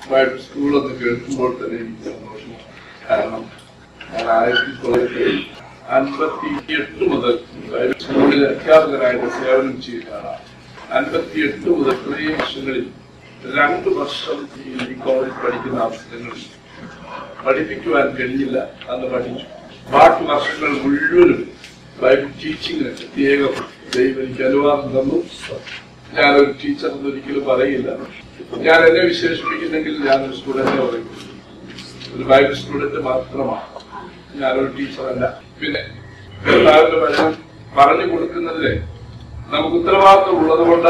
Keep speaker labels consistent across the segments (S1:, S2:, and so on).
S1: Bible സ്കൂളെന്ന് കേൾക്കുമ്പോൾ തന്നെ എനിക്ക് സന്തോഷം കാരണം ഞാൻ ആയിരത്തി തൊള്ളായിരത്തി അൻപത്തി എട്ട് മുതൽ ബൈബിൾ സ്കൂളിൽ അധ്യാപകരായിട്ട് സേവനം ചെയ്യുകയാണ് അൻപത്തി എട്ട് മുതൽ ഇത്രയും വർഷങ്ങളിൽ രണ്ട് വർഷം ഈ ഡിഗ്രി കോളേജ് പഠിക്കുന്ന അവസരങ്ങളിൽ പഠിപ്പിക്കുവാൻ കഴിഞ്ഞില്ല അന്ന് പഠിച്ചു ബാക്കി വർഷങ്ങൾ മുഴുവനും ബൈബിൾ ടീച്ചിങ്ങിന് പ്രത്യേകം ദൈവം എനിക്ക് അനുവാദം തന്നു ഞാനൊരു ടീച്ചർ എന്ന് ഒരിക്കലും പറയില്ല ഞാൻ എന്നെ വിശേഷിപ്പിക്കുന്നെങ്കിൽ ഞാനൊരു സ്റ്റുഡന്റ് പറയും ഒരു ബൈബിൾ സ്റ്റുഡന്റ് മാത്രമാണ് ഞാനൊരു ടീച്ചറല്ല പിന്നെ കർത്താവിന്റെ വചനം പറഞ്ഞു കൊടുക്കുന്നതിന് നമുക്ക് ഉത്തരവാദിത്വം ഉള്ളത് കൊണ്ട്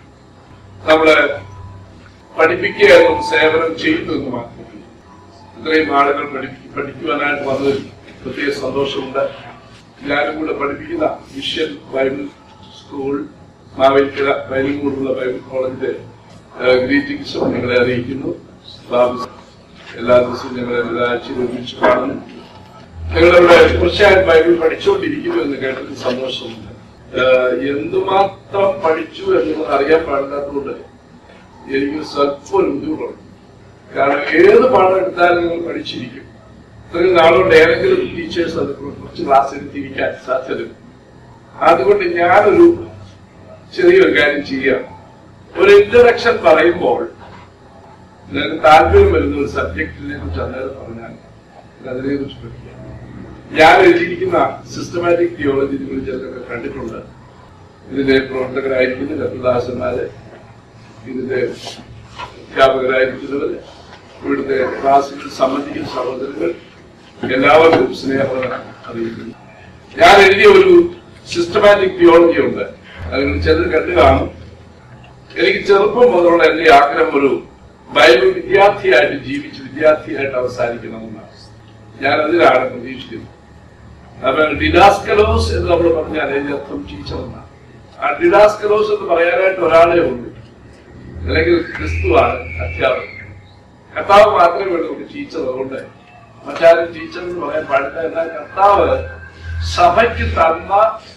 S1: നമ്മള് പഠിപ്പിക്കുക എന്നും സേവനം ചെയ്യുന്നു എന്ന് മാത്രമേ ഇത്രയും ആളുകൾ പഠിപ്പി- പഠിക്കുവാനായിട്ട് വന്നതിൽ പ്രത്യേക സന്തോഷമുണ്ട് ഞാനും കൂടെ പഠിപ്പിക്കുന്ന മിഷൻ ബൈബിൾ സ്കൂൾ മാവേലിക്കര ബൈലിംഗൂടുള്ള ബൈബിൾ കോളേജിന്റെ ഗ്രീറ്റിംഗ്സും നിങ്ങളെ അറിയിക്കുന്നു ബാബു എല്ലാ ദിവസവും ഞങ്ങളെ ആഴ്ചയിൽ ഒരുമിച്ച് കാണുന്നു ഞങ്ങളിവിടെ തീർച്ചയായും ബൈബിൾ പഠിച്ചുകൊണ്ടിരിക്കുന്നു എന്ന് കേട്ടതിൽ സന്തോഷമുണ്ട് ഏഹ് എന്തുമാത്രം പഠിച്ചു എന്നുള്ളത് അറിയാൻ പാടില്ലാത്തതുകൊണ്ട് എനിക്ക് സ്വല്പം ഒരു ബുദ്ധിമുട്ടുണ്ട് കാരണം ഏത് പാഠം എടുത്താലും നിങ്ങൾ പഠിച്ചിരിക്കും ഇത്രയും നാളുകൊണ്ട് ഏതെങ്കിലും ടീച്ചേഴ്സ് അത് കുറച്ച് ക്ലാസ് എടുത്തിരിക്കാൻ സാധ്യതയുണ്ട് അതുകൊണ്ട് ഞാനൊരു ചെറിയൊരു കാര്യം ചെയ്യാം ഒരു ഇൻട്രഡക്ഷൻ പറയുമ്പോൾ നിങ്ങൾക്ക് താല്പര്യം വരുന്ന ഒരു സബ്ജക്റ്റിനെ കുറിച്ച് അന്നേരം പറഞ്ഞാൽ അതിനെ കുറിച്ച് പഠിക്കാം ഞാൻ എഴുതിയിരിക്കുന്ന സിസ്റ്റമാറ്റിക് തിയോളജി നിങ്ങൾ ചിലരൊക്കെ കണ്ടിട്ടുണ്ട് ഇതിന്റെ പ്രവർത്തകരായിരിക്കുന്ന കപിദാസന്മാര് ഇതിന്റെ അധ്യാപകരായിരിക്കുന്നവര് ഇവിടുത്തെ ക്ലാസ്സുകളിൽ സംബന്ധിക്കുന്ന സഹോദരങ്ങൾ എല്ലാവർക്കും സ്നേഹം അറിയിക്കുന്നു ഞാൻ എഴുതിയ ഒരു സിസ്റ്റമാറ്റിക് തിയോളജി ഉണ്ട് അത് നിങ്ങൾ ചിലർ കണ്ടു കാണും എനിക്ക് ചെറുപ്പം മുതലുള്ള എന്റെ ആഗ്രഹം ഒരു ബൈബിൾ വിദ്യാർത്ഥിയായിട്ട് ജീവിച്ച് വിദ്യാർത്ഥിയായിട്ട് അവസാനിക്കണമെന്നാണ് ഞാൻ അതിലാണ് പ്രതീക്ഷിക്കുന്നത് അപ്പൊ ഡിഡാസ്കലോസ് എന്ന് നമ്മൾ പറഞ്ഞാൽ അതിന്റെ അർത്ഥം ടീച്ചർ എന്നാണ് ആ ഡിഡാസ്കലോസ് എന്ന് പറയാനായിട്ട് ഒരാളെ ഉള്ളൂ അല്ലെങ്കിൽ ക്രിസ്തുവാണ് അധ്യാപകൻ കർത്താവ് മാത്രമേ ഉള്ളൂ നമുക്ക് ടീച്ചർ അതുകൊണ്ട് മറ്റാരും ടീച്ചർ എന്ന് പറയാൻ പാടില്ല എന്നാൽ കർത്താവ് സഭയ്ക്ക് തന്ന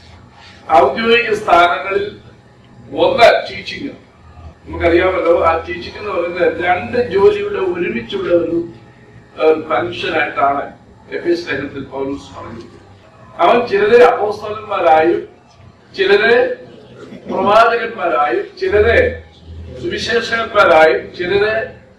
S1: ഔദ്യോഗിക സ്ഥാനങ്ങളിൽ ഒന്ന് ടീച്ചിങ് നമുക്കറിയാമല്ലോ ആ ടീച്ചിങ് എന്ന് പറയുന്നത് രണ്ട് ജോലിയുടെ ഒരുമിച്ചുള്ള ഒരു മനുഷ്യനായിട്ടാണ് എഫീസ് ലേഖനത്തിൽ പൗലൂസ് പറഞ്ഞത് അവൻ ചിലരെ അപ്പോസ്തലന്മാരായും ചിലരെ പ്രവാചകന്മാരായും ചിലരെ സുവിശേഷകന്മാരായും ചിലരെ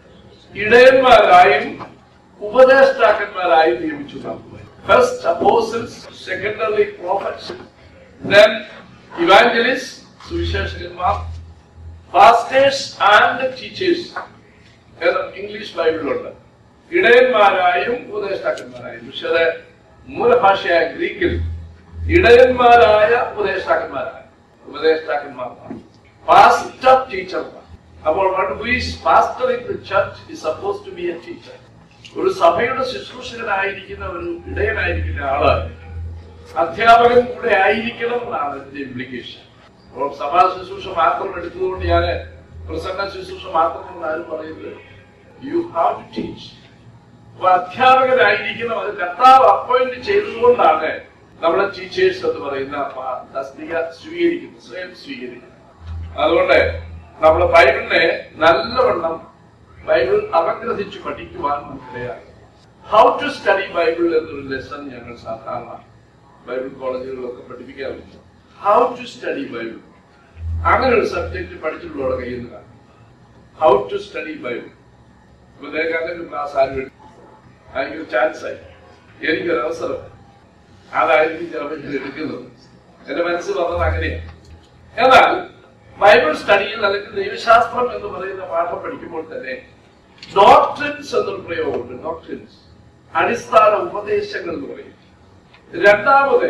S1: ഇടയന്മാരായും ഉപദേഷ്ടാക്കന്മാരായും നിയമിച്ചു first apostles secondary prophets then evangelist സുവിശേഷകന്മാർ പാസ്റ്റേഴ്സ് ആൻഡ് ടീച്ചേഴ്സ് എന്ന് ഇംഗ്ലീഷ് ബൈബിളിലുണ്ട് ഇടയന്മാരായും ഉപദേഷ്ടാക്കന്മാരായും പക്ഷെ അത് മൂലഭാഷയായ ഗ്രീക്കിൽ ഇടയന്മാരായ ഉപദേഷ്ടാക്കന്മാരായ ഉപദേഷ്ടാക്കന്മാർക്കാണ് പാസ്റ്റർ ടീച്ചർമാർ അപ്പോൾ pastor in the church is suppose to be a teacher ഒരു സഭയുടെ ശുശ്രൂഷകനായിരിക്കുന്ന ഒരു ഇടയനായിരിക്കുന്ന ആള് അധ്യാപകൻ കൂടെ ആയിരിക്കണം എന്നാണ് ഇതിന്റെ ഇംപ്ലിക്കേഷൻ അപ്പോൾ സഭാ ശുശ്രൂഷ മാത്രം എടുത്തതുകൊണ്ട് ഞാൻ പ്രസംഗ ശുശ്രൂഷ മാത്രം എന്ന് ആരും പറയുന്നത് യു ഹാവ് ടു ടീച്ച് അപ്പൊ അധ്യാപകരായിരിക്കണം അത് കർത്താവ് അപ്പോയിന്റ് ചെയ്തതുകൊണ്ടാണ് നമ്മളെ ടീച്ചേഴ്സ് എന്ന് പറയുന്ന പ- തസ്തിക സ്വീകരിക്കുന്നത് സ്വയം സ്വീകരിക്കുന്നത് അതുകൊണ്ട് നമ്മൾ ബൈബിളിനെ നല്ലവണ്ണം ബൈബിൾ അവഗ്രഹിച്ച് പഠിക്കുവാൻ നമുക്കിടയായി ഹൗ ടു സ്റ്റഡി ബൈബിൾ എന്നൊരു ലെസൺ ഞങ്ങൾ സാധാരണ ബൈബിൾ കോളേജുകളിലൊക്കെ പഠിപ്പിക്കാറുണ്ട് ഹൗ ടു സ്റ്റഡി ബൈബിൾ അങ്ങനെ ഒരു സബ്ജക്ട് പഠിച്ചിട്ടുള്ള കയ്യിൽ നിന്ന് കാണും ഹൗ ടു സ്റ്റഡി ബൈബിൾ അപ്പൊ നിങ്ങൾക്ക് അങ്ങനെ ഒരു ക്ലാസ് ആരും എടുക്കും എനിക്കൊരു ചാൻസ് ആയി എനിക്കൊരു അവസരം അതായിരിക്കും ചിലപ്പോൾ ഇത് എടുക്കുന്നത് എന്റെ മനസ്സിൽ വന്നത് അങ്ങനെയാണ് എന്നാൽ ബൈബിൾ സ്റ്റഡിയിൽ അല്ലെങ്കിൽ ദൈവശാസ്ത്രം എന്ന് പറയുന്ന പാഠം പഠിക്കുമ്പോൾ തന്നെ ഡോക്ട്രിൻസ് എന്നൊരു പ്രയോഗമുണ്ട് ഡോക്ട്രിൻസ് അടിസ്ഥാന ഉപദേശങ്ങൾ എന്ന് പറയും രണ്ടാമത്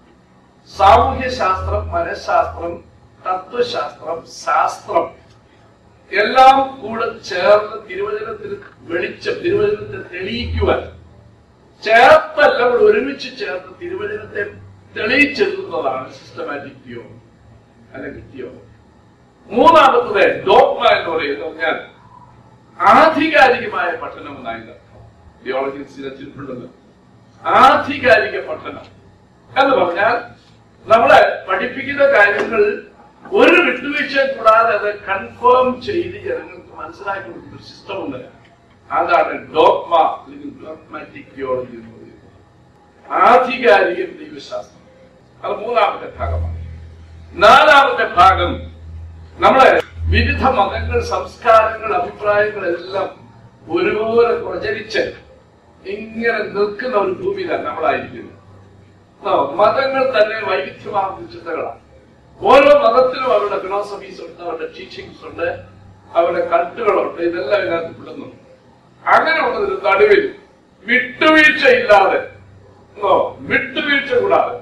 S1: സാമൂഹ്യ ശാസ്ത്രം മനഃശാസ്ത്രം തത്വശാസ്ത്രം ശാസ്ത്രം എല്ലാം കൂടെ ചേർന്ന് തിരുവചനത്തിന് വെളിച്ചം തിരുവചനത്തെ തെളിയിക്കുവാൻ ചേർത്തല്ല ഇവിടെ ഒരുമിച്ച് ചേർത്ത് തിരുവചനത്തെ തെളിയിച്ചെടുക്കുന്നതാണ് സിസ്റ്റമാറ്റിക് തിയോ അല്ലെങ്കിൽ തിയോ മൂന്നാമത്തത് ഡോക്മ എന്ന് പറയുന്നത് പറഞ്ഞാൽ ആധികാരികമായ പഠനം എന്നായിരുന്നു തിയോളജി ചിലച്ചിട്ടുള്ളത് ആധികാരിക പഠനം എന്ന് പറഞ്ഞാൽ നമ്മളെ പഠിപ്പിക്കുന്ന കാര്യങ്ങൾ ഒരു വിട്ടുവീഴ്ച കൂടാതെ അത് കൺഫേം ചെയ്ത് ജനങ്ങൾക്ക് മനസ്സിലാക്കി കൊടുക്കുന്ന ഒരു സിസ്റ്റം ഉണ്ട് അതാണ് ഡോഗ്മ അല്ലെങ്കിൽ ഡോഗ്മാറ്റിക് തിയോളജി എന്ന് പറയുന്നത് ആധികാരിക ദൈവശാസ്ത്രം അത് മൂന്നാമത്തെ ഭാഗമാണ് നാലാമത്തെ ഭാഗം നമ്മളെ വിവിധ മതങ്ങൾ സംസ്കാരങ്ങൾ അഭിപ്രായങ്ങൾ എല്ലാം ഒരുപോലെ പ്രചരിച്ച് ഇങ്ങനെ നിൽക്കുന്ന ഒരു ഭൂമിയിലാണ് നമ്മളായിരിക്കുന്നത് ആ, മതങ്ങൾ തന്നെ വൈവിധ്യമാർന്ന ചിന്തകളാണ് ഓരോ മതത്തിലും അവരുടെ ഫിലോസഫീസ് ഉണ്ട് അവരുടെ ടീച്ചിങ്സ് ഉണ്ട് അവരുടെ കട്ടുകളുണ്ട് ഇതെല്ലാം ഇതിനകത്ത് പെടുന്നു അങ്ങനെയുള്ളതിന് നടുവിൽ വിട്ടുവീഴ്ചയില്ലാതെ ഓ, വിട്ടുവീഴ്ച കൂടാതെ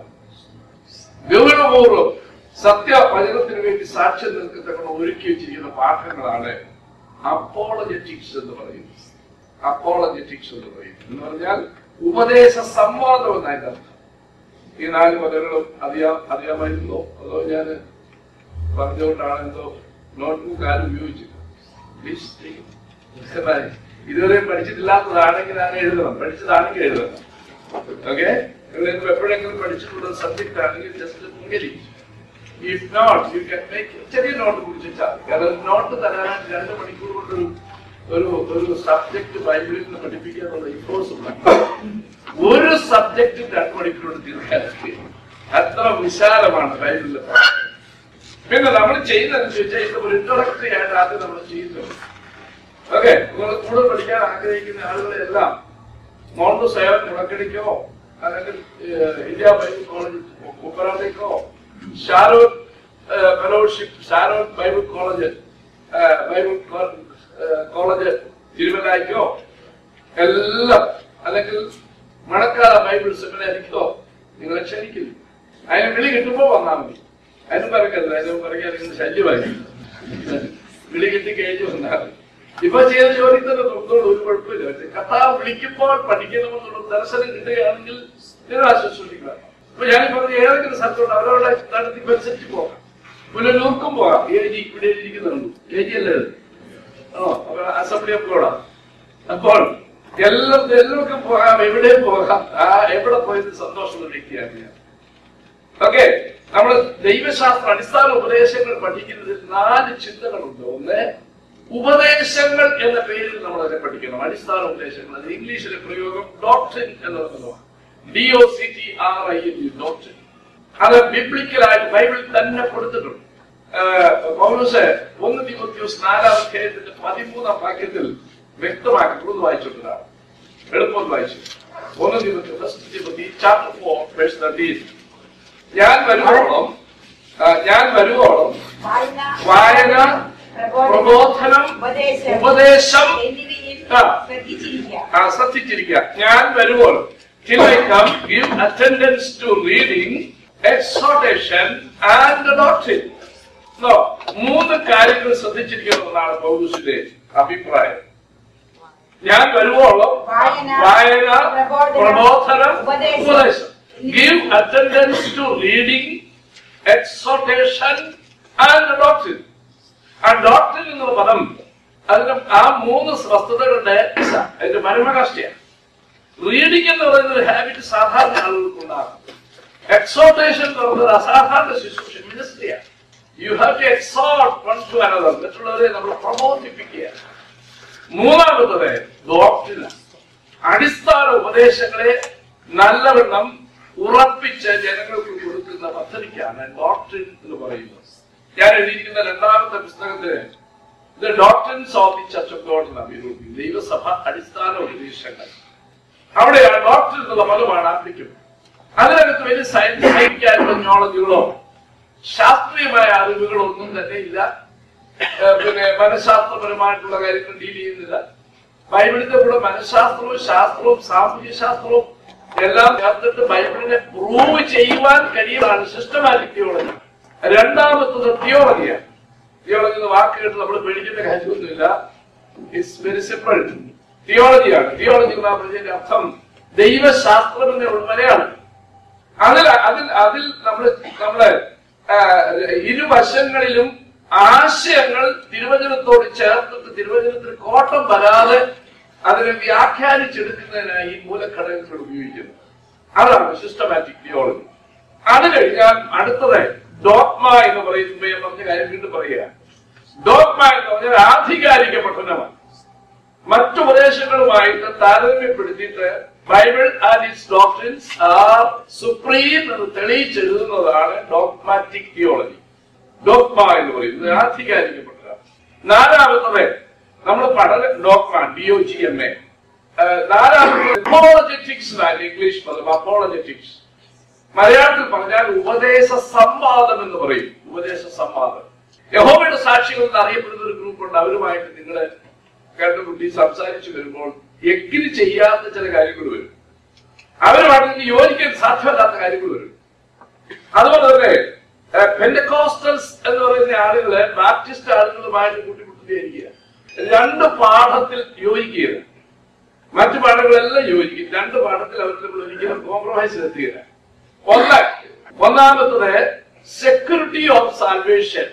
S1: ഗൗരവപൂർവ്വം സത്യവചനത്തിന് വേണ്ടി സാക്ഷ്യം നിൽക്കത്തക്ക ഒരുക്കി വെച്ചിരിക്കുന്ന പാഠങ്ങളാണ് അപ്പോളജറ്റിക്സ് എന്ന് പറയുന്നത് അപ്പോളജറ്റിക്സ് എന്ന് പറയുന്നത് എന്ന് പറഞ്ഞാൽ ഉപദേശ സംവാദം എന്നതിന്റെ അർത്ഥം ഈ നാല് പദങ്ങളും അറിയാം അറിയാമായിരുന്നോ അതോ ഞാൻ പറഞ്ഞുകൊണ്ടാണ് എന്തോ നോട്ട്ബുക്ക് ആരും ഉപയോഗിച്ചില്ല Please take it. മനസ്സിലായി? ഇതുവരെ പഠിച്ചിട്ടില്ലാത്തതാണെങ്കിൽ ഞാൻ എഴുതണം പഠിച്ചതാണെങ്കിൽ എഴുതണം ഓക്കെ എപ്പോഴെങ്കിലും പഠിച്ചിട്ടുള്ള സബ്ജക്റ്റ് ആണെങ്കിൽ ജസ്റ്റ് മുങ്ങലി if not you can make ചെറിയ നോട്ട് കുറിച്ചാൽ കാരണം നോട്ട് തരാനായിട്ട് രണ്ട് മണിക്കൂർ കൊണ്ടൊരു ഒരു ഒരു സബ്ജക്ട് ബൈബിളിൽ നിന്ന് പഠിപ്പിക്കുക എന്നുള്ളത് ഇമ്പോസിബിൾ ഒരു സബ്ജക്ട് രണ്ട് മണിക്കൂർ കൊണ്ട് തീർക്കാൻ അത്ര വിശാലമാണ് ബൈബിളിലെ പാഠം. പിന്നെ നമ്മൾ ചെയ്യുന്നതെന്ന് ചോദിച്ചാൽ ഇത് ഒരു ഇൻട്രൊഡക്ടറി ആയിട്ട് ആദ്യം നമ്മൾ ചെയ്യുന്നത് ഓക്കെ നിങ്ങൾ കൂടുതൽ പഠിക്കാൻ ആഗ്രഹിക്കുന്ന ആളുകളെല്ലാം മൗണ്ട് സേവൻ മുളക്കടിക്കോ അല്ലെങ്കിൽ ഏഹ്, ഇന്ത്യ ബൈബിൾ കോളേജ് കുപ്പറാട്ടേക്കോ Sharon fellowship Sharon Bible college uh, Bible കോ- ഏഹ്, കോളേജ് തിരുവല്ലായിക്കോ എല്ലാം അല്ലെങ്കിൽ മണക്കാല ബൈബിൾ സെമിനാരിക്കോ നിങ്ങളെ ക്ഷണിക്കില്ല അതിന് വിളി കിട്ടുമ്പോ വന്നാൽ മതി അതിനും പറക്കല്ല അതിനും പറയാൻ നിങ്ങൾ ശല്യമായി വിളി കിട്ടി കഴിഞ്ഞു വന്നാൽ മതി. ഇപ്പൊ ചെയ്ത ജോലി തന്നെ നോക്കുന്നോളൂ ഒരു കുഴപ്പമില്ല പക്ഷെ കർത്താവ് വിളിക്കുമ്പോൾ പഠിക്കണമെന്നുള്ള ദർശനം കിട്ടുകയാണെങ്കിൽ നിങ്ങൾ ആശ്വസിക്കുക ഇപ്പൊ ഞാൻ പറഞ്ഞ ഏതെങ്കിലും സ്ഥലത്തോട്ട് അവരവരുടെ നടത്തിപ്പ് അനുസരിച്ച് പോകാം പുനലൂർക്കും പോകാം എ ജി ഇവിടെ ഇരിക്കുന്നുണ്ട് എ ജി അല്ലേ ഇത്? ഓ അപ്പൊ അസംബ്ലി ഓഫ് ഗോഡാ അപ്പോൾ എല്ലാം എല്ലാവർക്കും പോകാം എവിടെയും പോകാം ആ എവിടെ പോയത് സന്തോഷമുള്ള വ്യക്തിയാണ് ഞാൻ ഓക്കെ നമ്മൾ ദൈവശാസ്ത്ര അടിസ്ഥാന ഉപദേശങ്ങൾ പഠിക്കുന്നതിൽ നാല് ചിന്തകളുണ്ട് ഒന്ന് ഉപദേശങ്ങൾ എന്ന പേരിൽ നമ്മൾ അതിനെ പഠിക്കണം അടിസ്ഥാന ഉപദേശങ്ങൾ അത് ഇംഗ്ലീഷിലെ പ്രയോഗം ഡോക്ട്രിൻ എന്ന് പറയുന്നതാണ് D O C T R I N doctrine അത് ബിബ്ലിക്കലായിട്ട് ബൈബിളിൽ തന്നെ കൊടുത്തിട്ടുണ്ട് ആഹ് പൗലോസ് ഒന്ന് തിമോത്തിയോസ് നാലാം അധ്യായത്തിന്റെ പതിമൂന്നാം വാക്യത്തിൽ വ്യക്തമാക്കി ഒന്ന് വായിച്ചിട്ടുണ്ടാണ് എളുപ്പം വായിച്ചു ഒന്ന് Timothy first Timothy chapter four verse thirteen ഞാൻ വരുവോളം ആ, ഞാൻ വരുവോളം
S2: വായന,
S1: വായന പ്രബോധനം
S2: ഉപദേശം
S1: ഉപദേശം
S2: എന്നിവയിൽ
S1: ആ.
S2: ശ്രദ്ധിച്ചിരിക്കുക.
S1: ആ, ശ്രദ്ധിച്ചിരിക്കുക ഞാൻ വരുവോളം till I come give attendance to reading exhortation and doctrine No, മൂന്ന് കാര്യങ്ങൾ ശ്രദ്ധിച്ചിരിക്കുന്നതാണ് പൗരൂസിന്റെ അഭിപ്രായം ഞാൻ വരുവോളം
S2: വായന,
S1: വായന
S2: പ്രബോധനം,
S1: പ്രബോധനം
S2: ഉപദേശം.
S1: ഉപദേശം give attendance to reading exhortation and doctrine ആ ഡോക്ടറിൻ എന്ന പദം അതിന് ആ മൂന്ന് വസ്തുതകളുടെ അതിന്റെ മരുമകാഷ്ടിയാണ് റീഡിംഗ് എന്ന് പറയുന്ന ഒരു ഹാബിറ്റ് സാധാരണ ആളുകൾക്ക് ഉണ്ടാകും എക്സോട്ടേഷൻ എന്ന് പറയുന്നത് അസാധാരണ ശുശ്രൂഷ മിനിസ്ട്രിയാണ് you have to exhort one to another മറ്റുള്ളവരെ നമ്മൾ പ്രബോധിപ്പിക്കുക മൂന്നാമത്തത് ഡോക്ടറിന് അടിസ്ഥാന ഉപദേശങ്ങളെ നല്ലവണ്ണം ഉറപ്പിച്ച് ജനങ്ങൾക്ക് കൊടുക്കുന്ന പദ്ധതിക്കാണ് ഡോക്ടറിൻ എന്ന് പറയുന്നത് ഞാൻ എഴുതിയിരിക്കുന്ന രണ്ടാമത്തെ പുസ്തകത്തില് the doctrines of the church of God എന്നാണ് നിരൂപിക്കുന്നത് ദൈവസഭ അടിസ്ഥാന ഉപദേശങ്ങൾ അവിടെ ആ ഡോക്ടർ എന്നുള്ള പദമാണ് ആരംഭിക്കുന്നത് അതിനകത്ത് വലിയ സയന്റിഫിക് ആയിട്ടുള്ള നോളജുകളോ ശാസ്ത്രീയമായ അറിവുകളോ ഒന്നും തന്നെ ഇല്ല ഏഹ് പിന്നെ മനഃശാസ്ത്രപരമായിട്ടുള്ള കാര്യങ്ങൾ ഡീൽ ചെയ്യുന്നില്ല ബൈബിളിന്റെ കൂടെ മനഃശാസ്ത്രവും ശാസ്ത്രവും സാമൂഹ്യ ശാസ്ത്രവും എല്ലാം ചേർത്തിട്ട് ബൈബിളിനെ പ്രൂവ് ചെയ്യുവാൻ കഴിയുന്നതാണ് സിസ്റ്റമാറ്റിക് തിയോളജി രണ്ടാമത്തത് തിയോളജിയാണ് തിയോളജി എന്ന വാക്ക് കേട്ട് നമ്മൾ പേടിക്കേണ്ട കാര്യമൊന്നുമില്ല ഇറ്റ്സ് വെരി സിമ്പിൾ തിയോളജിയാണ് തിയോളജി എന്ന പറഞ്ഞതിന്റെ അർത്ഥം ദൈവശാസ്ത്രം എന്ന ഉൾവരെയാണ് അതിൽ അതിൽ അതിൽ നമ്മൾ നമ്മള് ആ, ഇരുവശങ്ങളിലും ആശയങ്ങൾ തിരുവചനത്തോട് ചേർത്തിട്ട് തിരുവചനത്തിന് കോട്ടം വരാതെ അതിനെ വ്യാഖ്യാനിച്ചെടുക്കുന്നതിനായി ഈ മൂലഘടകങ്ങൾ ഉപയോഗിക്കുന്നത് അതാണ് സിസ്റ്റമാറ്റിക് തിയോളജി അത് കഴിഞ്ഞാൽ അടുത്തത് ഡോക്മ എന്ന് പറയുമ്പോൾ ഞാൻ പറഞ്ഞ കാര്യം വീണ്ടും പറയുക ഡോക്മ എന്ന് പറഞ്ഞാൽ ആധികാരിക പഠനമാണ് മറ്റു ഉപദേശങ്ങളുമായിട്ട് താരതമ്യപ്പെടുത്തിയിട്ട് Bible and it's doctrines are supreme എന്ന് തെളിയിച്ചെഴുതുന്നതാണ് ഡോഗ്മാറ്റിക് തിയോളജി ഡോഗ്മ എന്ന് പറയുന്നത് ആധികാരികപ്പെട്ടതാണ് നാലാമത്തത് നമ്മൾ പഠന dogma D O G M A നാലാമത്തത് അപ്പോളജറ്റിക്സ് ഇംഗ്ലീഷ് പദം അപ്പോളജറ്റിക്സ് മലയാളത്തിൽ പറഞ്ഞാൽ ഉപദേശ സംവാദം എന്ന് പറയും ഉപദേശ സംവാദം യഹോവയുടെ സാക്ഷികൾ എന്ന് അറിയപ്പെടുന്ന ഒരു ഗ്രൂപ്പ് ഉണ്ട് അവരുമായിട്ട് നിങ്ങൾ കണ്ടുമുട്ടി സംസാരിച്ചു വരുമ്പോൾ എഗ്രി ചെയ്യാത്ത ചില കാര്യങ്ങൾ വരും അവരുമായിട്ട് യോജിക്കാൻ സാധ്യമല്ലാത്ത കാര്യങ്ങൾ വരും അതുപോലെ തന്നെ പെൻഡക്കോസ്റ്റൽസ് എന്ന് പറയുന്ന ആളുകള് ബാപ്റ്റിസ്റ്റ് ആളുകളുമായിട്ട് കൂട്ടിമുട്ടുകയായിരിക്കുക രണ്ട് പാഠത്തിൽ യോജിക്കുകയില്ല മറ്റു പാഠങ്ങളെല്ലാം യോജിക്കും രണ്ട് പാഠത്തിൽ അവർ തമ്മിൽ ഒരിക്കലും കോംപ്രമൈസിൽ എത്തുകയില്ല ഒന്ന് ഒന്നാമത്തത് സെക്യൂരിറ്റി ഓഫ് സാൽവേഷൻ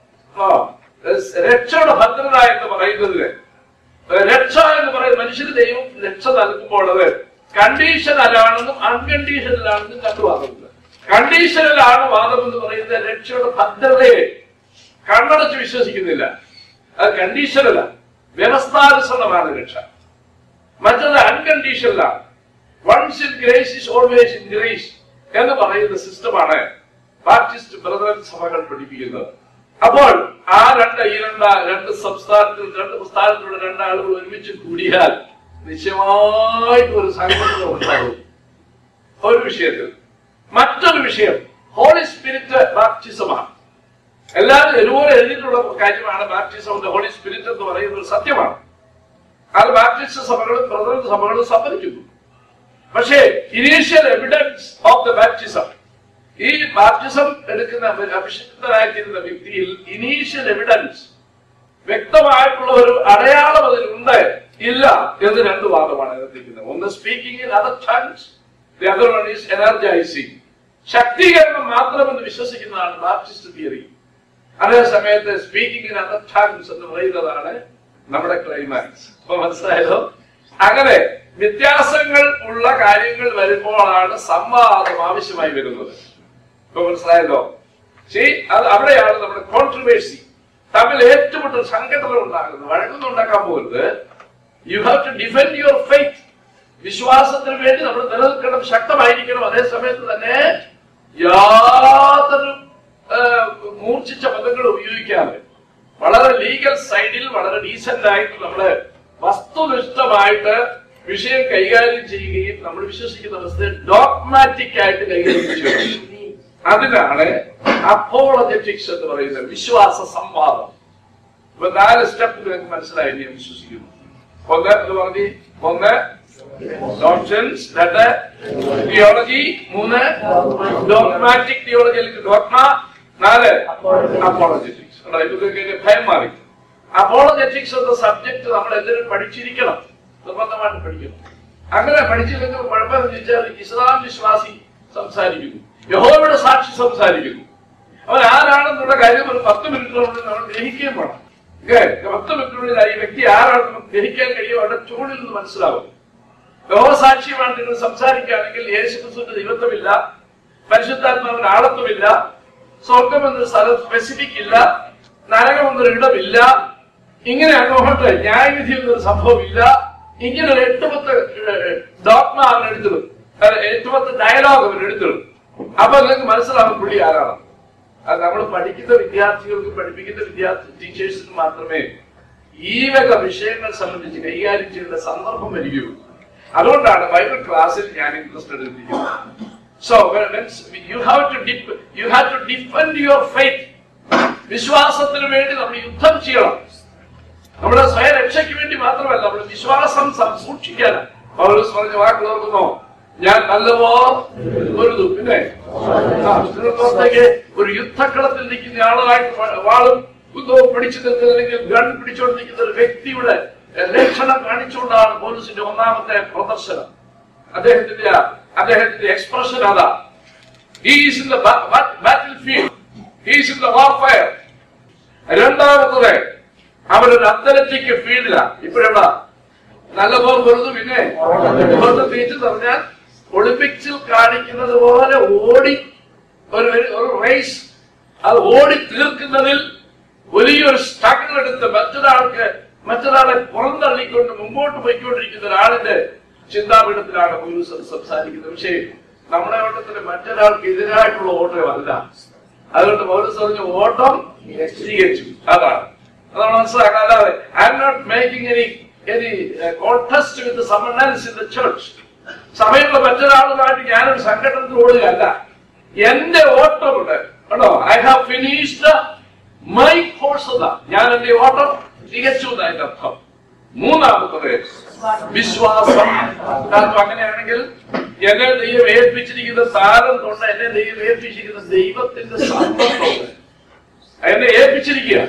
S1: രക്ഷയുടെ ഭദ്രത എന്ന് പറയുന്നത് രക്ഷ എന്ന് പറയുന്നത് മനുഷ്യന് ദൈവം രക്ഷ നൽകുമ്പോൾ അത് കണ്ടീഷനലാണെന്നും അൺകണ്ടീഷനലാണെന്നും കണ്ടു വാദമുണ്ട് കണ്ടീഷനലാണ് വാദം എന്ന് പറയുന്നത് രക്ഷയുടെ ഭദ്രതയെ കണ്ണടച്ച് വിശ്വസിക്കുന്നില്ല അത് കണ്ടീഷനല്ല വ്യവസ്ഥാനുസരണമാണ് രക്ഷ മറ്റത് അൺകണ്ടീഷനലാണ് once in grace is always in grace എന്ന് പറയുന്ന സിസ്റ്റമാണ് ബാപ്റ്റിസ്റ്റ് ബ്രദറൻ സഭകൾ പഠിപ്പിക്കുന്നത് അപ്പോൾ ആ രണ്ട് ഈ രണ്ട് രണ്ട് സംസ്ഥാനത്തിൽ രണ്ട് സംസ്ഥാനത്തിലുള്ള രണ്ടാളുകൾ ഒരുമിച്ച് കൂടിയാൽ നിശ്ചയമായിട്ട് ഒരു സംഘടന ഉണ്ടാകും ഒരു വിഷയത്തിൽ മറ്റൊരു വിഷയം ഹോളി സ്പിരിറ്റ് ബാപ്റ്റിസമാണ് എല്ലാവരും ഒരുപോലെ എഴുതിയിട്ടുള്ള കാര്യമാണ് baptism of the holy spirit എന്ന് പറയുന്നത് ഒരു സത്യമാണ് അത് ബാപ്റ്റിസ്റ്റ് സഭകളും ബ്രദറൻ സഭകളും സമ്മതിക്കുന്നു പക്ഷേ initial evidence of the baptism ഈ ബാപ്റ്റിസം എടുക്കുന്ന അഭിഷിക്തനായിത്തീരുന്ന വ്യക്തിയിൽ ഇനീഷ്യൽ എവിഡൻസ് വ്യക്തമായിട്ടുള്ള ഒരു അടയാളം അതിലുണ്ട് ഇല്ല എന്ന് രണ്ട് വാദമാണ് എത്തിക്കുന്നത് ഒന്ന് speaking in other tongues the other one is energising ശക്തീകരണം മാത്രമെന്ന് വിശ്വസിക്കുന്നതാണ് ബാപ്റ്റിസ്റ്റ് തിയറി അതേ സമയത്ത് സ്പീക്കിംഗ് ഇൻ അതർ ടൺസ് എന്ന് പറയുന്നതാണ് നമ്മുടെ ക്ലൈമാക്സ് അപ്പൊ മനസ്സിലായതോ അങ്ങനെ വ്യത്യാസങ്ങൾ ഉള്ള കാര്യങ്ങൾ വരുമ്പോഴാണ് സംവാദം ആവശ്യമായി വരുന്നത് ഇപ്പൊ മനസ്സിലായല്ലോ ശരി അത് അവിടെയാണ് നമ്മുടെ കോൺട്രവേഴ്സി തമ്മിൽ ഏറ്റുമുട്ടൽ സംഘടന ഉണ്ടാകുന്നത് വഴക്കൊന്നും ഉണ്ടാക്കാൻ പോകുന്നത് you have to defend your faith വിശ്വാസത്തിന് വേണ്ടി നമ്മൾ നിലനിൽക്കണം ശക്തമായിരിക്കണം അതേ സമയത്ത് തന്നെ യാതൊരു ആ, മൂർച്ഛിച്ച പദങ്ങൾ ഉപയോഗിക്കാതെ വളരെ ലീഗൽ സൈഡിൽ വളരെ ഡീസന്റ് ആയിട്ട് നമ്മള് വസ്തുനിഷ്ഠമായിട്ട് വിഷയം കൈകാര്യം ചെയ്യുകയും നമ്മൾ വിശ്വസിക്കുന്ന അവസ്ഥയെ ഡോഗ്മാറ്റിക് ആയിട്ട് കൈകാര്യം ചെയ്യണം അതിനാണ് അപ്പോളജറ്റിക്സ് എന്ന് പറയുന്നത് വിശ്വാസ സംവാദം ഇപ്പൊ നാല് സ്റ്റെപ്പ് നിങ്ങൾക്ക് മനസ്സിലായി എന്ന് ഞാൻ വിശ്വസിക്കുന്നു ഒന്ന് എന്ന് പറഞ്ഞ് ഒന്ന് ഡോക്ടൻസ് രണ്ട് തിയോളജി മൂന്ന് ഡോഗ്മാറ്റിക് തിയോളജി അല്ലെങ്കിൽ ഡോഗ്മ നാല് അപ്പോളജറ്റിക്സ് ഇതൊക്കെ ഭയം മാറി അപ്പോളജറ്റിക്സ് എന്ന സബ്ജക്ട് നമ്മൾ എല്ലാവരും പഠിച്ചിരിക്കണം നിർബന്ധമായിട്ട് പഠിക്കണം അങ്ങനെ പഠിച്ചില്ലെങ്കിൽ കുഴപ്പമെന്ന് ചോദിച്ചാൽ ഇസ്ലാം വിശ്വാസി സംസാരിക്കുന്നു യഹോവയുടെ സാക്ഷി സംസാരിക്കുന്നു അവൻ ആരാണെന്നുള്ള കാര്യം ഒരു പത്ത് മിനിറ്റിനുള്ളിൽ നമ്മൾ ഗ്രഹിക്കുകയും വേണം ഓക്കേ? പത്ത് മിനിറ്റിനുള്ളിൽ ഈ വ്യക്തി ആരാണെന്ന് നമുക്ക് ഗ്രഹിക്കാൻ കഴിയും അവരുടെ ചൂടിൽ നിന്ന് മനസ്സിലാവും യഹോസാക്ഷിയുമാണ് നിങ്ങൾ സംസാരിക്കുകയാണെങ്കിൽ യേശു ക്രിസ്തുവിന്റെ ദൈവത്വമില്ല പരിശുദ്ധാത്മാവിന് ആളത്വമില്ല സ്വർഗം എന്നൊരു സ്ഥലം സ്പെസിഫിക് ഇല്ല നരകം എന്നൊരു ഇടമില്ല ഇങ്ങനെ അങ്ങോട്ട് ന്യായവിധി എന്നൊരു സംഭവം ഇല്ല ഇങ്ങനെ ഒരു എട്ടുപത്ത് ഡോക്മ അവൻ എടുത്തിടും അല്ല, എട്ടുപത്ത് ഡയലോഗ് അവൻ എടുത്തിടും അപ്പൊ നിങ്ങൾക്ക് മനസ്സിലാവും പുള്ളി ആരാണ് അത് നമ്മൾ പഠിക്കുന്ന വിദ്യാർത്ഥികൾക്ക് പഠിപ്പിക്കുന്ന വിദ്യാർത്ഥി ടീച്ചേഴ്സിന് മാത്രമേ ഈ വക വിഷയങ്ങൾ സംബന്ധിച്ച് കൈകാര്യം ചെയ്യേണ്ട സന്ദർഭം വരികയുള്ളൂ അതുകൊണ്ടാണ് ബൈബിൾ ക്ലാസ്സിൽ ഞാൻ ഇൻട്രസ്റ്റഡ് എടുത്തിരിക്കുന്നത് so you have to you have to defend your faith വിശ്വാസത്തിന് വേണ്ടി നമ്മൾ യുദ്ധം ചെയ്യണം നമ്മുടെ സ്വയരക്ഷയ്ക്ക് വേണ്ടി മാത്രമല്ല നമ്മുടെ വിശ്വാസം സം- സൂക്ഷിക്കാനാണ് പൗലോസ് പറഞ്ഞ വാക്കുകൾ ഓർക്കുന്നോ ഞാൻ നല്ലവോ ഒരു പിന്നെ ആ, ഇതിനകത്തേക്ക് ഒരു യുദ്ധക്കളത്തിൽ നിൽക്കുന്ന ആളായിട്ട് വ- വാളും കുന്തവും പിടിച്ചു നിൽക്കുന്ന അല്ലെങ്കിൽ ഗൺ പിടിച്ചുകൊണ്ട് നിൽക്കുന്ന ഒരു വ്യക്തിയുടെ ലക്ഷണം കാണിച്ചുകൊണ്ടാണ് പോലീസിന്റെ ഒന്നാമത്തെ പ്രദർശനം അദ്ദേഹത്തിന്റെ അദ്ദേഹത്തിന്റെ എക്സ്പ്രഷൻ അതാ he's in the battlefield he's in the warfare രണ്ടാമത്തത് അവരൊരു അത്ലറ്റിക് ഫീൽഡിലാണ് ഇപ്പോഴെവിടാ നല്ല പോർ വെറുതെ പിന്നെ വെറുതെ ബീച്ച് പറഞ്ഞാൽ ഒളിമ്പിക്സിൽ കാണിക്കുന്നത് പോലെ ഓടി ഒരു ഒരു- ഒരു റേസ് അത് ഓടി തീർക്കുന്നതിൽ വലിയൊരു സ്ട്രഗിൾ എടുത്ത് മറ്റൊരാൾക്ക് മറ്റൊരാളെ പുറന്തള്ളിക്കൊണ്ട് മുമ്പോട്ട് പോയിക്കൊണ്ടിരിക്കുന്ന ഒരാളിന്റെ ചിന്താപീഠത്തിലാണ് പൗലൂസ് സംസാരിക്കുന്നത് പക്ഷേ നമ്മുടെ ഓട്ടത്തിന് മറ്റൊരാൾക്ക് എതിരായിട്ടുള്ള ഓട്ടമല്ല അതുകൊണ്ട് പൗലൂസ് പറഞ്ഞു ഓട്ടം തികച്ചു അതാണ് അതാണ് മനസ്സിലാക്കാൻ അല്ലാതെ I'm not making any any contest with someone in the church സഭയിലുള്ള മറ്റൊരാളുമായിട്ട് ഞാനൊരു സംഘടനത്തിൽ ഓടുകയല്ല എന്റെ ഓട്ടമുണ്ട് കേട്ടോ I have finished my course എന്നാ ഞാൻ എന്റെ ഓട്ടം തികച്ചു എന്ന് അതിന്റെ അർത്ഥം മൂന്നാമത്തത് വിശ്വാസം കാരണം അങ്ങനെയാണെങ്കിൽ എന്നെ ദൈവം ഏൽപ്പിച്ചിരിക്കുന്ന താരം കൊണ്ട് എന്നെ ദൈവം ഏൽപ്പിച്ചിരിക്കുന്ന ദൈവത്തിന്റെ സമ്പത്തുണ്ട് എന്നെ ഏൽപ്പിച്ചിരിക്കുക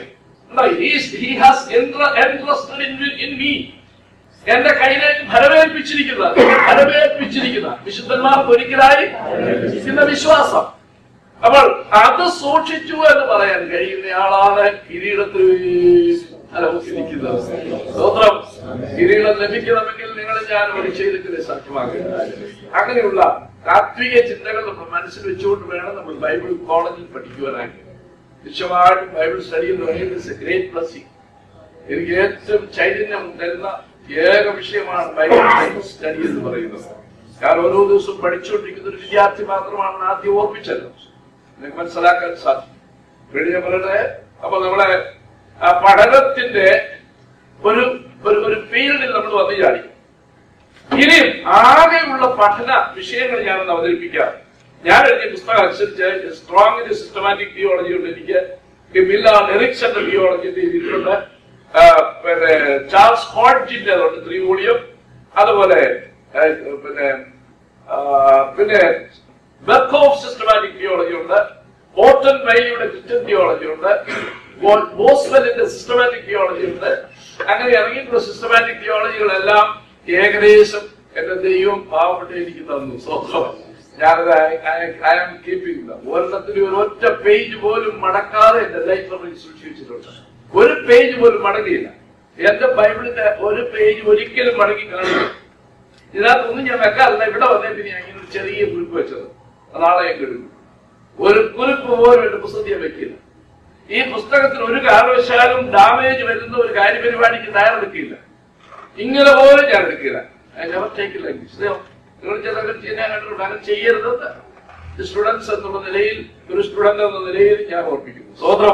S1: he has interested in in me എന്റെ കയ്യിലേക്ക് ഫലമേൽപ്പിച്ചിരിക്കുന്ന ഫലമേൽപ്പിച്ചിരിക്കുന്ന വിശുദ്ധന്മാർക്ക് ഒരിക്കലായി ഇരിക്കുന്ന വിശ്വാസം അപ്പോൾ അത് സൂക്ഷിച്ചു എന്ന് പറയാൻ കഴിയുന്നയാളാണ് കിരീടത്തിൽ അലമുക്കിരിക്കുന്നത് സ്തോത്രം കിരീടം ലഭിക്കണമെങ്കിൽ നിങ്ങൾ ഞാൻ ഒരു ചെയ്തിട്ട് സാധ്യമാക്കുക അങ്ങനെയുള്ള താത്വിക ചിന്തകൾ നമ്മൾ മനസ്സിൽ വെച്ചുകൊണ്ട് വേണം നമ്മൾ ബൈബിൾ കോളേജിൽ പഠിക്കുവാനായിട്ട് വിശ്വമായിട്ട് ബൈബിൾ സ്റ്റഡി എന്ന് പറയുന്നത് ഗ്രേറ്റ് ബ്ലസ്സിംഗ് എനിക്ക് ഏറ്റവും ചൈതന്യം തരുന്ന ഏക വിഷയമാണ് ബൈബിൾ സ്റ്റഡി എന്ന് പറയുന്നത് ഞാൻ ഓരോ ദിവസവും പഠിച്ചുകൊണ്ടിരിക്കുന്ന ഒരു വിദ്യാർത്ഥി മാത്രമാണെന്ന് ആദ്യം ഓർപ്പിച്ചല്ലോ നിങ്ങൾക്ക് മനസ്സിലാക്കാൻ സാധിക്കും വീണ്ടും ഞാൻ പറയട്ടെ അപ്പൊ നമ്മളെ ആ പഠനത്തിന്റെ ഒരു ഒരു ഒരു ഫീൽഡിൽ നമ്മൾ വന്നു ചാടി ഇനിയും ആകെയുള്ള പഠന വിഷയങ്ങൾ ഞാനൊന്ന് അവതരിപ്പിക്കാം ഞാൻ എഴുതിയ പുസ്തകം അനുസരിച്ച് സ്ട്രോങ് സിസ്റ്റമാറ്റിക് തിയോളജി ഉണ്ട് എനിക്ക് മില്ല എറിക്സന്റെ തിയോളജി എഴുതിയിട്ടുണ്ട് ആ, പിന്നെ ചാൾസ് ഹോഡ്ജിന്റെ ഉണ്ട് ത്രീ വോളിയം അതുപോലെ ആ, പിന്നെ ആ, പിന്നെ ബെർക്കോഫ് സിസ്റ്റമാറ്റിക് തിയോളജി ഉണ്ട് ഓട്ടൻ വൈലിയുടെ ക്രിസ്ത്യൻ തിയോളജി ഉണ്ട് ബോ- ബോസ്വെല്ലിന്റെ സിസ്റ്റമാറ്റിക് തിയോളജി ഉണ്ട് അങ്ങനെ ഇറങ്ങിയിട്ടുള്ള സിസ്റ്റമാറ്റിക് തിയോളജികളെല്ലാം ഏകദേശം എന്റെ ദൈവം പാവപ്പെട്ട് എനിക്ക് തന്നു സ്വന്തം ഞാനത് ഐ ആം കീപ്പിംഗ് ഒരെണ്ണത്തിന് ഒരു ഒറ്റ പേജ് പോലും മടക്കാതെ എന്റെ ലൈബ്രറിയിൽ സൂക്ഷിച്ചിട്ടുണ്ട് ഒരു പേജ് പോലും മടങ്ങിയില്ല എന്റെ ബൈബിളിന്റെ ഒരു പേജ് ഒരിക്കലും മടങ്ങി കാണില്ല ഇതിനകത്തൊന്നും ഞാൻ വെക്കാറില്ല ഇവിടെ വന്നേ പിന്നെ ഞാൻ ഇങ്ങനെ ഒരു ചെറിയ കുറിപ്പ് വെച്ചത് നാളെ ഞാൻ കിടക്കും ഒരു കുറിപ്പ് പോലും എന്റെ പുസ്തകത്തിൽ ഞാൻ വെക്കില്ല ഈ പുസ്തകത്തിൽ ഒരു കാരണവശാലും ഡാമേജ് വരുന്ന ഒരു കാര്യപരിപാടിക്ക് തയ്യാറെടുക്കില്ല ഇങ്ങനെ പോലും ഞാൻ എടുക്കില്ല ടേക്കില്ല നിങ്ങൾ ചിലർ ചെയ്യാൻ കണ്ടിട്ടുണ്ട് അങ്ങനെ ചെയ്യരുതെന്ന് സ്റ്റുഡൻസ് എന്നുള്ള നിലയിൽ ഒരു സ്റ്റുഡന്റ് എന്ന നിലയിൽ ഞാൻ ഓർപ്പിക്കുന്നു സ്വതന്ത്രം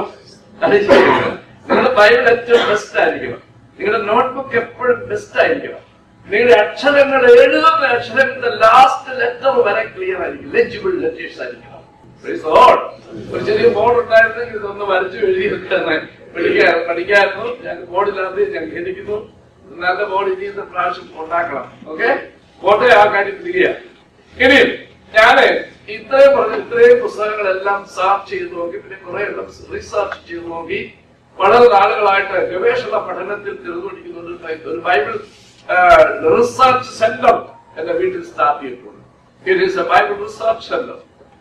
S1: നിങ്ങളുടെ ബൈബിൾ ഏറ്റവും ബെസ്റ്റ് ആയിരിക്കണം നിങ്ങളുടെ നോട്ട്ബുക്ക് എപ്പോഴും ബെസ്റ്റ് ആയിരിക്കണം നിങ്ങളുടെ അക്ഷരങ്ങൾ എഴുതുന്ന അക്ഷരങ്ങളുടെ ലാസ്റ്റ് ലെറ്റർ വരെ ക്ലിയർ ആയിരിക്കും ലെജിബിൾ ലെറ്റേഴ്സ് ആയിരിക്കണം Praise the Lord. ഒരു ചെറിയ ബോർഡ് ഉണ്ടായിരുന്നെങ്കിൽ ഇതൊന്ന് വരച്ചു എഴുതിയെടുക്കാൻ പഠിക്കാൻ പഠിക്കായിരുന്നു ഞാൻ ബോർഡിനകത്ത് ഞാൻ ഖേദിക്കുന്നു നല്ല ബോർഡ് ഇനി ഇന്ന് പ്രാവശ്യം ഉണ്ടാക്കണം ഓക്കെ പോട്ടെ ആ കാര്യം തിരികെ ഇനി ഞാന് ഇത്രയും പറഞ്ഞ ഇത്രയും പുസ്തകങ്ങളെല്ലാം സാർച്ച് ചെയ്ത് നോക്കി പിന്നെ കുറെ എണ്ണം റിസർച്ച് ചെയ്ത് നോക്കി വളരെ നാളുകളായിട്ട് ഗവേഷണ പഠനത്തിൽ തിരഞ്ഞെടുക്കുന്ന ഒരു ബൈ- ഒരു ബൈബിൾ റിസർച്ച് സെന്റർ എന്റെ വീട്ടിൽ സ്റ്റാർട്ട് ചെയ്തിട്ടുണ്ട് it is a Bible research centre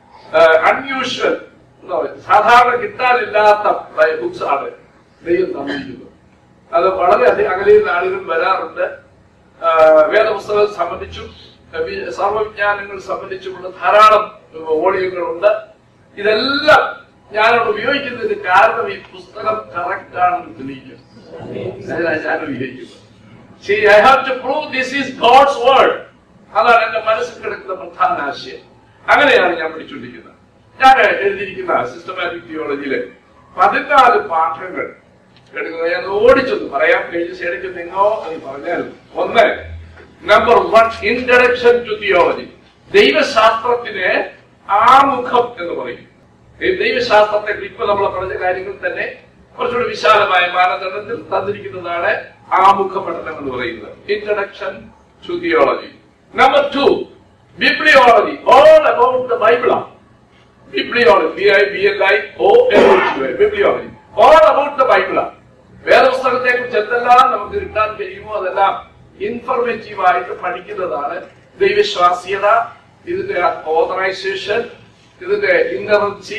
S1: unusual സാധാരണ കിട്ടാനില്ലാത്ത ബുക്സ് ആണ് ദൈവം തന്നിരിക്കുന്നത് അത് വളരെ അധികം അകലെയുള്ള ആളുകൾ വരാറുണ്ട് ആ, വേദപുസ്തകം സംബന്ധിച്ചും ആ, വി- സർവ്വവിജ്ഞാനങ്ങൾ സംബന്ധിച്ചുമുള്ള ധാരാളം വോളിയങ്ങളുണ്ട് ഇതെല്ലാം ഞാനവിടെ ഉപയോഗിക്കുന്നതിന് കാരണം ഈ പുസ്തകം കറക്റ്റ് ആണെന്ന് തെളിയിക്കും അതിനാണ് ഞാൻ ഉപയോഗിക്കുന്നത് See, I have to prove this is God's word. അതാണ് എന്റെ മനസ്സിൽ കിടക്കുന്ന പ്രധാന ആശയം അങ്ങനെയാണ് ഞാൻ പഠിച്ചുകൊണ്ടിരിക്കുന്നത് ഞാൻ എഴുതിയിരിക്കുന്ന സിസ്റ്റമാറ്റിക് തിയോളജിയിലെ പതിനാല് പാഠങ്ങൾ എടുക്കുന്നത് ഞാൻ ഓടിച്ചൊന്ന് പറയാം കഴിഞ്ഞ സൈഡിൽ നിങ്ങോ എന്ന് പറഞ്ഞാൽ ഒന്ന് number one introduction to theology ദൈവശാസ്ത്രത്തിന് ആമുഖം എന്ന് പറയും ഈ ദൈവശാസ്ത്രത്തെ ഇപ്പൊ നമ്മൾ പറഞ്ഞ കാര്യങ്ങൾ തന്നെ കുറച്ചുകൂടി വിശാലമായ മാനദണ്ഡത്തിൽ തന്നിരിക്കുന്നതാണ് ആമുഖ പഠനം എന്ന് പറയുന്നത് introduction to theology number two bibliology all about the ബൈബിളാണ് bibliology B I B L I O L bibliology all about the ബൈബിളാണ് വേദപുസ്തകത്തെ കുറിച്ച് എന്തെല്ലാം നമുക്ക് കിട്ടാൻ കഴിയുമോ അതെല്ലാം ഇൻഫർമേറ്റീവ് ആയിട്ട് പഠിക്കുന്നതാണ് ദൈവശ്വാസ്യത ഇതിന്റെ ഓതറൈസേഷൻ ഇതിന്റെ ഇന്നറൻസി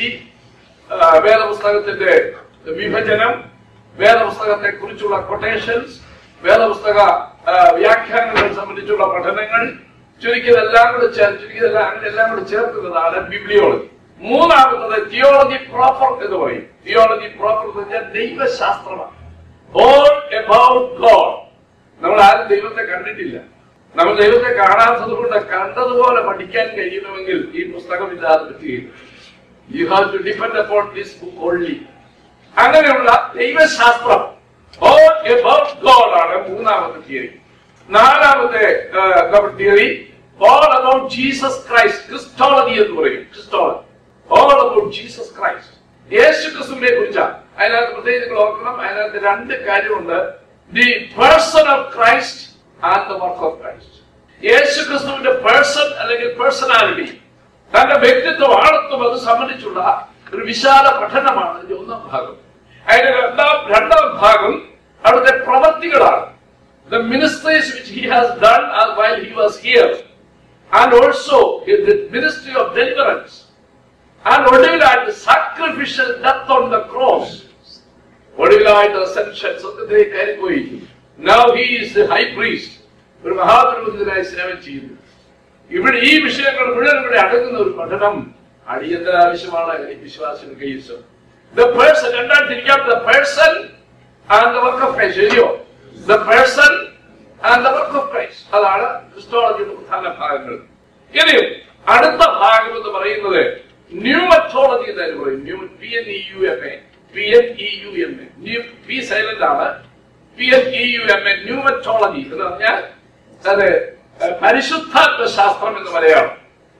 S1: വേദപുസ്തകത്തിന്റെ വിഭജനം വേദപുസ്തകത്തെ കുറിച്ചുള്ള കൊട്ടേഷൻസ് വേദപുസ്തക ആ, വ്യാഖ്യാനങ്ങളെ സംബന്ധിച്ചുള്ള പഠനങ്ങൾ ചുരുക്കിയതെല്ലാം കൂടെ ചേർത്ത് ചുരുക്കിയതെല്ലാം അങ്ങനെ എല്ലാം കൂടെ ചേർക്കുന്നതാണ് ബിബ്ലിയോളജി മൂന്നാമത്തത് തിയോളജി പ്രോപ്പർ എന്ന് പറയും തിയോളജി പ്രോപ്പർ എന്ന് വെച്ചാൽ ദൈവശാസ്ത്രമാണ് ഓൾ എബൌട്ട് ഗോഡ് നമ്മൾ ആരും ദൈവത്തെ കണ്ടിട്ടില്ല നമ്മൾ ദൈവത്തെ കാണാത്തത് കൊണ്ട് കണ്ടതുപോലെ പഠിക്കാൻ കഴിയണമെങ്കിൽ ഈ പുസ്തകം ഇല്ലാതെ പറ്റുകയില്ല you have to depend upon this book only അങ്ങനെയുള്ള ദൈവശാസ്ത്രം ഓൾ എബൌട്ട് ഗോഡ് ആണ് മൂന്നാമത്തെ തിയറി നാലാമത്തെ theory all about Jesus Christ Christology എന്ന് പറയും Christology all about Jesus Christ Yesu ക്രിസ്തുവിനെ കുറിച്ചാണ് അതിനകത്ത് പ്രത്യേകിച്ച് നിങ്ങൾ ഓർക്കണം അതിനകത്ത് രണ്ട് കാര്യമുണ്ട് the person of Christ and the work of Christ Yesu ക്രിസ്തുവിന്റെ പേഴ്സൺ അല്ലെങ്കിൽ പേഴ്സണാലിറ്റി തന്റെ വ്യക്തിത്വം ആളത്വം അത് സംബന്ധിച്ചുള്ള ഒരു വിശാല പഠനമാണ് ഇതിന്റെ ഒന്നാം ഭാഗം അതിന്റെ രണ്ടാം രണ്ടാം ഭാഗം അവിടുത്തെ പ്രവർത്തികളാണ് the ministries which he has done uh, while he was here and also in the ministry of deliverance and ഒടുവിലായിട്ട് sacrificial death on the cross ഒടുവിലായിട്ട് ascension സ്വർഗ്ഗത്തിലേക്ക് കയറിപ്പോയി now he is the high priest ഒരു മഹാപുരോഹിതനായി സേവനം ചെയ്യുന്നു ഇവിടെ ഈ വിഷയങ്ങൾ മുഴുവൻ ഇവിടെ അടങ്ങുന്ന ഒരു പഠനം അടിയന്തര ആവശ്യമാണ് ഈ വിശ്വാസികൾ കൈവശം ദ പേഴ്സൺ രണ്ടാം തിരിക്കാം the person and the work of Christ ശരിയോ the person and the work of Christ അതാണ് ക്രിസ്റ്റോളജിയുടെ പ്രധാന ഭാഗങ്ങൾ ഇനിയും അടുത്ത ഭാഗം എന്ന് പറയുന്നത് ന്യൂമറ്റോളജി എന്ന് പറയും pneu P N E U M A P N E U M A pneu P silent ആണ് P N E U M A pneumatology എന്ന് പറഞ്ഞാൽ അത് പരിശുദ്ധാത്മ ശാസ്ത്രം എന്ന് മലയാളം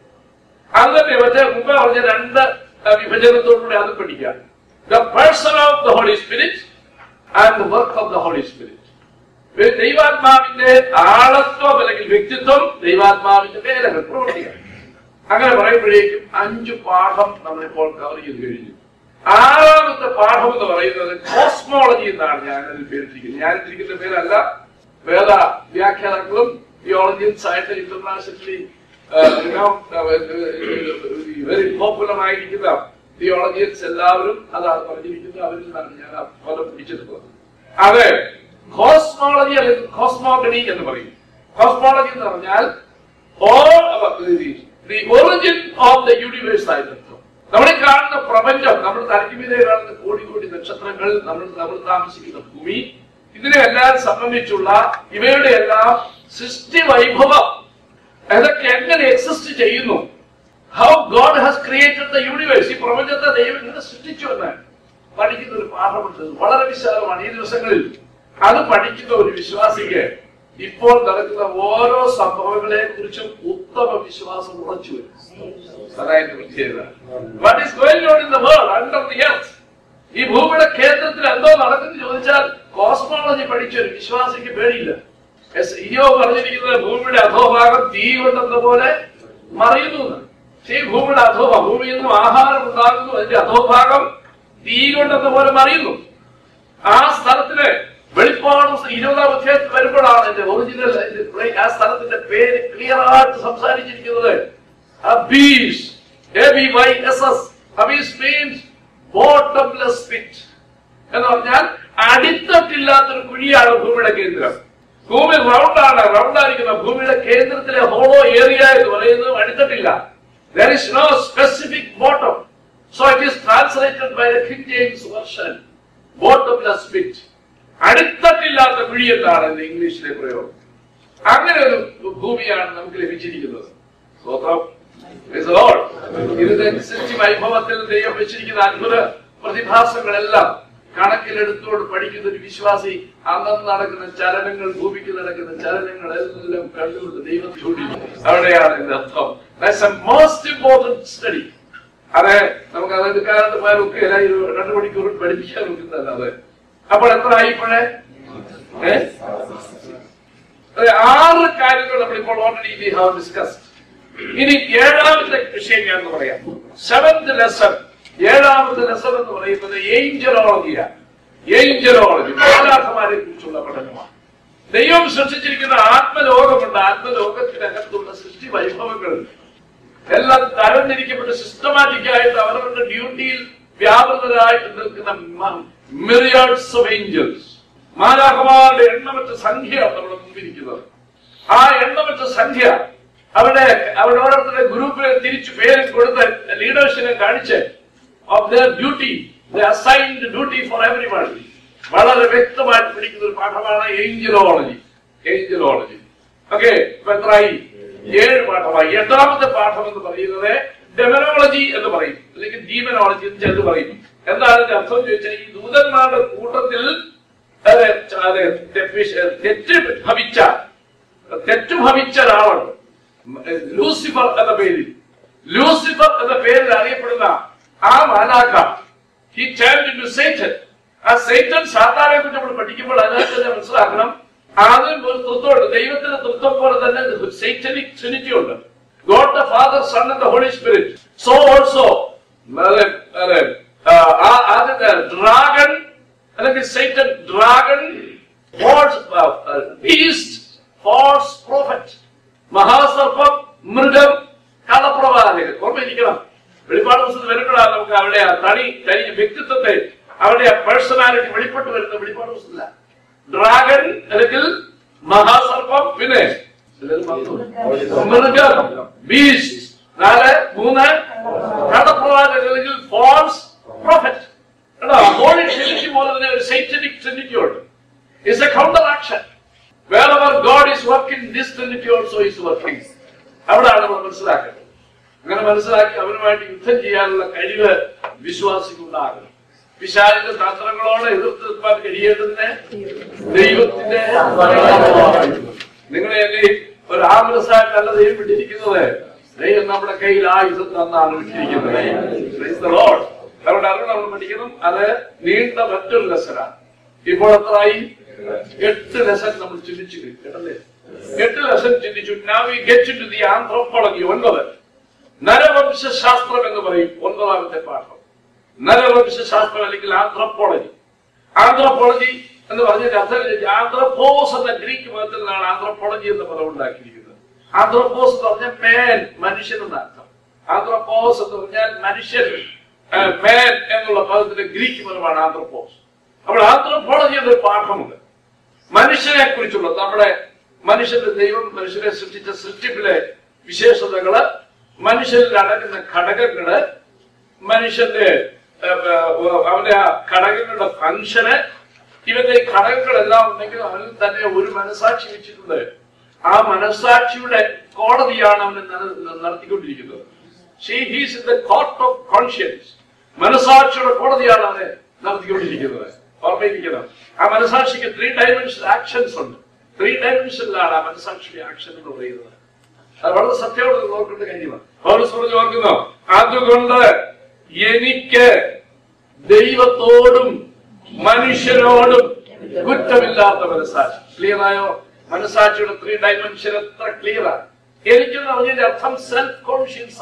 S1: അങ്ങനെ മറ്റേ മുമ്പ് പറഞ്ഞ രണ്ട് വിഭജനത്തോടുകൂടി അത് പഠിക്കാം the person of the holy Spirit and the work of the holy Spirit ദൈവാത്മാവിന്റെ ആളത്വം അല്ലെങ്കിൽ വ്യക്തിത്വം ദൈവാത്മാവിന്റെ വേലകൾ പ്രവർത്തികൾ അങ്ങനെ പറയുമ്പോഴേക്കും അഞ്ചു പാഠം നമ്മളിപ്പോൾ കവർ ചെയ്ത് കഴിഞ്ഞു ആറാമത്തെ പാഠം എന്ന് പറയുന്നത് കോസ്മോളജി എന്നാണ് ഞാൻ അതിൽ പേരിട്ടിരിക്കുന്നത് ഞാൻ ഇട്ടിരിക്കുന്ന പേരല്ല വേദ വ്യാഖ്യാതാക്കളും തിയോളജിയൻസ് ആയിട്ട് ഇന്റർനാഷണലി വെരി പോപ്പുലർ ആയിരിക്കുന്ന തിയോളജിയൻസ് എല്ലാവരും അതാണ് പറഞ്ഞിരിക്കുന്നത് അവരിൽ നിന്നാണ് ഞാൻ ആ പദം പിടിച്ചെടുക്കുന്നത് അതെ കോസ്മോളജി അല്ലെങ്കിൽ കോസ്മോഗണി എന്ന് പറയും കോസ്മോളജി എന്ന് പറഞ്ഞാൽ the origin of the universe ആയിരുന്നു നമ്മൾ കാണുന്ന പ്രപഞ്ചം നമ്മൾ തലയ്ക്കുമീതെ കാണുന്ന കോടി കോടി നക്ഷത്രങ്ങൾ നമ്മൾ നമ്മൾ താമസിക്കുന്ന ഭൂമി ഇതിനെയെല്ലാം സംബന്ധിച്ചുള്ള ഇവയുടെ എല്ലാം സൃഷ്ടി വൈഭവം അതൊക്കെ എങ്ങനെ എക്സിസ്റ്റ് ചെയ്യുന്നു how God has created the universe ഈ പ്രപഞ്ചത്തെ ദൈവം ഇങ്ങനെ സൃഷ്ടിച്ചു എന്ന് പഠിക്കുന്ന ഒരു പാഠമുണ്ട് വളരെ വിശാലമാണ് ഈ ദിവസങ്ങളിൽ അത് പഠിക്കുന്ന ഒരു വിശ്വാസിക്ക് ഇപ്പോൾ നടക്കുന്ന ഓരോ സംഭവങ്ങളെ കുറിച്ചും ഉത്തമ വിശ്വാസം ഉറച്ചു വരും അതായത് പ്രത്യേകത what is going on in the world under the earth ഈ ഭൂമിയുടെ കേന്ദ്രത്തിൽ എന്തോ നടക്കുന്നു ചോദിച്ചാൽ കോസ്മോളജി പഠിച്ച ഒരു വിശ്വാസിക്ക് പേടിയില്ല എസ് ഇയോ പറഞ്ഞിരിക്കുന്നത് ഭൂമിയുടെ അധോഭാഗം തീ കൊണ്ടെന്ന പോലെ മറിയുന്നു എന്ന്. ഈ ഭൂമിയുടെ അധോഭ ഭൂമിയിൽ നിന്നും ആഹാരം ഉണ്ടാകുന്നു അതിന്റെ അധോഭാഗം തീ കൊണ്ടെന്ന പോലെ മറിയുന്നു ആ സ്ഥലത്തിന് വെളിപ്പാട് ഇരുപതാം അധ്യായത്തിൽ വരുമ്പോഴാണ് എന്റെ ഒറിജിനൽ ആ സ്ഥലത്തിന്റെ പേര് ക്ലിയർ ആയിട്ട് സംസാരിച്ചിരിക്കുന്നത് abyss A B Y S S abyss means bottomless pit എന്ന് പറഞ്ഞാൽ അടിത്തട്ടില്ലാത്തൊരു കുഴിയാണ് ഭൂമിയുടെ കേന്ദ്രം ഭൂമി റൗണ്ട് ആണ് റൗണ്ട് ആയിരിക്കുന്ന ഭൂമിയുടെ കേന്ദ്രത്തിലെ ഹോളോ ഏരിയ എന്ന് പറയുന്നത് അടിത്തട്ടില്ല there is no specific bottom so it is translated by the King James version bottomless pit അടിത്തട്ടില്ലാത്ത കുഴി എന്നാണ് ഇത് ഇംഗ്ലീഷിലെ പ്രയോഗം അങ്ങനെ ഒരു ഭൂമിയാണ് നമുക്ക് ലഭിച്ചിരിക്കുന്നത് സ്വത്രം Praise the Lord. ഇതിനനുസരിച്ച് വൈഭവത്തിൽ ദൈവം വെച്ചിരിക്കുന്ന അത്ഭുത പ്രതിഭാസങ്ങളെല്ലാം കണക്കിലെടുത്തോട് പഠിക്കുന്ന ഒരു വിശ്വാസി അന്നന്ന് നടക്കുന്ന ചലനങ്ങൾ ഭൂമിക്ക് നടക്കുന്ന ചലനങ്ങളെല്ലാം കണ്ടുകൊണ്ട് ദൈവം ചൂടി അവിടെയാണ് ഇതിന്റെ അർത്ഥം that's a most important study അതെ നമുക്ക് അത് എടുക്കാനായിട്ട് പോയാൽ ഒക്കെ എല്ലാം ഈ രണ്ടു മണിക്കൂർ പഠിപ്പിക്കാൻ നോക്കുന്നതല്ല അതെ അപ്പോൾ എത്ര ആയിപ്പോഴേ ഏ അതെ, ആറ് കാര്യങ്ങൾ നമ്മളിപ്പോൾ ഓൾറെഡി വി ഹാവ് ഡിസ്കസ്ഡ് ഇനി ഏഴാമത്തെ വിഷയം ഞാൻ എന്ന് പറയാം സെവന്ത് ലെസൺ ഏഴാമത്തെ ലെസൺ എന്ന് പറയുന്നത് ഏഞ്ചലോളജിയാണ് ഏഞ്ചലോളജി മാലാഖമാരെ കുറിച്ചുള്ള പഠനമാണ് ദൈവം സൃഷ്ടിച്ചിരിക്കുന്ന ആത്മലോകമുണ്ട് ആത്മലോകത്തിനകത്തുള്ള സൃഷ്ടി വൈഭവങ്ങൾ എല്ലാം തരംതിരിക്കപ്പെട്ട് സിസ്റ്റമാറ്റിക് ആയിട്ട് അവരവരുടെ ഡ്യൂട്ടിയിൽ വ്യാപൃതരായിട്ട് നിൽക്കുന്ന മിറിയാഡ്സ് ഓഫ് ഏഞ്ചൽസ് മാലാഖമാരുടെ എണ്ണമറ്റ സംഖ്യയാണ് നമ്മുടെ മുമ്പിരിക്കുന്നത് ആ എണ്ണമറ്റ സംഖ്യ അവിടെ അവിടെ ഓരോരുത്തരുടെ ഗ്രൂപ്പിനെ തിരിച്ചു പേര് കൊടുത്ത് ലീഡേഴ്സിനെ കാണിച്ച് of their duty assigned duty for every one വളരെ വ്യക്തമായിട്ട് പഠിക്കുന്ന ഒരു പാഠമാണ് ഏഞ്ചലോളജി ഏഞ്ചലോളജി ഓക്കെ ഇപ്പൊ എത്രയായി ഏഴ് പാഠമായി എട്ടാമത്തെ പാഠം എന്ന് പറയുന്നത് ഡെമനോളജി എന്ന് പറയും അല്ലെങ്കിൽ ഡീമനോളജി എന്ന് ചിലത് പറയും എന്താണ് അതിന്റെ അർത്ഥം ചോദിച്ചാൽ ഈ ദൂതന്മാരുടെ കൂട്ടത്തിൽ അതെ, അതെ, തെറ്റ് തെറ്റ് ഭവിച്ച തെറ്റ് ഭവിച്ച ഒരാളുണ്ട് ലൂസിഫർ എന്ന പേരിൽ ലൂസിഫർ എന്ന പേരിൽ അറിയപ്പെടുന്ന ആ മാലാഖ ഹി ടേൺഡ് ഇൻടു സേറ്റൻ ആ സേറ്റൻ സാത്താനെ കുറിച്ച് നമ്മൾ പഠിക്കുമ്പോൾ അതിനകത്ത് തന്നെ മനസ്സിലാക്കണം ആദ്യം ഒരു തൃത്വമുണ്ട് ദൈവത്തിന്റെ തൃത്വം പോലെ തന്നെ സേറ്റനിക് ട്രിനിറ്റി ഉണ്ട് God the Father Son and the holy Spirit so also ആദ്യത്തെ ഡ്രാഗൺ അല്ലെങ്കിൽ Satan dragon false beast false prophet മഹാസർപ്പം മൃഗം കള്ളപ്രവാചകൻ ഓർമ്മയിരിക്കണം വെളിപ്പാട് പുസ്തകത്തിൽ വരുമ്പോഴാണ് നമുക്ക് അവരുടെ ആ തനി തനി വ്യക്തിത്വത്തെ അവരുടെ ആ പേഴ്സണാലിറ്റി വെളിപ്പെട്ട് വരുന്ന വെളിപ്പാട് പുസ്തകത്തില ഡ്രാഗൺ അല്ലെങ്കിൽ മഹാസർപ്പം പിന്നെ മൃഗം ബീസ്റ്റ് നാല് മൂന്ന് കള്ളപ്രവാചകൻ അല്ലെങ്കിൽ ഫോൾസ് പ്രോഫറ്റ് കേട്ടോ ഹോളി ട്രിനിറ്റി പോലെ തന്നെ ഒരു സൈറ്റനിക് ട്രിനിറ്റി ഉണ്ട് is a counter action wherever God is working, this Trinity also is working. അവിടെയാണ് നമ്മൾ മനസ്സിലാക്കേണ്ടത് അങ്ങനെ മനസ്സിലാക്കി അവനുമായിട്ട് യുദ്ധം ചെയ്യാനുള്ള കഴിവ് വിശ്വാസിക്കുണ്ടാകണം പിശാലിന്റെ തന്ത്രങ്ങളോട് എതിർത്ത് നിൽക്കാൻ കഴിയേണ്ടതിന് ദൈവത്തിന്റെ നിങ്ങളെ അല്ലേ ഒരു ആംബുലൻസായിട്ടല്ല ദൈവം വിട്ടിരിക്കുന്നത് ദൈവം നമ്മുടെ കയ്യിൽ ആയുധം തന്നാണ് വിട്ടിരിക്കുന്നത് Praise the Lord. അതുകൊണ്ട് അത് നമ്മൾ പഠിക്കണം അത് നീണ്ട മറ്റൊരു ലെസനാണ് ഇപ്പോൾ എത്രയായി എട്ട് ലെസൺ നമ്മൾ ചിന്തിച്ചു കേട്ടല്ലേ എട്ട് ലെസൺ ചിന്തിച്ചു now we get into the anthropology ഒൻപത് നരവംശാസ്ത്രം എന്ന് പറയും ഒൻപതാമത്തെ പാഠം നരവംശാസ്ത്രം അല്ലെങ്കിൽ ആന്ത്രപ്പോളജി ആന്ത്രപ്പോളജി എന്ന് പറഞ്ഞതിന്റെ അർത്ഥം ആന്ത്രപ്പോസ് എന്ന ഗ്രീക്ക് പദത്തിൽ നിന്നാണ് ആന്ത്രപ്പോളജി എന്ന പദം ഉണ്ടാക്കിയിരിക്കുന്നത് ആന്ത്രപ്പോസ് എന്ന് പറഞ്ഞാൽ മേൻ മനുഷ്യൻ എന്ന അർത്ഥം ആന്ത്രപ്പോസ് എന്ന് പറഞ്ഞാൽ മനുഷ്യൻ മേൻ എന്നുള്ള പദത്തിന്റെ ഗ്രീക്ക് പദമാണ് ആന്ത്രപ്പോസ് അപ്പോൾ ആന്ത്രപ്പോളജി എന്നൊരു പാഠമുണ്ട് മനുഷ്യനെ കുറിച്ചുള്ള നമ്മുടെ മനുഷ്യന്റെ ദൈവം മനുഷ്യനെ സൃഷ്ടിച്ച സൃഷ്ടിപ്പിലെ വിശേഷതകള് മനുഷ്യനിൽ അടങ്ങുന്ന ഘടകങ്ങള് മനുഷ്യന്റെ ഏർ, ഏർ, അവന്റെ ആ ഘടകങ്ങളുടെ ഫംഗ്ഷന് ഇവന്റെ ഈ ഘടകങ്ങളെല്ലാം ഉണ്ടെങ്കിൽ അവനിൽ തന്നെ ഒരു മനസാക്ഷി വെച്ചിട്ടുണ്ട് ആ മനസാക്ഷിയുടെ കോടതിയാണ് അവന് നട- നടത്തിക്കൊണ്ടിരിക്കുന്നത് she he's in the court of conscience മനസാക്ഷിയുടെ കോടതിയാണ് അവനെ നടത്തിക്കൊണ്ടിരിക്കുന്നത് ഓർമ്മയിരിക്കണം ആ മനസാക്ഷിക്ക് ത്രീ ഡയമെൻഷൻ ആക്ഷൻസ് ഉണ്ട് ത്രീ ഡയമെൻഷനിലാണ് ആ മനസാക്ഷിയുടെ ആക്ഷൻ എന്ന് പറയുന്നത് അത് വളരെ സത്യത്തോട് നോക്കേണ്ട കാര്യമാണ് പൗരസ് പറഞ്ഞു ഓർക്കുന്നു അതുകൊണ്ട് എനിക്ക് ദൈവത്തോടും മനുഷ്യരോടും കുറ്റമില്ലാത്ത മനസാക്ഷി ക്ലിയർ ആയോ മനസാക്ഷിയുടെ ത്രീ ഡയമെൻഷൻ എത്ര ക്ലിയർ ആണ് എനിക്കെന്ന് പറഞ്ഞതിന്റെ അർത്ഥം സെൽഫ് കോൺഷ്യൻസ്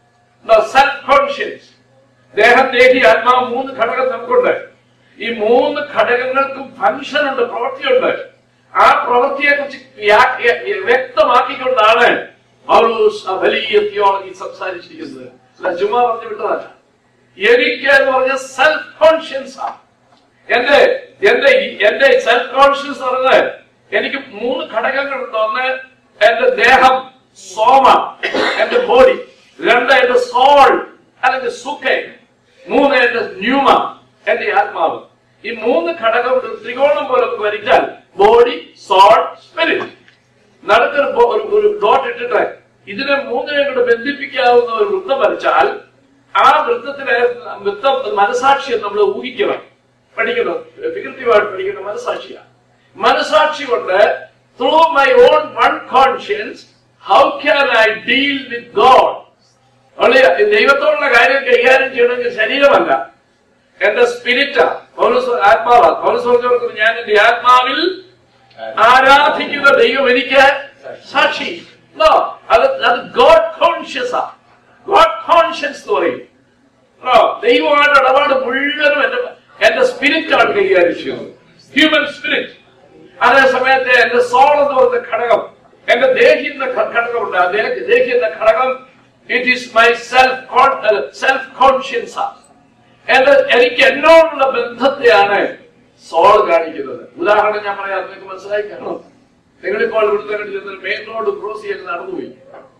S1: ആണ് സെൽഫ് കോൺഷ്യൻസ് ദേഹം ദേഹി ആത്മാവ് മൂന്ന് ഘടകം നമുക്കുണ്ട് ഈ മൂന്ന് ഘടകങ്ങൾക്കും ഫംഗ്ഷൻ ഉണ്ട് പ്രവൃത്തിയുണ്ട് ആ പ്രവൃത്തിയെ കുറിച്ച് വ്യക്തമാക്കിക്കൊണ്ടാണ് പൗലോസ് ആ വലിയ തിയോളജി സംസാരിച്ചിരിക്കുന്നത് അല്ല ചുമ്മാ പറഞ്ഞു വിട്ടതല്ല എനിക്ക് എന്ന് പറഞ്ഞ സെൽഫ് കോൺഷ്യൻസ് ആണ് എന്റെ എന്റെ ഈ- എന്റെ സെൽഫ് കോൺഷ്യൻസ് പറഞ്ഞത് എനിക്ക് മൂന്ന് ഘടകങ്ങളുണ്ട് ഒന്ന് എന്റെ ദേഹം സോമ എന്റെ ബോഡി രണ്ട് എന്റെ സോൾ അല്ലെങ്കിൽ സുഖെ മൂന്ന് എന്റെ ന്യൂമ എന്റെ ആത്മാവ് ഈ മൂന്ന് ഘടകം ഒരു ത്രികോണം പോലെ ഒന്ന് വരച്ചാൽ ബോഡി സോൾ സ്പിരിറ്റ് നടുക്കൊരു ബോ- ഒരു- ഒരു ഡോട്ട് ഇട്ടിട്ട് ഇതിനെ മൂന്നിനെ കൂടെ ബന്ധിപ്പിക്കാവുന്ന ഒരു വൃത്തം വരച്ചാൽ ആ വൃത്തത്തിലെ വൃത്തം മനസാക്ഷിയെ നമ്മൾ ഊഹിക്കണം പഠിക്കണം ഫിഗർട്ടീവായിട്ട് പഠിക്കണം മനസാക്ഷിയാണ് മനസാക്ഷി കൊണ്ട് through my own one conscience how can I deal with God ദൈവത്തോടുള്ള കാര്യം കൈകാര്യം ചെയ്യണമെങ്കിൽ ശരീരമല്ല എന്റെ സ്പിരിറ്റാ പൗരസ് ആത്മാവാ പൗരസ് പറഞ്ഞവർക്ക് ഞാൻ എന്റെ ആത്മാവിൽ ആരാധിക്കുന്ന ദൈവം എനിക്ക് സാക്ഷി No, അത് അത് ഗോഡ് കോൺഷ്യസ് ആ ഗോഡ് കോൺഷ്യൻസ് എന്ന് പറയും No, ദൈവമായിട്ട് ഇടപാട് മുഴുവനും എന്റെ എന്റെ സ്പിരിറ്റ് ആണ് കൈകാര്യം ചെയ്യുന്നത് ഹ്യൂമൻ സ്പിരിറ്റ് അതേ സമയത്ത് എന്റെ സോൾ എന്ന് പറയുന്ന ഘടകം എന്റെ ദേഹി എന്ന ഘ- ഘടകമുണ്ട് ആ ദേഹി ദേഹി എന്ന ഘടകം it is my self self conscience ആണ് എന്റെ എനിക്ക് എന്നോടുള്ള ബന്ധത്തെയാണ് സോൾ കാണിക്കുന്നത് ഉദാഹരണം ഞാൻ പറയാം നിങ്ങൾക്ക് മനസ്സിലായി കാണും നിങ്ങളിപ്പോൾ ഇവിടുത്തെ ചെന്ന് മെയിൻ റോഡ് ക്രോസ് ചെയ്ത് നടന്നുപോയി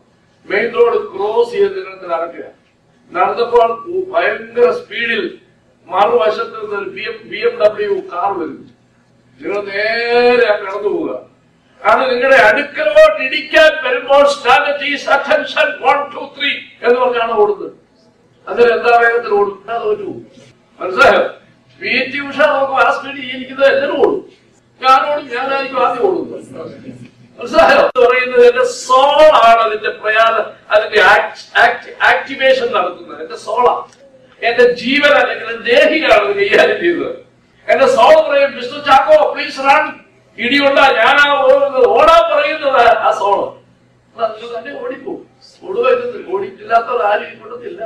S1: മെയിൻ റോഡ് ക്രോസ് ചെയ്ത് നിങ്ങൾ നടക്കുക നടന്നപ്പോൾ ഭയങ്കര സ്പീഡിൽ മറുവശത്ത് നിന്ന് ഒരു B M B M W car വരുന്നു നിങ്ങൾ നേരെ ആ കടന്നു പോവുക കാരണം നിങ്ങളുടെ അടുക്കലോട്ട് ഇടിക്കാൻ വരുമ്പോൾ strategies attention one two three എന്ന് പറഞ്ഞാണ് ഓടുന്നത് അതിൽ എന്താ വേഗത്തിൽ ഓടും അത് തോറ്റു പോകും. മനസ്സിലായോ പി ടി ഉഷ നമുക്ക് ആ സ്പീഡിൽ ജീവിക്കുന്നത് എല്ലാവരും ഓടും ഞാനോടും ഞാനായിരിക്കും ആദ്യം ഓടുന്നത് മനസ്സിലായോ എന്ന് പറയുന്നത് എന്റെ സോൾ ആണ് അതിന്റെ പ്രയാസം അതിന്റെ ആക്ടിവേഷൻ നടത്തുന്നത് എന്റെ സോളാണ് എന്റെ ജീവൻ അല്ലെങ്കിൽ ദേഹിയാണ് ഇത് കൈകാര്യം ചെയ്തത് എന്റെ സോൾ പറയും മിസ്റ്റർ ചാക്കോ പ്ലീസ് റൺ ഇടിയുണ്ട ഞാനാ ഓടുന്നത് ഓടാൻ പറയുന്നത് ആ സോള് നിങ്ങൾ തന്നെ ഓടിപ്പോവും ഓടുക ഓടിയിട്ടില്ലാത്തവർ ആരും ഈ കൂട്ടത്തില്ല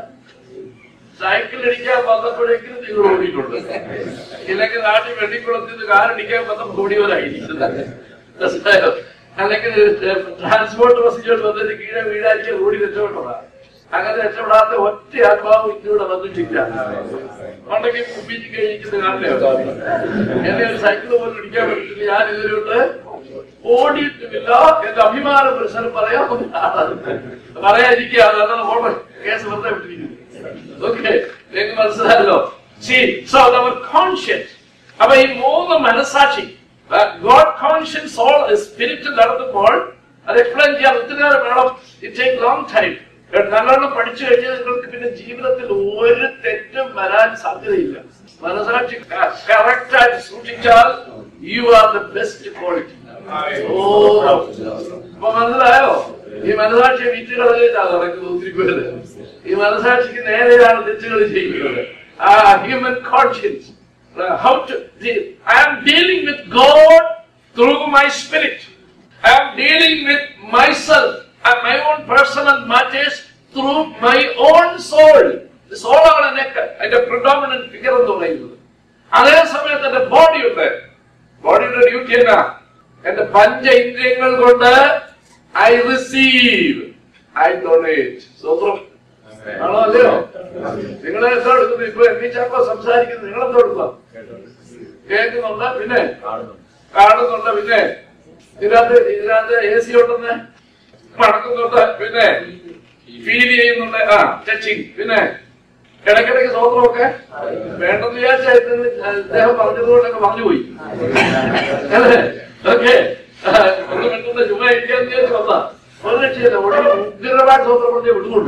S1: സൈക്കിൾ അടിക്കാൻ വന്നപ്പോഴേക്കും നിങ്ങൾ ഓടിയിട്ടുണ്ട് ഇല്ലെങ്കിൽ നാട്ടിൽ വെള്ളിക്കുളത്തിൽ നിന്ന് കാറടിക്കാൻ വന്നപ്പോൾ ഓടിയവരായിരിക്കും മനസ്സിലായോ? അല്ലെങ്കിൽ ട്രാൻസ്പോർട്ട് ബസ്സുകൾ വന്നിട്ട് കീഴെ വീടായിരിക്കും ഓടി രക്ഷപ്പെട്ടതാ അങ്ങനെ രക്ഷപ്പെടാത്ത ഒറ്റ ആത്മാവ് ഇന്നിവിടെ വന്നിട്ടില്ല ഉണ്ടെങ്കിൽ കുപ്പിച്ച് കഴിക്കുന്ന കാണില്ലേ എന്നെ ഒരു സൈക്കിൾ പോലും ഇടിക്കാൻ പറ്റില്ല ഞാൻ ഇതിലോട്ട് ഓടിയിട്ടുമില്ല എന്റെ അഭിമാന പുരുഷനും പറയാൻ പറയാതിരിക്കുക അതാണ് ഫോട്ടോ കേസ് വെറുതെ വിട്ടിരിക്കുന്നു ഓക്കെ നിങ്ങൾക്ക് മനസ്സിലായല്ലോ സി സോ അവർ കോൺഷ്യസ് അപ്പൊ ഈ മൂന്ന് മനസാക്ഷി ഗോഡ് കോൺഷ്യൻസ് ഓൾ സ്പിരിറ്റ് നടത്തുമ്പോൾ അത് എക്സ്പ്ലെയിൻ ചെയ്യാൻ ഒത്തിരി നേരം വേണം ഇറ്റ് ടേക്ക് ലോങ് ടൈം നല്ലോണം പഠിച്ചു കഴിഞ്ഞാൽ നിങ്ങൾക്ക് പിന്നെ ജീവിതത്തിൽ ഒരു തെറ്റും വരാൻ സാധ്യതയില്ല മനസാക്ഷി കറക്റ്റ് ആയിട്ട് സൂക്ഷിച്ചാൽ you are the best quality ഓ അപ്പൊ മനസ്സിലായോ ഈ മനസാക്ഷി വീട്ടുകളിലേക്കാണ് നടക്കുന്നത് ഒത്തിരി പേര് ഈ മനസാക്ഷിക്ക് നേരെയാണ് തെറ്റുകൾ ചെയ്യുന്നത് ആ human conscience how to I am dealing with God through my spirit I am dealing with myself and my own personal matters through my own soul. സോളാണ് എന്നെ അതിന്റെ പ്രിഡോമിനന്റ് ഫിഗർ എന്ന് പറയുന്നത് അതേ സമയത്ത് എന്റെ ബോഡി ഉണ്ട് ബോഡിയുടെ ഡ്യൂട്ടി എന്നാ എന്റെ പഞ്ച ഇന്ദ്രിയങ്ങൾ കൊണ്ട് ഐ റിസീവ് ഐ ഡൊണേറ്റ് സ്വന്തം ആണോ അല്ലയോ നിങ്ങൾ എന്താ എടുക്കുന്നത് ഇപ്പൊ എം വി ചാക്കോ സംസാരിക്കുന്നത് നിങ്ങൾ എന്താ എടുക്കുക കേൾക്കുന്നുണ്ട് പിന്നെ കാണുന്നുണ്ട് പിന്നെ ഇതിനകത്ത് ഇതിനകത്ത് എ സി ഉണ്ടെന്ന് മടക്കുന്നുണ്ട് പിന്നെ ഫീൽ ചെയ്യുന്നുണ്ട് ആ ടച്ചിങ് പിന്നെ ഇടയ്ക്കിടയ്ക്ക് സ്വതന്ത്രമൊക്കെ വേണ്ടെന്ന് വിചാരിച്ച അദ്ദേഹം പറഞ്ഞതുകൊണ്ടൊക്കെ പറഞ്ഞുപോയി അല്ലേ ഓക്കെ ഒന്ന് മിണ്ടുന്ന ചുമ്മാ ഇരിക്കാന്ന് വിചാരിച്ചു വന്നാ ഒരു രക്ഷയില്ല ഉടനെ ഉഗ്രമായിട്ട് സ്വതന്ത്രം പറഞ്ഞേ വിടുകൊണ്ടു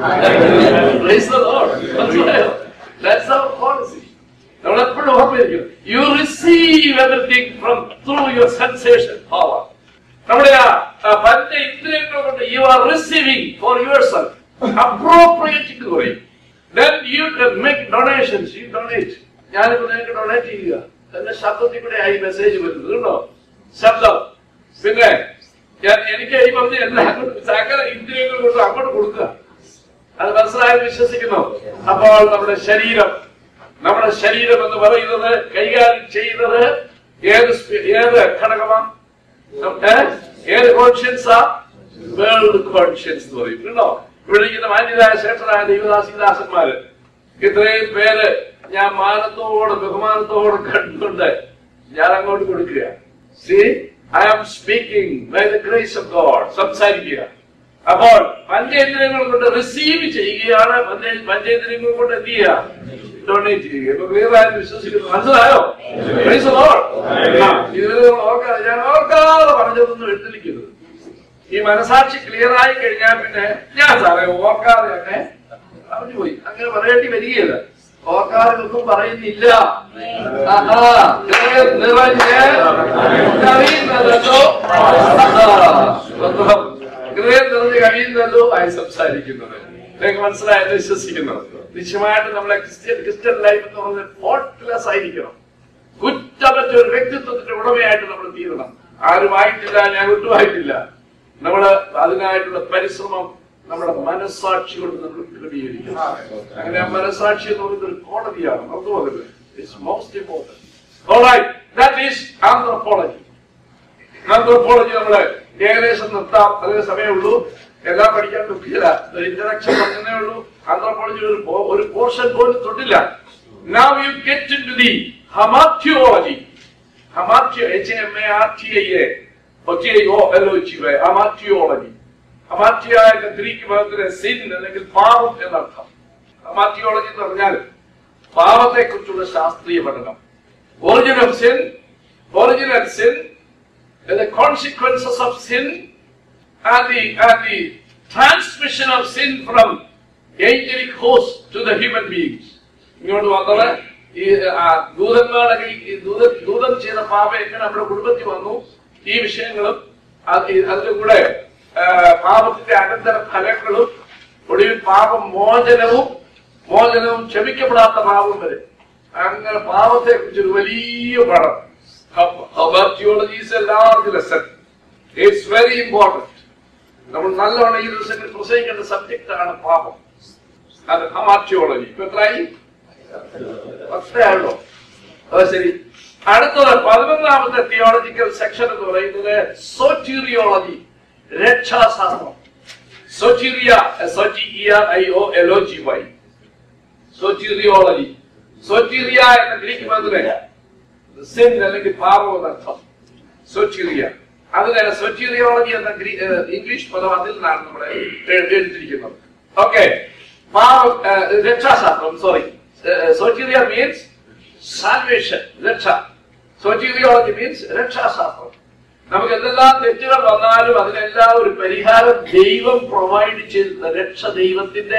S1: Praise the Lord. മനസ്സിലായോ? That's our policy. നമ്മൾ എപ്പോഴും ഓർമ്മയിരിക്കും you receive everything from through your sensation power നമ്മുടെ ആ ആ പഞ്ച ഇന്ദ്രിയങ്ങൾ കൊണ്ട് you are receiving for your self appropriating പറയും then you make donations you donate ഞാനിപ്പോ നിങ്ങൾക്ക് ഡൊണേറ്റ് ചെയ്യുക എന്റെ ശബ്ദത്തിൽ കൂടെ ആയി മെസ്സേജ് വരുന്നത് കേട്ടോ ശബ്ദം പിന്നെ ഞാൻ എനിക്ക് ഈ പറഞ്ഞ എല്ലാ സകല ഇന്ദ്രിയങ്ങൾ കൊണ്ട് അങ്ങോട്ട് കൊടുക്കുക അത് മനസ്സിലായി വിശ്വസിക്കുന്നു അപ്പോൾ നമ്മുടെ ശരീരം നമ്മുടെ ശരീരം എന്ന് പറയുന്നത് കൈകാര്യം ചെയ്യുന്നത് ഏത് സ്പി- ഏത് ഘടകമാണ് ഏ? ഏത് കോൺഷ്യൻസാ വേൾഡ് കോൺഷ്യൻസ് എന്ന് പറയും കേട്ടോ ഇവിടെ ഇരിക്കുന്ന മാന്യരായ ശ്രേഷ്ഠരായ ദൈവദാസിദാസന്മാര് ഇത്രയും പേര് ഞാൻ മാനത്തോടെ ബഹുമാനത്തോടെ കണ്ടുകൊണ്ട് ഞാൻ അങ്ങോട്ട് കൊടുക്കുക see I am speaking by the grace of God സംസാരിക്കുക അപ്പോൾ പഞ്ചേന്ദ്രിയങ്ങൾ കൊണ്ട് റിസീവ് ചെയ്യുകയാണ് പഞ്ചേ- പഞ്ചേന്ദ്രിയങ്ങൾ കൊണ്ട് എന്ത് ചെയ്യുക ഡൊണേറ്റ് ചെയ്യുക ഇപ്പൊ വേറെ ആരും വിശ്വസിക്കുന്നു മനസ്സിലായോ Praise the Lord. ആ, ഇതുവരെ നമ്മൾ ഓർക്കാതെ ഞാൻ ഓർക്കാതെ പറഞ്ഞതൊന്നും എഴുതിരിക്കരുത് ഈ മനസാക്ഷി ക്ലിയർ ആയി കഴിഞ്ഞാൽ പിന്നെ ഞാൻ സാറേ ഓർക്കാതെ തന്നെ പറഞ്ഞു പോയി അങ്ങനെ പറയേണ്ടി വരികയില്ല ഓർക്കാതെ ഒന്നും പറയുന്നില്ല ആഹാ, ഹൃദയം നിറഞ്ഞ് കവിയുന്നതല്ലോ ആഹാ, സ്വന്തം ഹൃദയം നിറഞ്ഞ് കവിയുന്നതല്ലോ ആയി സംസാരിക്കുന്നത് നിങ്ങൾക്ക് മനസ്സിലായെന്ന് വിശ്വസിക്കുന്നു നിശ്ചയമായിട്ട് നമ്മളെ ക്രിസ്ത്യൻ ക്രിസ്ത്യൻ ലൈഫ് എന്ന് പറയുന്നത് ഫോൾട്ട്ലെസ് ആയിരിക്കണം കുറ്റമറ്റ ഒരു വ്യക്തിത്വത്തിന്റെ ഉടമയായിട്ട് നമ്മൾ തീരണം ആരുമായിട്ടില്ല ഞാൻ ഒട്ടുമായിട്ടില്ല നമ്മള് അതിനായിട്ടുള്ള പരിശ്രമം നമ്മുടെ മനസ്സാക്ഷി കൊണ്ട് നമ്മൾ ക്രമീകരിക്കണം അങ്ങനെ ആ മനസ്സാക്ഷി എന്ന് പറയുന്നത് ഒരു കോടതിയാണ് മറന്നുപോകരുത് it's most important that is anthropology anthropology നമ്മള് ഏകദേശം നിർത്താം അതേ സമയമുള്ളൂ എല്ലാം പഠിക്കാൻ പറ്റില്ല ഇന്ററാക്ഷൻ പറഞ്ഞതേ ഉള്ളൂ ആന്ത്രപ്പോളജി ഒരു പോ- ഒരു പോർഷൻ പോലും തൊട്ടില്ല Now you get into the hamartiology. Hamartio, H-A-M-A-R-T-I-A. O T-I-O-L-O-G-Y. Hamartiology. Hamartia എന്ന ഗ്രീക്ക് പദത്തിന് സിൻ അല്ലെങ്കിൽ പാപം എന്നർത്ഥം ഹമാർട്ടിയോളജി എന്ന് പറഞ്ഞാൽ പാപത്തെ കുറിച്ചുള്ള ശാസ്ത്രീയ പഠനം origin of sin original sin the consequences of sin and the and the transmission of sin from angelic host to the human beings. ഇങ്ങോട്ട് വന്നത് ഈ ആ, ദൂതന്മാരുടെ കൈ ഈ ദൂത ദൂതൻ ചെയ്ത പാപം എങ്ങനെ നമ്മുടെ കുടുംബത്തിൽ വന്നു ഈ വിഷയങ്ങളും അത് ഈ- അതിന്റെ കൂടെ ആ, പാപത്തിന്റെ അനന്തര ഫലങ്ങളും ഒടുവിൽ പാപം മോചനവും മോചനവും ക്ഷമിക്കപ്പെടാത്ത പാപം വരെ അങ്ങനെ പാപത്തെ കുറിച്ച് ഒരു വലിയ പഠനം theology is a large lesson it's very important നമ്മൾ നല്ലവണ്ണം ഈ ദിവസങ്ങളിൽ പ്രസംഗിക്കേണ്ട സബ്ജക്റ്റ് ആണ് പാപം അത് ഹമാർട്ടിയോളജി ഇപ്പൊ എത്രയായി പത്തേ അത് ശരി അടുത്തത് പതിനൊന്നാമത്തെ തിയോളജിക്കൽ സെക്ഷൻ എന്ന് പറയുന്നത് സോറ്റീറിയോളജി രക്ഷാശാസ്ത്രം soteria S O T E R I O L O G Y soteriology soteria എന്ന ഗ്രീക്ക് പദത്തിലെ സിൻ അല്ലെങ്കിൽ പാപം എന്നർത്ഥം സോറ്റീറിയ അതിന് സോറ്റീറിയോളജി എന്ന ഗ്രീ- ഏഹ് ഇംഗ്ലീഷ് പദം അതിൽ നിന്നാണ് നമ്മൾ എഴുതിയിരിക്കുന്നത് ഓക്കെ പാപം ഏഹ് രക്ഷാശാസ്ത്രം സോറി സോറ്റീറിയ മീൻസ് സാൽവേഷൻ രക്ഷ സോറ്റീറിയോളജി മീൻസ് രക്ഷാശാസ്ത്രം നമുക്ക് എന്തെല്ലാം തെറ്റുകൾ വന്നാലും അതിനെല്ലാം ഒരു പരിഹാരം ദൈവം പ്രൊവൈഡ് ചെയ്ത രക്ഷ ദൈവത്തിന്റെ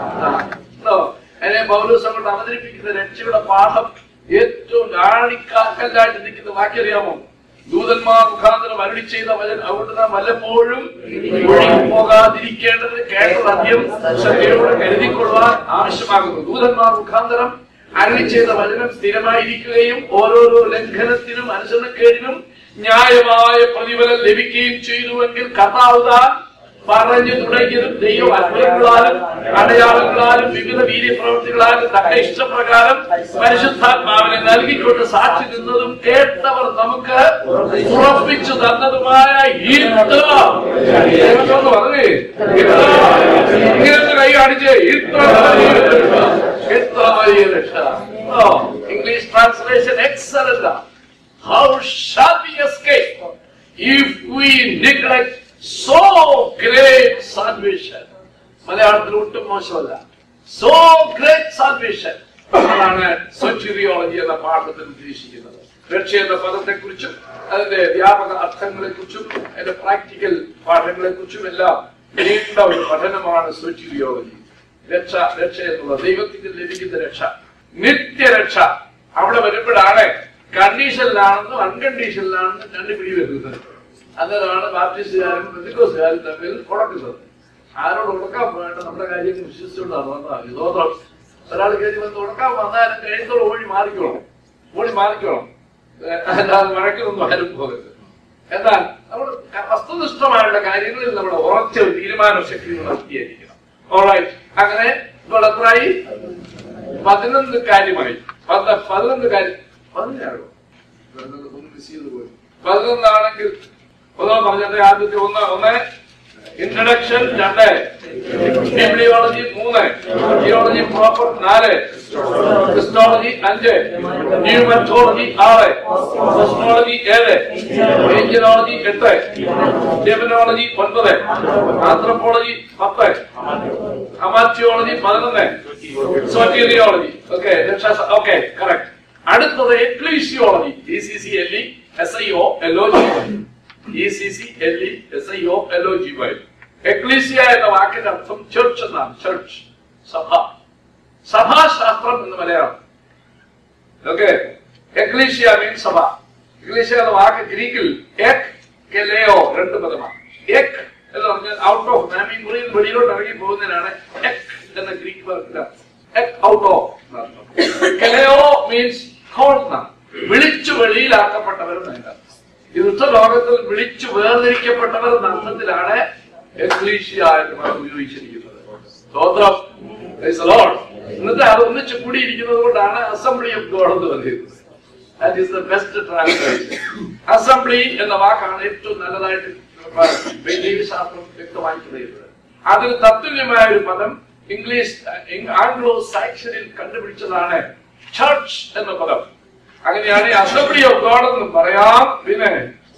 S1: ആണോ? അതിനെ പൗലോസം കൊണ്ട് അവതരിപ്പിക്കുന്ന രക്ഷയുടെ പാഠം ഏറ്റവും ആണിക്കാക്കല്ലായിട്ട് നിൽക്കുന്ന വാക്യറിയാമോ ദൂതന്മാർ മുഖാന്തരം അരുളി ചെയ്ത വചനം അതുകൊണ്ട് നാം വല്ലപ്പോഴും ഒഴുകി പോകാതിരിക്കേണ്ടത് കേട്ടത് അധികം ശ്രദ്ധയോടെ കരുതിക്കൊള്ളുവാൻ ആവശ്യമാകുന്നു ദൂതന്മാർ മുഖാന്തരം അരുളി ചെയ്ത വചനം സ്ഥിരമായിരിക്കുകയും ഓരോരോ ലംഘനത്തിനും അനുസരണക്കേടിനും ന്യായമായ പ്രതിഫലം ലഭിക്കുകയും ചെയ്തുവെങ്കിൽ കർത്താവ് താൻ പറഞ്ഞു തുടങ്ങിയതും ദൈവം അത്ഭുതങ്ങളാലും അടയാളങ്ങളാലും വിവിധ വീര്യപ്രവൃത്തികളാലും തന്റെ ഇഷ്ടപ്രകാരം പരിശുദ്ധാത്മാവിനെ നൽകിക്കൊണ്ട് സാക്ഷി നിന്നതും കേട്ടവർ നമുക്ക് ഉറപ്പിച്ചു തന്നതുമായ ഇത്ര ദൈവത്തോട് പറഞ്ഞേ ഇത്ര ഇങ്ങനത്തെ കൈ കാണിച്ചേ ഇത്ര വലിയ രക്ഷ. ഇത്ര വലിയ രക്ഷ English translation excellent How shall we escape if we neglect so great salvation? മലയാളത്തിൽ ഒട്ടും മോശമല്ല സോ ഗ്രേറ്റ് സാൽവേഷൻ അതാണ് സോച്ചിറിയോളജി എന്ന പാഠത്തിൽ ഉദ്ദേശിക്കുന്നത് രക്ഷ എന്ന പദത്തെ കുറിച്ചും അതിന്റെ വ്യാപക അർത്ഥങ്ങളെ കുറിച്ചും അതിന്റെ പ്രാക്ടിക്കൽ പാഠങ്ങളെ കുറിച്ചും എല്ലാം നീണ്ട ഒരു പഠനമാണ് സോച്ചിറിയോളജി രക്ഷ രക്ഷ എന്നുള്ളത് ദൈവത്തിൽ ലഭിക്കുന്ന രക്ഷ നിത്യരക്ഷ അവിടെ വരുമ്പോഴാണ് കണ്ടീഷനിലാണെന്നും അൺകണ്ടീഷനിലാണെന്നും രണ്ട് പിടി വരുന്നത് അന്നേരമാണ് ബാപ്റ്റിസ്റ്റുകാരും ബന്ധുക്കോസുകാരും തമ്മിൽ ഉടക്കുന്നത് ആരോട് ഉടക്കാൻ പോകേണ്ട നമ്മുടെ കാര്യങ്ങൾ വിശ്വസിച്ചുകൊണ്ടാണ് വന്നത് സ്തോത്രം ഒരാൾ കയറി വന്ന് ഉടക്കാൻ വന്നാലും കഴിയത്തോളം ഓടി മാറിക്കോളും ഓടി മാറിക്കോളും ഏഹ് അല്ലാതെ വഴക്കിലൊന്നും ആരും പോകരുത് എന്നാൽ നമ്മൾ വസ്തുനിഷ്ഠമായുള്ള കാര്യങ്ങളിൽ നമ്മൾ ഉറച്ച ഒരു തീരുമാന ശക്തി നടത്തിയായിരിക്കണം ഓൾറൈറ്റ് അങ്ങനെ ഇപ്പോൾ എത്രയായി പതിനൊന്ന് കാര്യമായി പത്ത് പതിനൊന്ന് കാര്യം പതിനാറോ പതിനൊന്ന് ഒന്ന് മിസ് ചെയ്ത് പോയി പതിനൊന്നാണെങ്കിൽ ഒന്നോ പറഞ്ഞത് ആദ്യത്തെ ഒന്ന് ഒന്ന് ഇൻട്രഡക്ഷൻ രണ്ട് ബിബ്ലിയോളജി മൂന്ന് തിയോളജി പ്രോപ്പർ നാല് ക്രിസ്റ്റോളജി അഞ്ച് ന്യൂമറ്റോളജി ആറ് കോസ്മോളജി ഏഴ് ഏഞ്ചിയോളജി എട്ട് ഡെമിനോളജി ഒൻപത് ആന്ത്രപ്പോളജി പത്ത് അമാറ്റിയോളജി പതിനൊന്ന് സോറ്റീരിയോളജി ഓക്കെ ഓക്കെ കറക്റ്റ് അടുത്തത് ecclesiology E C C L E S I O L O G E C C L E S I O L O G Y ecclesia എന്ന വാക്കിന്റെ അർത്ഥം church എന്നാണ് church സഭ സഭാശാസ്ത്രം എന്ന് Malayalam okay ecclesia means സഭ ecclesia എന്ന വാക്ക് ഗ്രീക്കിൽ എക് കെലയോ രണ്ട് പദമാണ് എക് എന്ന് പറഞ്ഞാൽ ഔട്ട് ഓഫ് നാം ഈ മുറിയിൽ വെളിയിലോട്ട് ഇറങ്ങി പോകുന്നതിനാണ് എക് എന്ന ഗ്രീക്ക് വാക്കിന്റെ എക് ഔട്ട് ഓഫ് കെലയോ മീൻസ് കോൾന്ന വിളിച്ചു വെളിയിലാക്കപ്പെട്ടവർ എന്നതിന്റെ അർത്ഥം. ഈ യുദ്ധ ലോകത്തിൽ വിളിച്ചു വേർതിരിക്കപ്പെട്ടവർ എന്ന അർത്ഥത്തിലാണ് എക്ലീഷ്യ എന്ന് പദം ഉപയോഗിച്ചിരിക്കുന്നത് സ്തോത്രം Praise the Lord. എന്നിട്ട് അത് ഒന്നിച്ച് കൂടിയിരിക്കുന്നത് കൊണ്ടാണ് അസംബ്ലി ഓഫ് ഗോഡ് എന്ന് പറയുന്നത് that is the best translation assembly എന്ന വാക്കാണ് ഏറ്റവും നല്ലതായിട്ട് ദൈവശാസ്ത്രം വ്യക്തമായി പറയുന്നത് അതിന് തത്തുല്യമായ ഒരു പദം ഇംഗ്ലീഷ് ആംഗ്ലോ സാക്ഷനിൽ കണ്ടുപിടിച്ചതാണ് ചർച്ച് എന്ന പദം അങ്ങനെയാണ് അസംബ്ലി ഓഫ് ഗോഡ് എന്ന് പറയാം പിന്നെ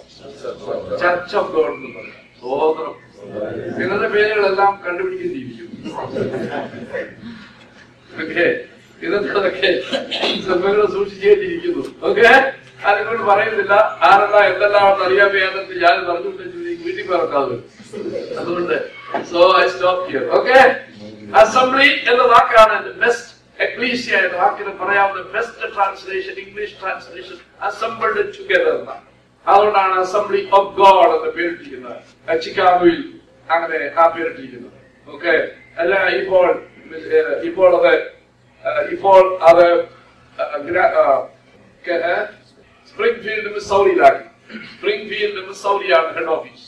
S1: ചർച്ച് ഓഫ് ഗോഡ് എന്ന് പറയാം സ്വോത്രം ഇന്നത്തെ പേരുകളെല്ലാം കണ്ടുപിടിക്കേണ്ടിയിരിക്കും ഓക്കെ ഇതൊക്കെ സിനിമകൾ സൂക്ഷിച്ചു കഴിഞ്ഞിരിക്കുന്നു ഓക്കെ അതിനോട് പറയുന്നില്ല ആരെല്ലാം എന്തെല്ലാം അറിയാൻ വേണ്ടെന്ന് ഞാൻ പറഞ്ഞുകൊണ്ട് വീട്ടിൽ പറക്കാതെ അതുകൊണ്ട് so I stop here okay assembly എന്ന വാക്കാണ് ബെസ്റ്റ് എക്ലീസിയ എന്ന വാക്കിന് പറയാവുന്ന best translation English translation assembled together എന്നാണ് അതുകൊണ്ടാണ് അസംബ്ലി ഓഫ് ഗോഡ് എന്ന് പേരിട്ടിരിക്കുന്നത് ആ, ചിക്കാഗോയിൽ അങ്ങനെ ആ പേരിട്ടിരിക്കുന്നത് ഓക്കെ അല്ല ഇപ്പോൾ ഏഹ്, ഇപ്പോൾ അത് ഏഹ്, ഇപ്പോൾ അത് ഏഹ്, ഗ്ര- ഏഹ്, കെ- ഏഹ്, സ്പ്രിംഗ്ഫീൽഡ് മിസൗറിയിലാക്കി സ്പ്രിംഗ്ഫീൽഡ് മിസൗറിയാണ് ഹെഡ് ഓഫീസ്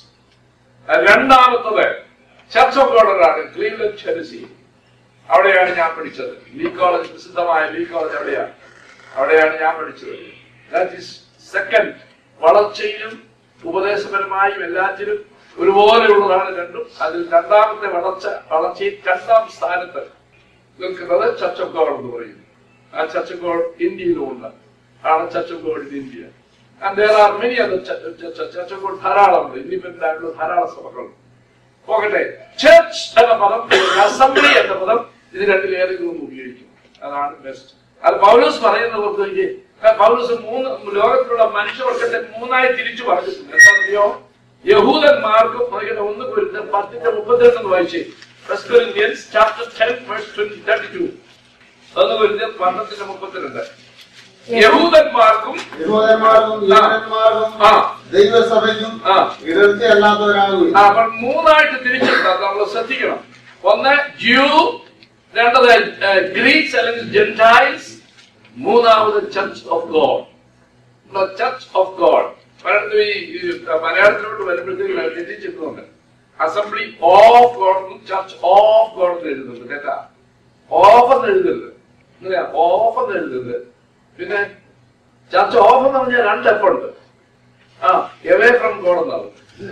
S1: രണ്ടാമത്തത് ചർച്ച് ഓഫ് ഗോഡറാണ് ക്ലീവ്ലൻഡ് ചെൽസി അവിടെയാണ് ഞാൻ പഠിച്ചത് ലീ കോളേജ് പ്രസിദ്ധമായ ലീ കോളേജ് അവിടെയാണ് അവിടെയാണ് ഞാൻ പഠിച്ചത് ദാറ്റ് ഈസ് സെക്കൻഡ് വളർച്ചയിലും ഉപദേശപരമായും എല്ലാറ്റിലും ഒരുപോലെയുള്ളതാണ് രണ്ടും അതിൽ രണ്ടാമത്തെ വളർച്ച വളർച്ചയിൽ രണ്ടാം സ്ഥാനത്ത് നിൽക്കുന്നത് ചർച്ച് ഓഫ് ഗോഡ് എന്ന് പറയുന്നു ആ ചർച്ച് ഓഫ് ഗോഡ് ഇന്ത്യയിലുമുണ്ട് ആണ് church of God in India and there are many other church of God ധാരാളമുണ്ട് ഇൻഡിപെൻഡന്റ് ആയിട്ടുള്ള ധാരാളം സഭകളുണ്ട് പോകട്ടെ ചർച്ച് എന്ന പദം അസംബ്ലി എന്ന പദം ഇത് രണ്ടിൽ ഏതെങ്കിലും ഒന്ന് ഉപയോഗിക്കും അതാണ് ബെസ്റ്റ് അത് പൗലോസ് പറയുന്നവർക്ക് ഈ പൗലോസ് മൂന്ന് ലോകത്തിലുള്ള മനുഷ്യവർഗത്തെ മൂന്നായി തിരിച്ചു പറഞ്ഞിട്ടുണ്ട് എന്താണെന്നറിയോ യഹൂദന്മാർക്കും പറയുന്ന ഒന്ന് കുരുന്ന് പത്തിന്റെ മുപ്പത്തിരണ്ട് വായിച്ചേ first Corinthians chapter ten verse twenty thirty two ഒന്ന് കുരുന്ന് പന്ത്രണ്ടിന്റെ മുപ്പത്തിരണ്ട് യഹൂദന്മാർക്കും
S2: യഹൂദന്മാർക്കും യവനന്മാർക്കും
S1: ആ.
S2: ദൈവസഭയ്ക്കും
S1: ആ.
S2: ഇടർത്തി അല്ലാത്തവരാകും
S1: ആ, അപ്പോൾ മൂന്നായിട്ട് തിരിച്ചിട്ടുണ്ട് നമ്മൾ ശ്രദ്ധിക്കണം ഒന്ന് ജ്യൂ രണ്ടത് ഗ്രീക്സ് അല്ലെങ്കിൽ ജെന്റൈൽസ് മൂന്നാമത് church of God church of God പലയിടത്തും ഈ ഈ മലയാളത്തിലോട്ട് വരുമ്പോഴത്തേക്കും തെറ്റിച്ചിട്ടുണ്ട് അസംബ്ലി ഓഫ് ഗോഡ് എന്നും ചർച്ച് ഓഫ് ഗോഡ് എന്ന് എഴുതുന്നുണ്ട് കേട്ടാ ഓഫ് എന്ന് എഴുതരുത് ഇങ്ങനെയാ ഓഫ് എന്ന് എഴുതരുത് പിന്നെ ചർച്ച് ഓഫ് എന്ന് പറഞ്ഞാൽ രണ്ട് എഫ് ഉണ്ട് ആ എവേ ഫ്രം ഗോഡ് എന്നാവും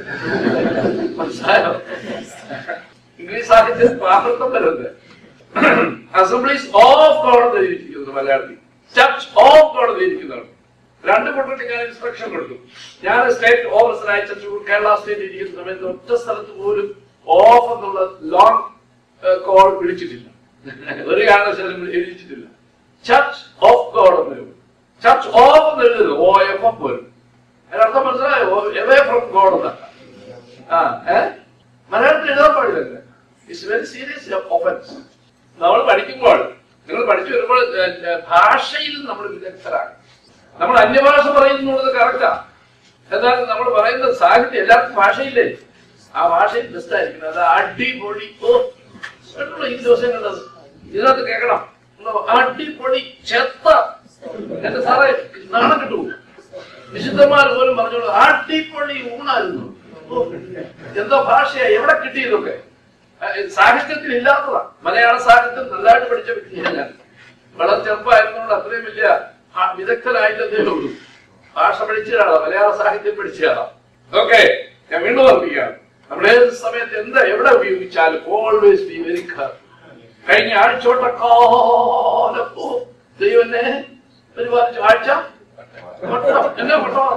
S1: മനസ്സിലായോ ഇംഗ്ലീഷ് സാഹിത്യത്തിൽ പ്രാകൃതം വരുന്നത് അസംബ്ലീസ് ഓഫ് ഗോഡ് എന്ന് എഴുതിയിരിക്കുന്നത് മലയാളത്തിൽ ചർച്ച് ഓഫ് ഗോഡ് എന്ന് എഴുതിയിരിക്കുന്നതാണ് രണ്ട് കൂട്ടർക്ക് ഞാൻ ഇൻസ്ട്രക്ഷൻ കൊടുത്തു ഞാൻ സ്റ്റേറ്റ് ഓഫീസറായി ചർച്ച് കേരള സ്റ്റേറ്റ് ഇരിക്കുന്ന സമയത്ത് ഒറ്റ സ്ഥലത്ത് പോലും ഓഫ് എന്നുള്ള ലോങ് കോൾ വിളിച്ചിട്ടില്ല ഒരു കാരണവശാലും എഴുതിച്ചിട്ടില്ല ചർച്ച് ഓഫ് ഗോഡ് എന്ന് എഴുതും ചർച്ച് ഓഫ് എന്ന് എഴുതുന്നത് ഓ എഫ് എഫ് വരും അതിനർത്ഥം മനസ്സിലായോ എവേ ഫ്രം ഗോഡ് എന്നാണ് ആ ഏ മലയാളത്തിൽ എഴുതാൻ പാടില്ല ഇറ്റ്സ് വെരി സീരിയസ് ഒഫൻസ് നമ്മൾ പഠിക്കുമ്പോൾ നിങ്ങൾ പഠിച്ചു വരുമ്പോൾ ഏ, ഏ, ഭാഷയിൽ നമ്മൾ വിദഗ്ധരാണ് നമ്മൾ അന്യഭാഷ പറയുന്നുള്ളത് കറക്റ്റാ എന്നാൽ നമ്മൾ പറയുന്ന സാഹിത്യം എല്ലാവർക്കും ഭാഷയില്ലേ ആ ഭാഷയിൽ ബെസ്റ്റ് ആയിരിക്കണം അത് അടിപൊളി ഓ കേട്ടോ ഈ ദിവസം കണ്ടത് ഇതിനകത്ത് കേൾക്കണം ഉണ്ടോ? അടിപൊളി ചെത്ത എന്റെ സാറേ നാണം കിട്ടൂ വിശുദ്ധന്മാർ പോലും പറഞ്ഞോളൂ അടിപൊളി ഊണായിരുന്നു ഓ, എന്തോ ഭാഷയാ എവിടെ കിട്ടി ഇതൊക്കെ ആ, ഇത് സാഹിത്യത്തിൽ ഇല്ലാത്തതാ മലയാള സാഹിത്യം നല്ലതായിട്ട് പഠിച്ച വ്യക്തിയാണ് ഞാൻ വളരെ ചെറുപ്പമായിരുന്നുകൊണ്ട് അത്രയും വലിയ ആ, വിദഗ്ധനായിട്ടതേ ഉള്ളൂ ഭാഷ പഠിച്ചയാളാ മലയാള സാഹിത്യം പഠിച്ചയാളാ ഓക്കെ ഞാൻ വീണ്ടും ഓർപ്പിക്കുകയാണ് നമ്മൾ ഏത് സമയത്ത് എന്താ എവിടെ ഉപയോഗിച്ചാലും ഓൾവേസ് ബി വെരി കഴിഞ്ഞ ആഴ്ചോട്ടക്കാലം ഓ ദൈവനെ പരിപാലിച്ചു ആഴ്ച പട്ടണം. എന്നാ പട്ടണം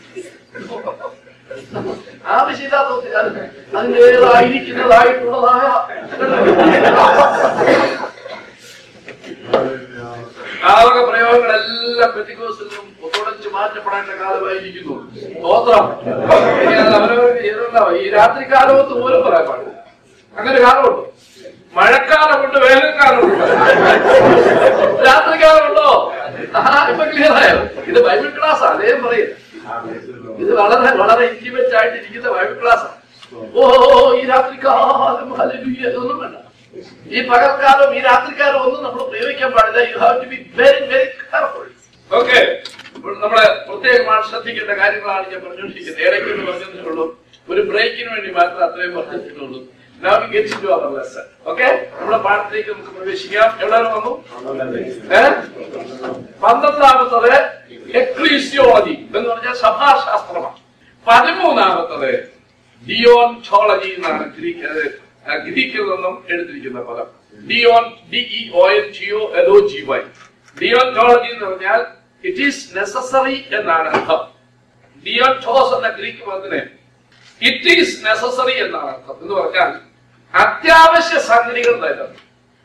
S1: ആവശ്യമില്ലാത്ത ഒത്തിരി അത് അതിൻ്റെതായിരിക്കുന്നതായിട്ടുള്ളതായ ആവക പ്രയോഗങ്ങളെല്ലാം പെറ്റിക്കോസിൽ നിന്നും തുടച്ചു മാറ്റപ്പെടേണ്ട കാലമായിരിക്കുന്നു സ്തോത്രം ഇനി അത് അവരവർക്ക് ചെയ്തിട്ടുണ്ടാവും. ഈ രാത്രി കാലമൊത്ത് പോലും പറയാൻ പാടില്ല അങ്ങനെ കാലമുണ്ടോ മഴക്കാലമുണ്ട് വേനൽക്കാലമുണ്ട് രാത്രികാലമുണ്ടോ ആ ഇപ്പൊ ക്ലിയർ ആയോ ഇത് ബൈബിൾ ക്ലാസ് അദ്ദേഹം പറയും ഇത് വളരെ വളരെ ഇന്റിമേറ്റ് ആയിട്ട് ഇരിക്കുന്ന ബൈബിൾ ക്ലാസ് ഓ ഈ രാത്രികാലം ഹല്ലേലൂയ ഇതൊന്നും വേണ്ട ഈ പകൽക്കാലം ഈ രാത്രികാലം ഒന്നും നമ്മൾ പ്രയോഗിക്കാൻ പാടില്ല you have to be very very careful okay നമ്മളെ പ്രത്യേകമായി ശ്രദ്ധിക്കേണ്ട കാര്യങ്ങളാണ് ഞാൻ പറഞ്ഞുകൊണ്ടിരിക്കുന്നത് ഇടയ്ക്ക് ഒന്ന് പറഞ്ഞതേ ഉള്ളൂ ഒരു ബ്രേക്കിന് വേണ്ടി മാത്രം അത്രയും പറഞ്ഞിട്ടുള്ളൂ Now we get into our lesson. Okay? നമ്മുടെ പാഠത്തിലേക്ക് നമുക്ക് പ്രവേശിക്കാം എവിടെ വരെ വന്നു ഏ? പന്ത്രണ്ടാമത്തത് എക്ലീസിയോളജി എന്ന് പറഞ്ഞാൽ സഭാശാസ്ത്രമാണ് പതിമൂന്നാമത്തത് ഡിയോൺടോളജി എന്നാണ് ഗ്രീക്ക് അത്, ആ, ഗ്രീക്കിൽ നിന്നും എടുത്തിരിക്കുന്ന പദം deon D E O N G O L O G Y deontology എന്ന് പറഞ്ഞാൽ ഇറ്റ് ഈസ് നെസസറി എന്നാണ് അർത്ഥം ഡിയോൺടോസ് എന്ന ഗ്രീക്ക് പദത്തിന് ഇറ്റ് ഈസ് നെസസറി എന്നാണ് അർത്ഥം എന്ന് പറഞ്ഞാൽ അത്യാവശ്യ സംഗതികൾ തരുന്നത്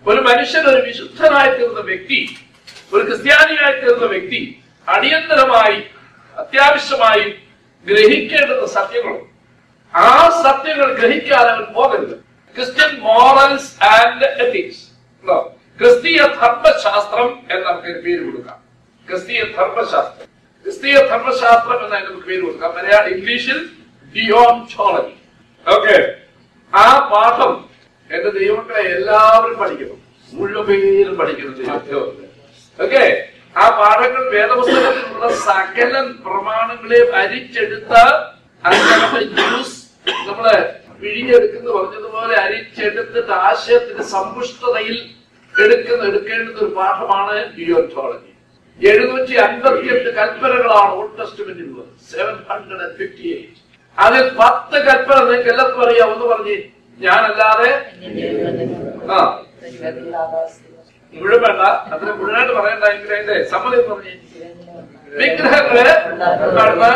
S1: ഒരു മനുഷ്യൻ ഒരു വിശുദ്ധനായി തീർന്ന വ്യക്തി ഒരു ക്രിസ്ത്യാനിയായി തീർന്ന വ്യക്തി അടിയന്തരമായി അത്യാവശ്യമായി ഗ്രഹിക്കേണ്ടുന്ന സത്യങ്ങളും ആ സത്യങ്ങൾ ഗ്രഹിക്കാതെ അവൻ പോകരുത് ക്രിസ്ത്യൻ മോറൽസ് ആൻഡ് എത്തിക്സ് ക്രിസ്തീയ ധർമ്മശാസ്ത്രം എന്ന് നമുക്ക് ഒരു പേര് കൊടുക്കാം ക്രിസ്തീയ ധർമ്മശാസ്ത്രം ക്രിസ്തീയ ധർമ്മശാസ്ത്രം എന്ന് അതിന് നമുക്ക് പേര് കൊടുക്കാം മലയാള ഇംഗ്ലീഷിൽ ഡിയോൺചോളജി ഓക്കെ ആ പാഠം എന്റെ ദൈവങ്ങളെ എല്ലാവരും പഠിക്കണം മുഴുവൻ പേരും പഠിക്കണം ഓക്കെ ആ പാഠങ്ങൾ വേദപുസ്തകത്തിലുള്ള സകല പ്രമാണങ്ങളെയും അരിച്ചെടുത്ത അതിനകത്ത് ജ്യൂസ് നമ്മള് പിഴിഞ്ഞെടുക്കുന്ന പറഞ്ഞതുപോലെ അരിച്ചെടുത്തിട്ട് ആശയത്തിന്റെ സമ്പുഷ്ടതയിൽ എടുക്കുന്ന എടുക്കേണ്ടുന്ന ഒരു പാഠമാണ് ഡിയോട്ടോളജി എഴുന്നൂറ്റി അൻപത്തി എട്ട് കൽപ്പനകളാണ് ഓൾഡ് ടെസ്റ്റ്മെന്റിലുള്ളത് seven hundred and fifty eight അതിൽ പത്ത് കൽപ്പന നിങ്ങൾക്ക് എല്ലാവർക്കും അറിയാം ഒന്ന് പറഞ്ഞ് ഞാനല്ലാതെ ആ മുഴുവൻ വേണ്ട അതിന് മുഴുവനായിട്ട് പറയണ്ട എങ്കിൽ അതിന്റെ സമ്മതി എന്ന് പറഞ്ഞ് വിഗ്രഹങ്ങള് കാണുന്ന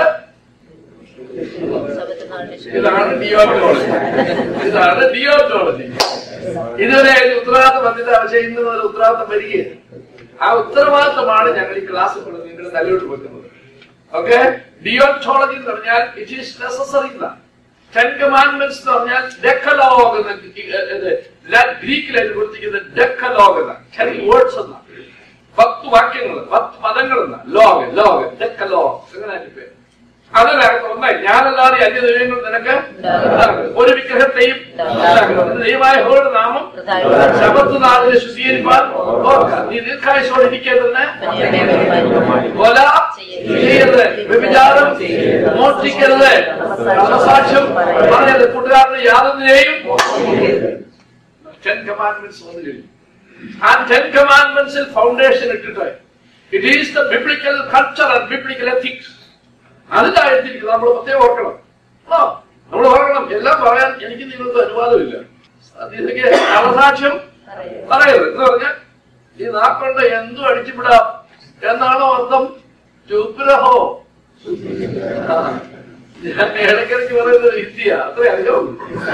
S1: ഇതാണ് ഡിയോട്ടോളജി ഇതാണ് ഡിയോട്ടോളജി ഇതുവരെ അതിന് ഉത്തരവാദിത്തം വന്നിട്ട് പക്ഷേ ഇന്ന് മുതൽ ഉത്തരവാദിത്തം വരികയാണ് ആ ഉത്തരവാദിത്തമാണ് ഞങ്ങൾ ഈ ക്ലാസ് കൊണ്ട് നിങ്ങൾ തലയോട്ട് വെക്കുന്നത് ഓക്കെ ഡിയോട്ടോളജി എന്ന് പറഞ്ഞാൽ it is necessary ten commandments എന്ന് പറഞ്ഞാൽ ഡെക്കലോഗ് എന്ന് ഗ്രീക്കിൽ അതിന് കൊടുത്തിരിക്കുന്നത് ഡെക്കലോഗ് എന്ന ടെൻ വേർഡ്സ് എന്ന പത്ത് വാക്യങ്ങൾ പത്ത് പദങ്ങൾ എന്ന ലോഗ് ലോഗ് ഡെക്കലോഗ് അങ്ങനെ അതിന്റെ പേര് അതിനകത്ത് ഒന്നായി ഞാനല്ലാതെ അന്യ ദൈവങ്ങൾ നിനക്ക് ഉണ്ടാകരുത്. ഒരു വിഗ്രഹത്തെയും ഉണ്ടാക്കരുത്. നിന്റെ ദൈവമായ ഹോയുടെ നാമം ശബത്ത് നാളിനെ ശുദ്ധീകരിപ്പാൻ ഓർക്കുക. നീ ദീർഘായുസോടെ ഇരിക്കേണ്ടതിന് കൊല ചെയ്യരുത് വ്യഭിചാരം മോഷ്ടിക്കരുത് കള്ളസാക്ഷ്യം പറഞ്ഞത് കൂട്ടുകാരന് യാതൊന്നിനെയും ടെൻ കമാൻഡ്മെന്റ്സ് വന്നു കഴിഞ്ഞു ആ ടെൻ കമാൻഡ്മെന്റ്സിൽ ഫൗണ്ടേഷൻ ഇട്ടിട്ട് it is the biblical culture and biblical ethics അതിലായിരിക്കും നമ്മൾ പ്രത്യേകം ഓർക്കണം ആ നമ്മൾ ഓർക്കണം എല്ലാം പറയാൻ എനിക്ക് നിങ്ങൾക്ക് അനുവാദമില്ല അതിലേക്ക് കള്ളസാക്ഷ്യം പറയരുത് എന്ന് പറഞ്ഞാൽ ഈ നാക്കൊണ്ട് എന്തും അടിച്ചുവിടാം എന്നാണോ അർത്ഥം ചുപ്രഹോ ആ, ഞാൻ ഇടയ്ക്കിടയ്ക്ക് പറയുന്ന ഒരു ഹിന്ദിയാ അത്രേ അറിയാവൂ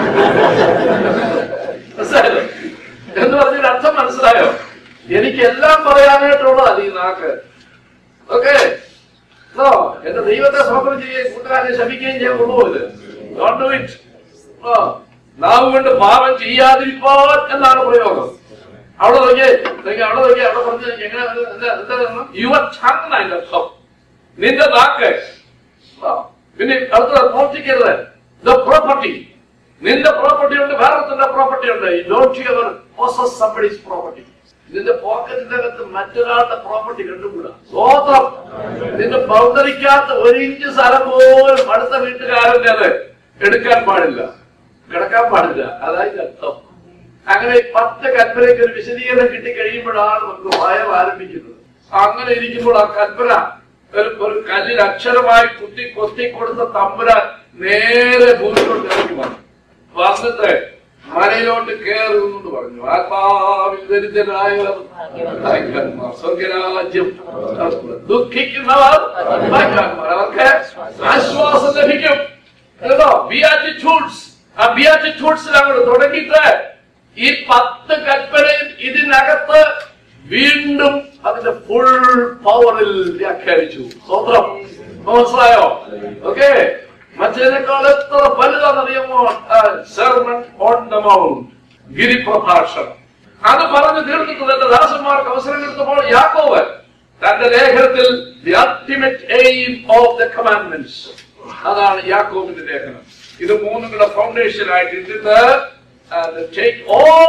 S1: മനസ്സിലായോ എന്ന് പറഞ്ഞൊരു അർത്ഥം മനസ്സിലായോ എനിക്ക് എല്ലാം പറയാനായിട്ടുള്ളതാണ് ഈ നാക്ക് ഓക്കെ നോ എന്റെ ദൈവത്തെ സ്വപ്നം ചെയ്യുകയും കൂട്ടുകാരനെ ശമിക്കുകയും ചെയ്യാൻ കൊണ്ടുപോകരുത് ഡോണ്ട് ഡു ഇറ്റ് ഓ നാവ് കൊണ്ട് പാപം ചെയ്യാതിരിക്കാൻ എന്നാണ് പ്രയോഗം അവിടെ നോക്കിയേ നോക്കിയേ, അവിടെ നോക്കിയേ അവിടെ പറഞ്ഞ് എങ്ങനെ എന്താ- എന്താ യുവർ ചങ്ങ അതിന്റെ അർത്ഥം നിന്റെ നാക്ക് ആ, പിന്നെ അടുത്ത പ്രവർത്തിക്കരുത് ദ പ്രോപ്പർട്ടി നിന്റെ പ്രോപ്പർട്ടി ഉണ്ട് ഭാരതത്തിന്റെ പ്രോപ്പർട്ടി ഉണ്ട് don't you ever possess somebody's property നിന്റെ പോക്കറ്റിന്റെ അകത്ത് മറ്റൊരാളുടെ പ്രോപ്പർട്ടി കണ്ടുകൂടാ സ്വോത്രം നിന്റെ ബൗണ്ടറിക്കകത്ത് ഒരു ഇഞ്ച് സ്ഥലം പോലും അടുത്ത വീട്ടുകാരന്റെ അത് എടുക്കാൻ പാടില്ല കിടക്കാൻ പാടില്ല അതായത് അർത്ഥം അങ്ങനെ ഈ പത്ത് കൽപ്പനയ്ക്ക് ഒരു വിശദീകരണം കിട്ടി കഴിയുമ്പോഴാണ് നമുക്ക് ഭയം ആരംഭിക്കുന്നത് അങ്ങനെ ഇരിക്കുമ്പോൾ ആ കൽപ്പന ഒരു ഒരു കല്ലിൽ അക്ഷരമായി കുത്തി കൊത്തി കൊടുത്ത തമ്പുരാൻ നേരെ ഭൂമിയിലോട്ട് ഇറങ്ങി വന്നു വന്നിട്ട് മലയിലോട്ട് കയറുന്നു പറഞ്ഞു ആത്മാവിൽ ദരിദ്രരായവർ ഭാഗ്യവാന്മാർ. സ്വർഗരാജ്യം ദുഃഖിക്കുന്നവർ ഭാഗ്യവാന്മാർ. അവർക്ക് ആശ്വാസം ലഭിക്കും കേട്ടോ ബിയാറ്റിറ്റ്യൂഡ്സ് ആ ബിയാറ്റിറ്റ്യൂഡ്സിൽ അങ്ങോട്ട് തുടങ്ങിയിട്ട് ഈ പത്ത് കൽപ്പനയും ഇതിനകത്ത് വീണ്ടും അതിന്റെ ഫുൾ പവറിൽ വ്യാഖ്യാനിച്ചു സ്വന്തം മനസ്സിലായോ ഓക്കെ മറ്റേതിനേക്കാൾ എത്ര വലുതാണെന്നറിയാമോ സെർമൺ ഓൺ ദ മൗണ്ട് ഗിരിപ്രഭാഷണം അത് പറഞ്ഞു തീർത്തിട്ട് തന്റെ ദാസന്മാർക്ക് അവസരം കൊടുത്തപ്പോൾ യാക്കോവൻ തന്റെ ലേഖനത്തിൽ the ultimate aim of the commandments അതാണ് യാക്കോബിന്റെ ലേഖനം ഇത് മൂന്നും കൂടെ ഫൗണ്ടേഷൻ ആയിട്ട് ഇട്ടിട്ട് ടേക്ക് ഓൾ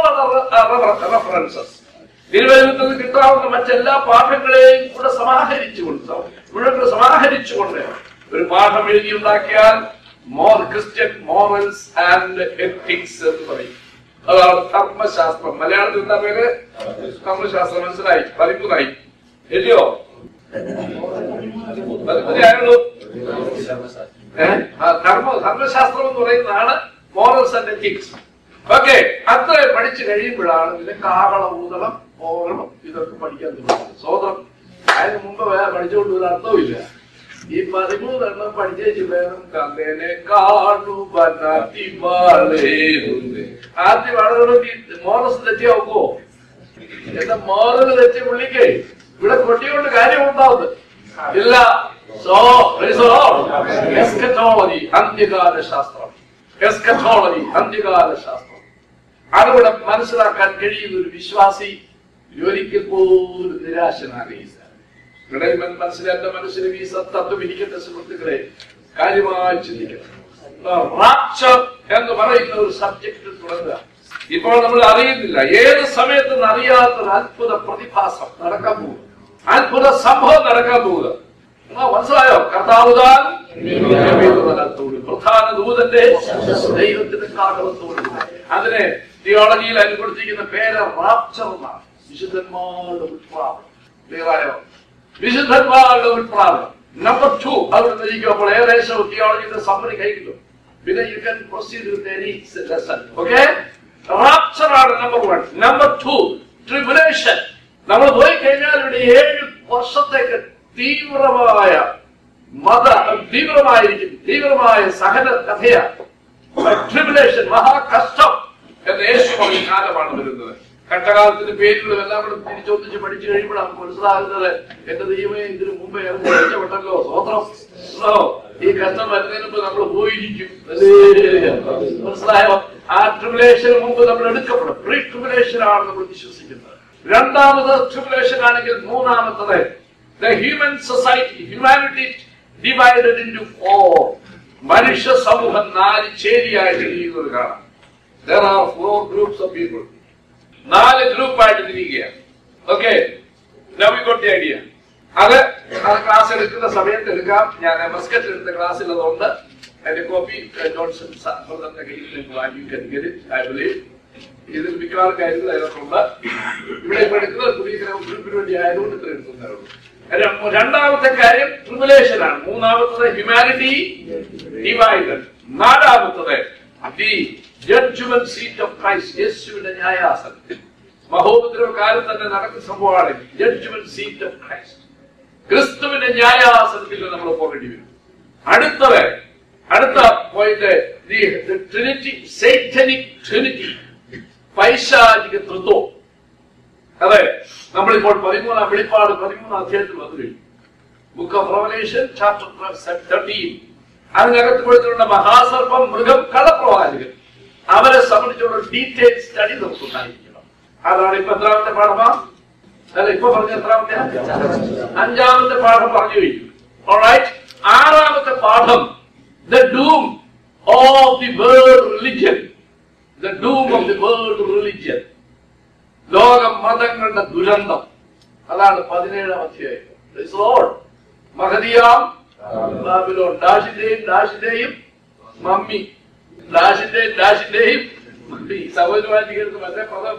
S1: റെഫറൻസസ് തിരുവനന്തപുരത്ത് നിന്ന് കിട്ടാവുന്ന മറ്റെല്ലാ പാഠങ്ങളെയും കൂടെ സമാഹരിച്ചുകൊണ്ട് മുഴുവൻ കൂടെ സമാഹരിച്ചുകൊണ്ട് ഒരു പാഠം എഴുതിയുണ്ടാക്കിയാൽ more Christian morals and ethics എന്ന് പറയും അതാണ് ധർമ്മശാസ്ത്രം മലയാളത്തിൽ എന്താ പേര് ധർമ്മശാസ്ത്രം മനസ്സിലായി പതിമൂന്നായി എല്ലയോ പതിമൂന്നായുള്ളൂ ഏഹ്? ആ ധർമ്മ ധർമ്മശാസ്ത്രം എന്ന് പറയുന്നതാണ് മോറൽസ് ആൻഡ് എത്തിക്സ് ഓക്കെ അത്ര പഠിച്ചു കഴിയുമ്പോഴാണ് ഇതിന്റെ കാഹള ഊതളം ഓർണം ഇതൊക്കെ പഠിക്കാൻ തുടങ്ങുന്നത് സ്വതം അതിന് മുമ്പ് വേറെ പഠിച്ചുകൊണ്ട് ഒരു അർത്ഥമില്ല ഈ പതിമൂന്നെണ്ണം പഠിച്ചേച്ച് വേണം കല്ലേനെ കാണുവാനാത്തി വളരുന്നേ ആദ്യം വളരെ മോറസ് തെറ്റിയാവുമോ എന്റെ മോറൽ തെറ്റി പുള്ളിക്ക് ഇവിടെ കൊട്ടിക്കൊണ്ട് കാര്യമുണ്ടാവുന്നത് ഇല്ല സോ എസ്കറ്റോളജി അന്ത്യകാല ശാസ്ത്രം എസ്കറ്റോളജി അന്ത്യകാല ശാസ്ത്രം അതുകൂടെ മനസ്സിലാക്കാൻ കഴിയുന്ന ഒരു വിശ്വാസി ഒരിക്കൽ പോലും നിരാശനാകയില്ല ഇവിടെ മൻ- മനസ്സിൽ എന്റെ മനസ്സിൽ ഈ തത്വം ഇരിക്കട്ടെ സുഹൃത്തുക്കളെ കാര്യമായി ചിന്തിക്കണം റാപ്ചർ എന്ന് പറയുന്ന ഒരു സബ്ജക്ട് തുടങ്ങുക ഇപ്പോൾ നമ്മൾ അറിയുന്നില്ല ഏത് സമയത്തും അറിയാത്തൊരു അത്ഭുത പ്രതിഭാസം നടക്കാൻ പോകുക അത്ഭുത സംഭവം നടക്കാൻ പോവുക ആ, മനസ്സിലായോ കർത്താവുതാൻ പ്രധാന ദൂതന്റെ ദൈവത്തിന്റെ കാകലത്തോട് അതിനെ തിയോളജിയിൽ അനുകൊടുത്തിരിക്കുന്ന പേര് റാപ്ചർ എന്നാണ് വിശുദ്ധന്മാരുടെ ഉത്പ്രാവം ക്ലിയറായോ വിശുദ്ധന്മാരുടെ ഉത്പ്രാവം നമ്പർ ടു അവിടെ നിന്നിരിക്കുമ്പോൾ ഏകദേശം തിയോളജിയുടെ സമ്മതി കഴിക്കുന്നു പിന്നെ you can proceed with any lesson okay rapture ആണ് number one number two tribulation നമ്മൾ പോയി കഴിഞ്ഞാൽ ഇവിടെ ഏഴ് വർഷത്തേക്ക് തീവ്രമായ മത തീവ്രമായിരിക്കും തീവ്രമായ സഹന കഥയാണ് ട്രിബുലേഷൻ മഹാകഷ്ടം എന്ന് യേശു പറഞ്ഞ കാലമാണ് വരുന്നത് കഷ്ടകാലത്തിന്റെ പേരുകളും എല്ലാം കൂടെ തിരിച്ചൊന്നിച്ച് പഠിച്ചു കഴിയുമ്പോൾ നമുക്ക് മനസ്സിലാകുന്നത് എന്റെ ദൈവമേ ഇതിനു മുമ്പേ ഇറങ്ങി രക്ഷപ്പെട്ടല്ലോ സ്വത്രം ഓ, ഈ കഷ്ടം വരുന്നതിന് മുമ്പ് നമ്മൾ പോയിരിക്കും ഹല്ലേലൂയ. മനസ്സിലായോ ആ ട്രിബുലേഷന് മുമ്പ് നമ്മൾ എടുക്കപ്പെടും പ്രീ ട്രിബുലേഷൻ ആണ് നമ്മൾ വിശ്വസിക്കുന്നത് രണ്ടാമത് ട്രിബുലേഷൻ ആണെങ്കിൽ മൂന്നാമത്തത് the human society humanity divided into four മനുഷ്യ സമൂഹം നാല് ചേരിയായിട്ട് തിരിയുന്നത് കാണാം There are four groups of people. നാല് ഗ്രൂപ്പായിട്ട് തിരിക്കുകയാണ് ഓക്കെ got ഐഡിയ അത് അത് ക്ലാസ് എടുക്കുന്ന സമയത്ത് എടുക്കാം ഞാൻ മസ്കറ്റ് എടുത്ത ക്ലാസ്സിൽ അതുകൊണ്ട് അതിന്റെ കോപ്പി ജോൺസൺ സാറിന്റെ കയ്യിൽ ഐ ബിലീവ് ഇതിൽ മിക്കവാറും കാര്യങ്ങൾ അതിനകത്തുണ്ട് ഇവിടെ ഇപ്പൊ എടുക്കുന്നത് പുതിയ ഗ്രൂപ്പിന് വേണ്ടി ആയതുകൊണ്ട് ഇത്ര എടുക്കുന്നതാണ് രണ്ടാമത്തെ കാര്യം ട്രിബുലേഷൻ ആണ് മൂന്നാമത്തത് ഹ്യൂമാനിറ്റി ഡിവൈഡഡ് നാലാമത്തത് the judgment seat of Christ യേശുവിന്റെ ന്യായാസനം മഹോപദ്രവ കാലം തന്നെ നടക്കുന്ന സംഭവമാണ് ജഡ്ജ്മെന്റ് സീറ്റ് ഓഫ് ക്രൈസ്റ്റ് ക്രിസ്തുവിന്റെ ന്യായാസനത്തിൽ നമ്മൾ പോകേണ്ടി വരും അടുത്തത് അടുത്ത പോയിന്റ് ട്രിനിറ്റി സൈറ്റനിക് ട്രിനിറ്റി പൈശാചിക തൃത്വം അതെ നമ്മളിപ്പോൾ പതിമൂന്നാം വെളിപ്പാട് പതിമൂന്നാം അധ്യായത്തിൽ വന്നു കഴിഞ്ഞു book of Revelation chapter thirteen അതിനകത്ത് കൊടുത്തിട്ടുള്ള മഹാസർപ്പം മൃഗം കളപ്രവാചകൻ അവരെ സംബന്ധിച്ചുള്ള ഡീറ്റെയിൽ സ്റ്റഡി നമുക്ക് ഉണ്ടായിരിക്കണം അതാണ് ഇപ്പൊ എത്രാമത്തെ പാഠമാ അല്ല ഇപ്പൊ പറഞ്ഞ എത്രാമത്തെ അഞ്ചാമത്തെ പാഠം പറഞ്ഞു കഴിഞ്ഞു Alright? ആറാമത്തെ പാഠം the doom of the world religion the doom of the world religion ലോക മതങ്ങളുടെ ദുരന്തം അതാണ് പതിനേഴാം അധ്യായം Praise the Lord. മഹദിയാം ബാബിലോൺ ഡാഷിന്റെയും ഡാഷിന്റെയും മമ്മി ഡാഷിന്റെയും ഡാഷിന്റെയും മമ്മി സഹോദരവാദികൾക്ക് മറ്റേ പദം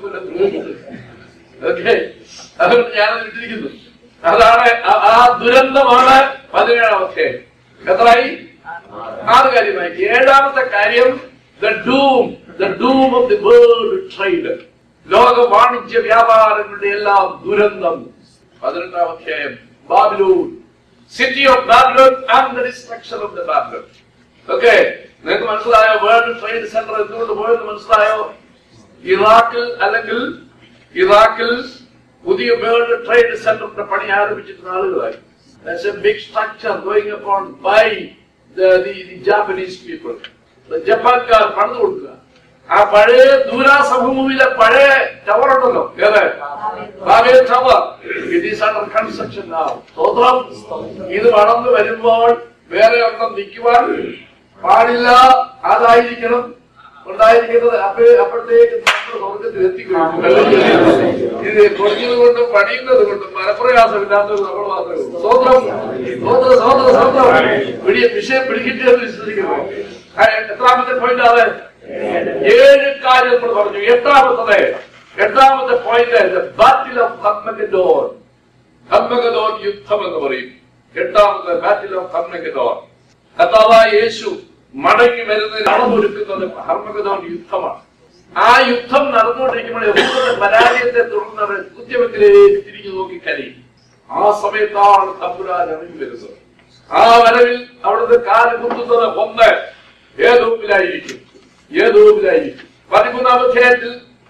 S1: ഓക്കെ അതുകൊണ്ട് ഞാനത് ഇട്ടിരിക്കുന്നു അതാണ് ആ- ആ ദുരന്തമാണ് പതിനേഴാം അധ്യായം എത്രയായി ആറ് കാര്യമായി ഏഴാമത്തെ കാര്യം the doom the doom of the world trade ലോക വാണിജ്യ വ്യാപാരങ്ങളുടെ എല്ലാം ദുരന്തം പതിനെട്ടാം അധ്യായം Babylon city of Babylon and the destruction of the Babylon okay നിങ്ങൾക്ക് മനസ്സിലായോ വേൾഡ് ട്രേഡ് സെന്റർ എന്തുകൊണ്ട് പോയെന്ന് മനസ്സിലായോ ഇറാഖിൽ അല്ലെങ്കിൽ ഇറാഖിൽ പുതിയ വേൾഡ് ട്രേഡ് സെന്ററിന്റെ പണി ആരംഭിച്ചിട്ട് നാളുകളായി That's a big structure going upon by the, the, the Japanese people. The ജപ്പാൻകാർ പണിത് കൊടുക്കുക ആ പഴയ ദൂരാ സമഭൂമിയിലെ പഴയ ടവർ ഉണ്ടല്ലോ ഏത് Babel tower it is under construction സ്വതന്ത്രം ഇത് വളർന്നു വരുമ്പോൾ വേറെ ഒന്നും നിൽക്കുവാൻ പാടില്ല അതായിരിക്കണം ഉണ്ടായിരിക്കുന്നത് അപ്പേ അപ്പോഴത്തേക്ക് നമ്മൾ സ്വർഗത്തിൽ എത്തിക്കും ഇത് കുറഞ്ഞത് കൊണ്ടും പണിയുന്നത് കൊണ്ടും മനപ്രയാസമില്ലാത്തത് നമ്മൾ മാത്രമേ ഉള്ളൂ സ്വന്തം സ്വന്തം സ്വന്തം സ്വന്തം പിടിയ വിഷയം പിടിക്കിട്ട് എന്ന് വിശ്വസിക്കുന്നു ആ, എത്രാമത്തെ പോയിന്റ് അത് ഏഴ് കാര്യം നമ്മൾ പറഞ്ഞു എട്ടാമത്തത് എട്ടാമത്തെ പോയിന്റ് ബാറ്റിൽ ഓഫ് ഹർമഗഡോൺ ഹർമഗഡോൺ യുദ്ധം എന്ന് പറയും എട്ടാമത്തെ ബാറ്റിൽ ഓഫ് ഹർമഗഡോൺ കർത്താവായ യേശു മടങ്ങി വരുന്നതിന് അളമൊരുക്കുന്നത് ഹർമഗദോൺ യുദ്ധമാണ് ആ യുദ്ധം നടന്നുകൊണ്ടിരിക്കുമ്പോൾ യഹൂദരുടെ പരാജയത്തെ തുടർന്ന് അവർ കുറ്റവത്തിലേക്ക് തിരിഞ്ഞു നോക്കി കരയും ആ സമയത്താണ് തമ്പുരാൻ ഇറങ്ങി വരുന്നത് ആ വരവിൽ അവിടുത്തെ കാല് കുത്തുന്നത് ഒന്ന് ഏതോമിലായിരിക്കും ഏതോമിലായിരിക്കും പതിമൂന്നാം അധ്യായത്തിൽ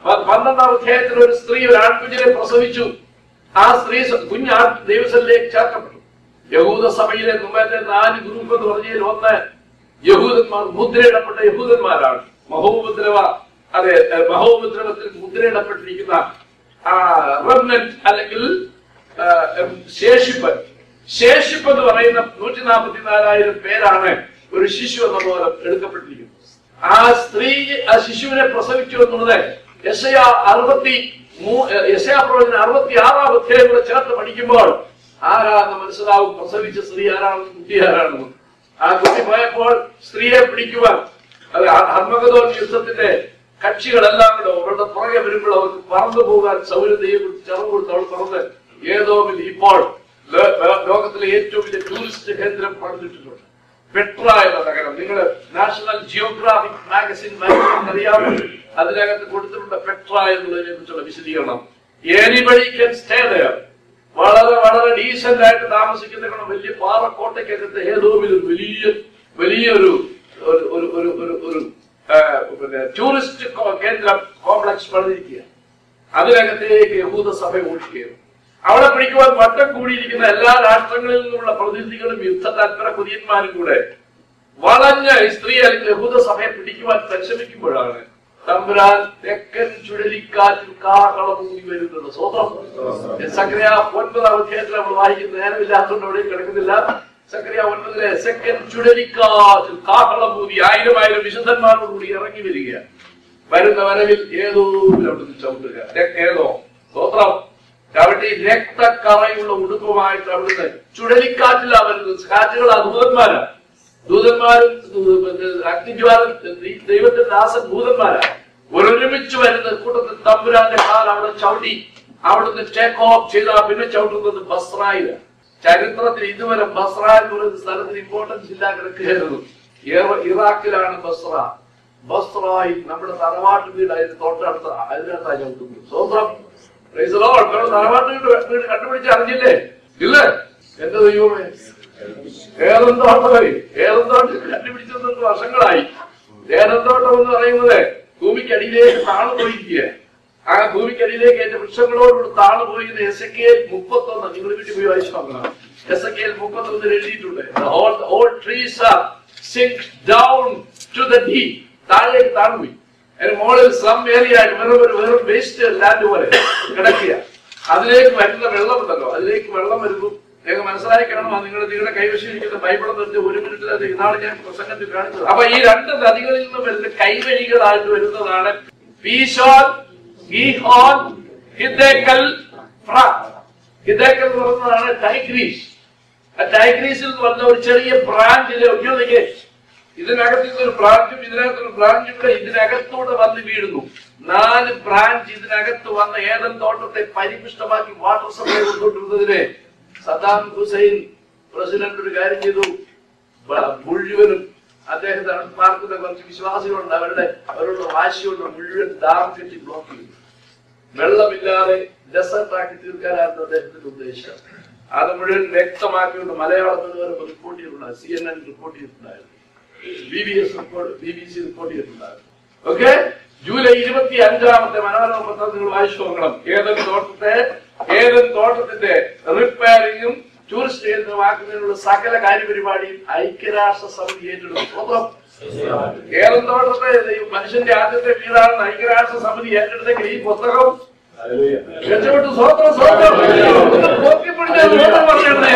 S1: പ- പന്ത്രണ്ടാം അധ്യായത്തിൽ ഒരു സ്ത്രീ ഒരു ആൺകുഞ്ഞിനെ പ്രസവിച്ചു ആ സ്ത്രീ സ- കുഞ്ഞ് ആ ദൈവസനിലേക്ക് ചേർക്കപ്പെട്ടു യഹൂദ സഭയിലെ മുമ്പത്തെ നാല് ഗ്രൂപ്പ് എന്ന് പറഞ്ഞതിൽ ഒന്ന് യഹൂദന്മാർ മുദ്രയിടപ്പെട്ട യഹൂദന്മാരാണ് മഹോമുദ്രവ അതെ എഹ്, മഹോമുദ്രവത്തിൽ മുദ്രയിടപ്പെട്ടിരിക്കുന്ന ആ remnant അല്ലെങ്കിൽ ആ, ഉം, ശേഷിപ്പ് ശേഷിപ്പ് എന്ന് പറയുന്ന നൂറ്റി നാൽപ്പത്തി നാലായിരം പേരാണ് ഒരു ശിശു എന്ന പോലെ എടുക്കപ്പെട്ടിരിക്കുന്നത് ആ സ്ത്രീ ആ ശിശുവിനെ പ്രസവിച്ചു എന്നുള്ളത് യശയ അറുപത്തി മൂ- യശയാ പ്രവചന അറുപത്തി ആറാം അധ്യായം കൂടെ ചേർത്ത് പഠിക്കുമ്പോൾ ആരാണെന്ന് മനസ്സിലാവും പ്രസവിച്ച സ്ത്രീ ആരാണെന്ന് കുട്ടി ആരാണെന്ന് ആ കുട്ടി പോയപ്പോൾ സ്ത്രീയെ പിടിക്കുവാൻ അത് ഹർമഗതോൻ യുദ്ധത്തിന്റെ കക്ഷികളെല്ലാം കൂടെ അവരുടെ പുറകെ വരുമ്പോൾ അവർക്ക് പറന്നു പോകാൻ സൗകര്യതയെ കുറിച്ച് ചെറു കൊടുത്ത് അവൾ പറഞ്ഞ് ഏതോ ഇപ്പോൾ ലോ- ലോ- ലോകത്തിലെ ഏറ്റവും വലിയ ടൂറിസ്റ്റ് കേന്ദ്രം പണിതിട്ടുണ്ട് പെട്ര എന്ന നഗരം നിങ്ങൾ നാഷണൽ ജിയോഗ്രാഫിക് മാഗസിൻ അറിയാമോ അതിനകത്ത് കൊടുത്തിട്ടുണ്ട് പെട്ര എന്നുള്ളതിനെ കുറിച്ചുള്ള വിശദീകരണം എനിബഡി കൻ സ്റ്റേ ദയർ വളരെ വളരെ ഡീസന്റ് ആയിട്ട് താമസിക്കുന്ന വലിയ പാറക്കോട്ടയ്ക്കകത്ത് ഏതോ ഒരു വലിയ വലിയൊരു ഒരു ഒരു ഒരു ഒരു ഒരു ആ, പിന്നെ ടൂറിസ്റ്റ് കോ- കേന്ദ്രം കോംപ്ലക്സ് പണിതിരിക്കുക അതിനകത്തേക്ക് യഹൂദ സഭ ഓടിക്കുകയാണ് അവിടെ പിടിക്കുവാൻ വട്ടം കൂടിയിരിക്കുന്ന എല്ലാ രാഷ്ട്രങ്ങളിൽ നിന്നുള്ള പ്രതിനിധികളും യുദ്ധ താല്പര കുതിയന്മാരും കൂടെ വളഞ്ഞ ഈ സ്ത്രീ അല്ലെങ്കിൽ യഹൂദ സഭയെ പിടിക്കുവാൻ പരിശ്രമിക്കുമ്പോഴാണ് തമ്പുരാൻ തെക്കൻ ചുഴലിക്കാറ്റിൽ കാഹളം ഊതി വരുന്നത് സ്വതം സക്രിയ ഒൻപതാം അധ്യായത്തിൽ നമ്മൾ വായിക്കുന്ന നേരമില്ലാത്തതുകൊണ്ട് അവിടെ കിടക്കുന്നില്ല സക്രിയ ഒൻപതിലെ സെക്കൻഡ് ചുഴലിക്കാറ്റിൽ കാഹളം ഊതി ആയിരം ആയിരം വിശുദ്ധന്മാരോടുകൂടി ഇറങ്ങി വരികയാണ് വരുന്ന വരവിൽ ഏതോ അവിടുന്ന് ചവിട്ടുക രെ- ഏതോ സ്തോത്രം ചവിട്ടി രക്തക്കറയുള്ള ഉടുപ്പുമായിട്ട് അവിടുന്ന് ചുഴലിക്കാറ്റിലാ വരുന്നത് കാറ്റുകൾ ആ ദൂതന്മാരാ ദൂതന്മാരും ദൂ- പിന്നെ അഗ്നിജ്വാലൻ ദൈ- ദൈവത്തിന്റെ ദാസൻ ദൂതന്മാരാ ഒരുമിച്ച് വരുന്ന കൂട്ടത്തിൽ തമ്പുരാന്റെ കാൽ അവിടെ ചവിട്ടി അവിടുന്ന് ടേക്ക് ഓഫ് ചെയ്ത പിന്നെ ചവിട്ടുന്നത് ബസ്രായിലാണ് ചരിത്രത്തിൽ ഇതുവരെ ബസ്ര എന്ന് പറയുന്ന സ്ഥലത്തിന് ഇമ്പോർട്ടൻസ് ഇല്ല കിടക്കുകയായിരുന്നു ഏറെ ഇറാഖിലാണ് ബസ്ര ബസ്രായി നമ്മുടെ തറവാട്ട് വീട് അതിന് തൊട്ടടുത്ത് അതിനകത്താണ് ചവിട്ടുന്നത് സ്വന്തം Praise the Lord. നമ്മുടെ തറവാട്ട് വീട് വീട് കണ്ടുപിടിച്ച് അറിഞ്ഞില്ലേ ഇല്ലേ എന്റെ ദൈവമേ ഏതെന്തോട്ടമായി ഏതെന്തോട്ടം കണ്ടുപിടിച്ചത് വർഷങ്ങളായി ഏതെന്തോട്ടം എന്ന് പറയുന്നത് ഭൂമിക്കടിയിലേക്ക് താണു പോയിരിക്കുക ആ ഭൂമിക്കടിയിലേക്ക് എന്റെ വൃക്ഷങ്ങളോടുകൂടി താണു പോയിരുന്ന എസ് എ കെ മുപ്പത്തൊന്ന് നിങ്ങൾ വീട്ടിൽ പോയി വായിച്ചു നോക്കണം എസ് എ കെ മുപ്പത്തൊന്നിൽ എഴുതിയിട്ടുണ്ട് all all trees are sink down to the deep താഴേക്ക് താണുപോയി അതിന് മുകളിൽ സ്ലം ഏരിയ ആയിട്ട് വെറും ഒരു വെറും വേസ്റ്റ് ലാൻഡ് പോലെ കിടക്കുക അതിലേക്ക് വരുന്ന വെള്ളമുണ്ടല്ലോ അതിലേക്ക് വെള്ളം വരുമ്പോൾ നിങ്ങൾ മനസ്സിലാക്കണം നിങ്ങൾ നിങ്ങളുടെ കൈവശം ഇരിക്കുന്ന ബൈബിൾ എന്ന് ഒരു മിനിറ്റിൽ അത് ഇന്നാണ് ഞാൻ പ്രസംഗത്തിൽ കാണിച്ചത് അപ്പൊ ഈ രണ്ട് നദികളിൽ നിന്ന് വരുന്ന കൈവഴികളായിട്ട് വരുന്നതാണ് പീശോൻ ഗീഹോൻ ഹിദ്ദേക്കൽ ഫ്ര ഹിദ്ദേക്കൽ എന്ന് പറയുന്നതാണ് ടൈഗ്രീസ് ആ ടൈഗ്രീസിൽ എന്ന് പറഞ്ഞ ഒരു ചെറിയ ബ്രാഞ്ചിലെ ഒന്നിലേക്ക് ഇതിനകത്ത് ഇതൊരു ബ്രാഞ്ചും ഇതിനകത്തൊരു ബ്രാഞ്ചും കൂടെ ഇതിനകത്തൂടെ വന്ന് വീഴുന്നു നാല് ബ്രാഞ്ച് ഇതിനകത്ത് വന്ന ഏതൻ തോട്ടത്തെ പരിപുഷ്ടമാക്കി വാട്ടർ സപ്ലൈ കൊണ്ടുകൊണ്ടിരുന്നതിനെ സദ്ദാം ഹുസൈൻ പ്രസിഡന്റ് ഒരു കാര്യം ചെയ്തു ബ- മുഴുവനും അദ്ദേഹത്തെ പാർക്കുന്ന കുറച്ച് വിശ്വാസികളുണ്ട് അവരുടെ അവരുടെ വാശിയുള്ള മുഴുവൻ ഡാം കെട്ടി ബ്ലോക്ക് ചെയ്തു വെള്ളമില്ലാതെ ഡെസേർട്ട് ആക്കി തീർക്കാനായിരുന്നു അദ്ദേഹത്തിന്റെ ഉദ്ദേശം അത് മുഴുവൻ വ്യക്തമാക്കിക്കൊണ്ട് മലയാളത്തിൽ വരെ റിപ്പോർട്ട് ചെയ്തിട്ടുണ്ടായിരുന്നു സി എൻ എൻ റിപ്പോർട്ട് ചെയ്തിട്ടുണ്ടായിരുന്നു B B S report B B C report ചെയ്തിട്ടുണ്ടായിരുന്നു ഓക്കെ ജൂലൈ ഇരുപത്തി അഞ്ചാമത്തെ മനോരമ പത്രം നിങ്ങൾ വായിച്ചു നോക്കണം ഏതൊരു തോട്ടത്തെ ഏതൊരു തോട്ടത്തിന്റെ റിപ്പയറിങ്ങും ടൂറിസ്റ്റ് കേന്ദ്രമാക്കുന്നതിനുള്ള സകല കാര്യപരിപാടിയും ഐക്യരാഷ്ട്ര സമിതി ഏറ്റെടുക്കും സ്വന്തം ഏതൊരു തോട്ടത്തെ ഈ മനുഷ്യന്റെ ആദ്യത്തെ വീടാണെന്ന് ഐക്യരാഷ്ട്ര സമിതി ഏറ്റെടുത്തെങ്കിൽ ഈ പുസ്തകം രക്ഷപ്പെട്ടു സ്വന്തം സ്വന്തം ഒന്ന് പൊക്കിപ്പിടിച്ച് അത് സ്വന്തം പറഞ്ഞിരുന്നേ.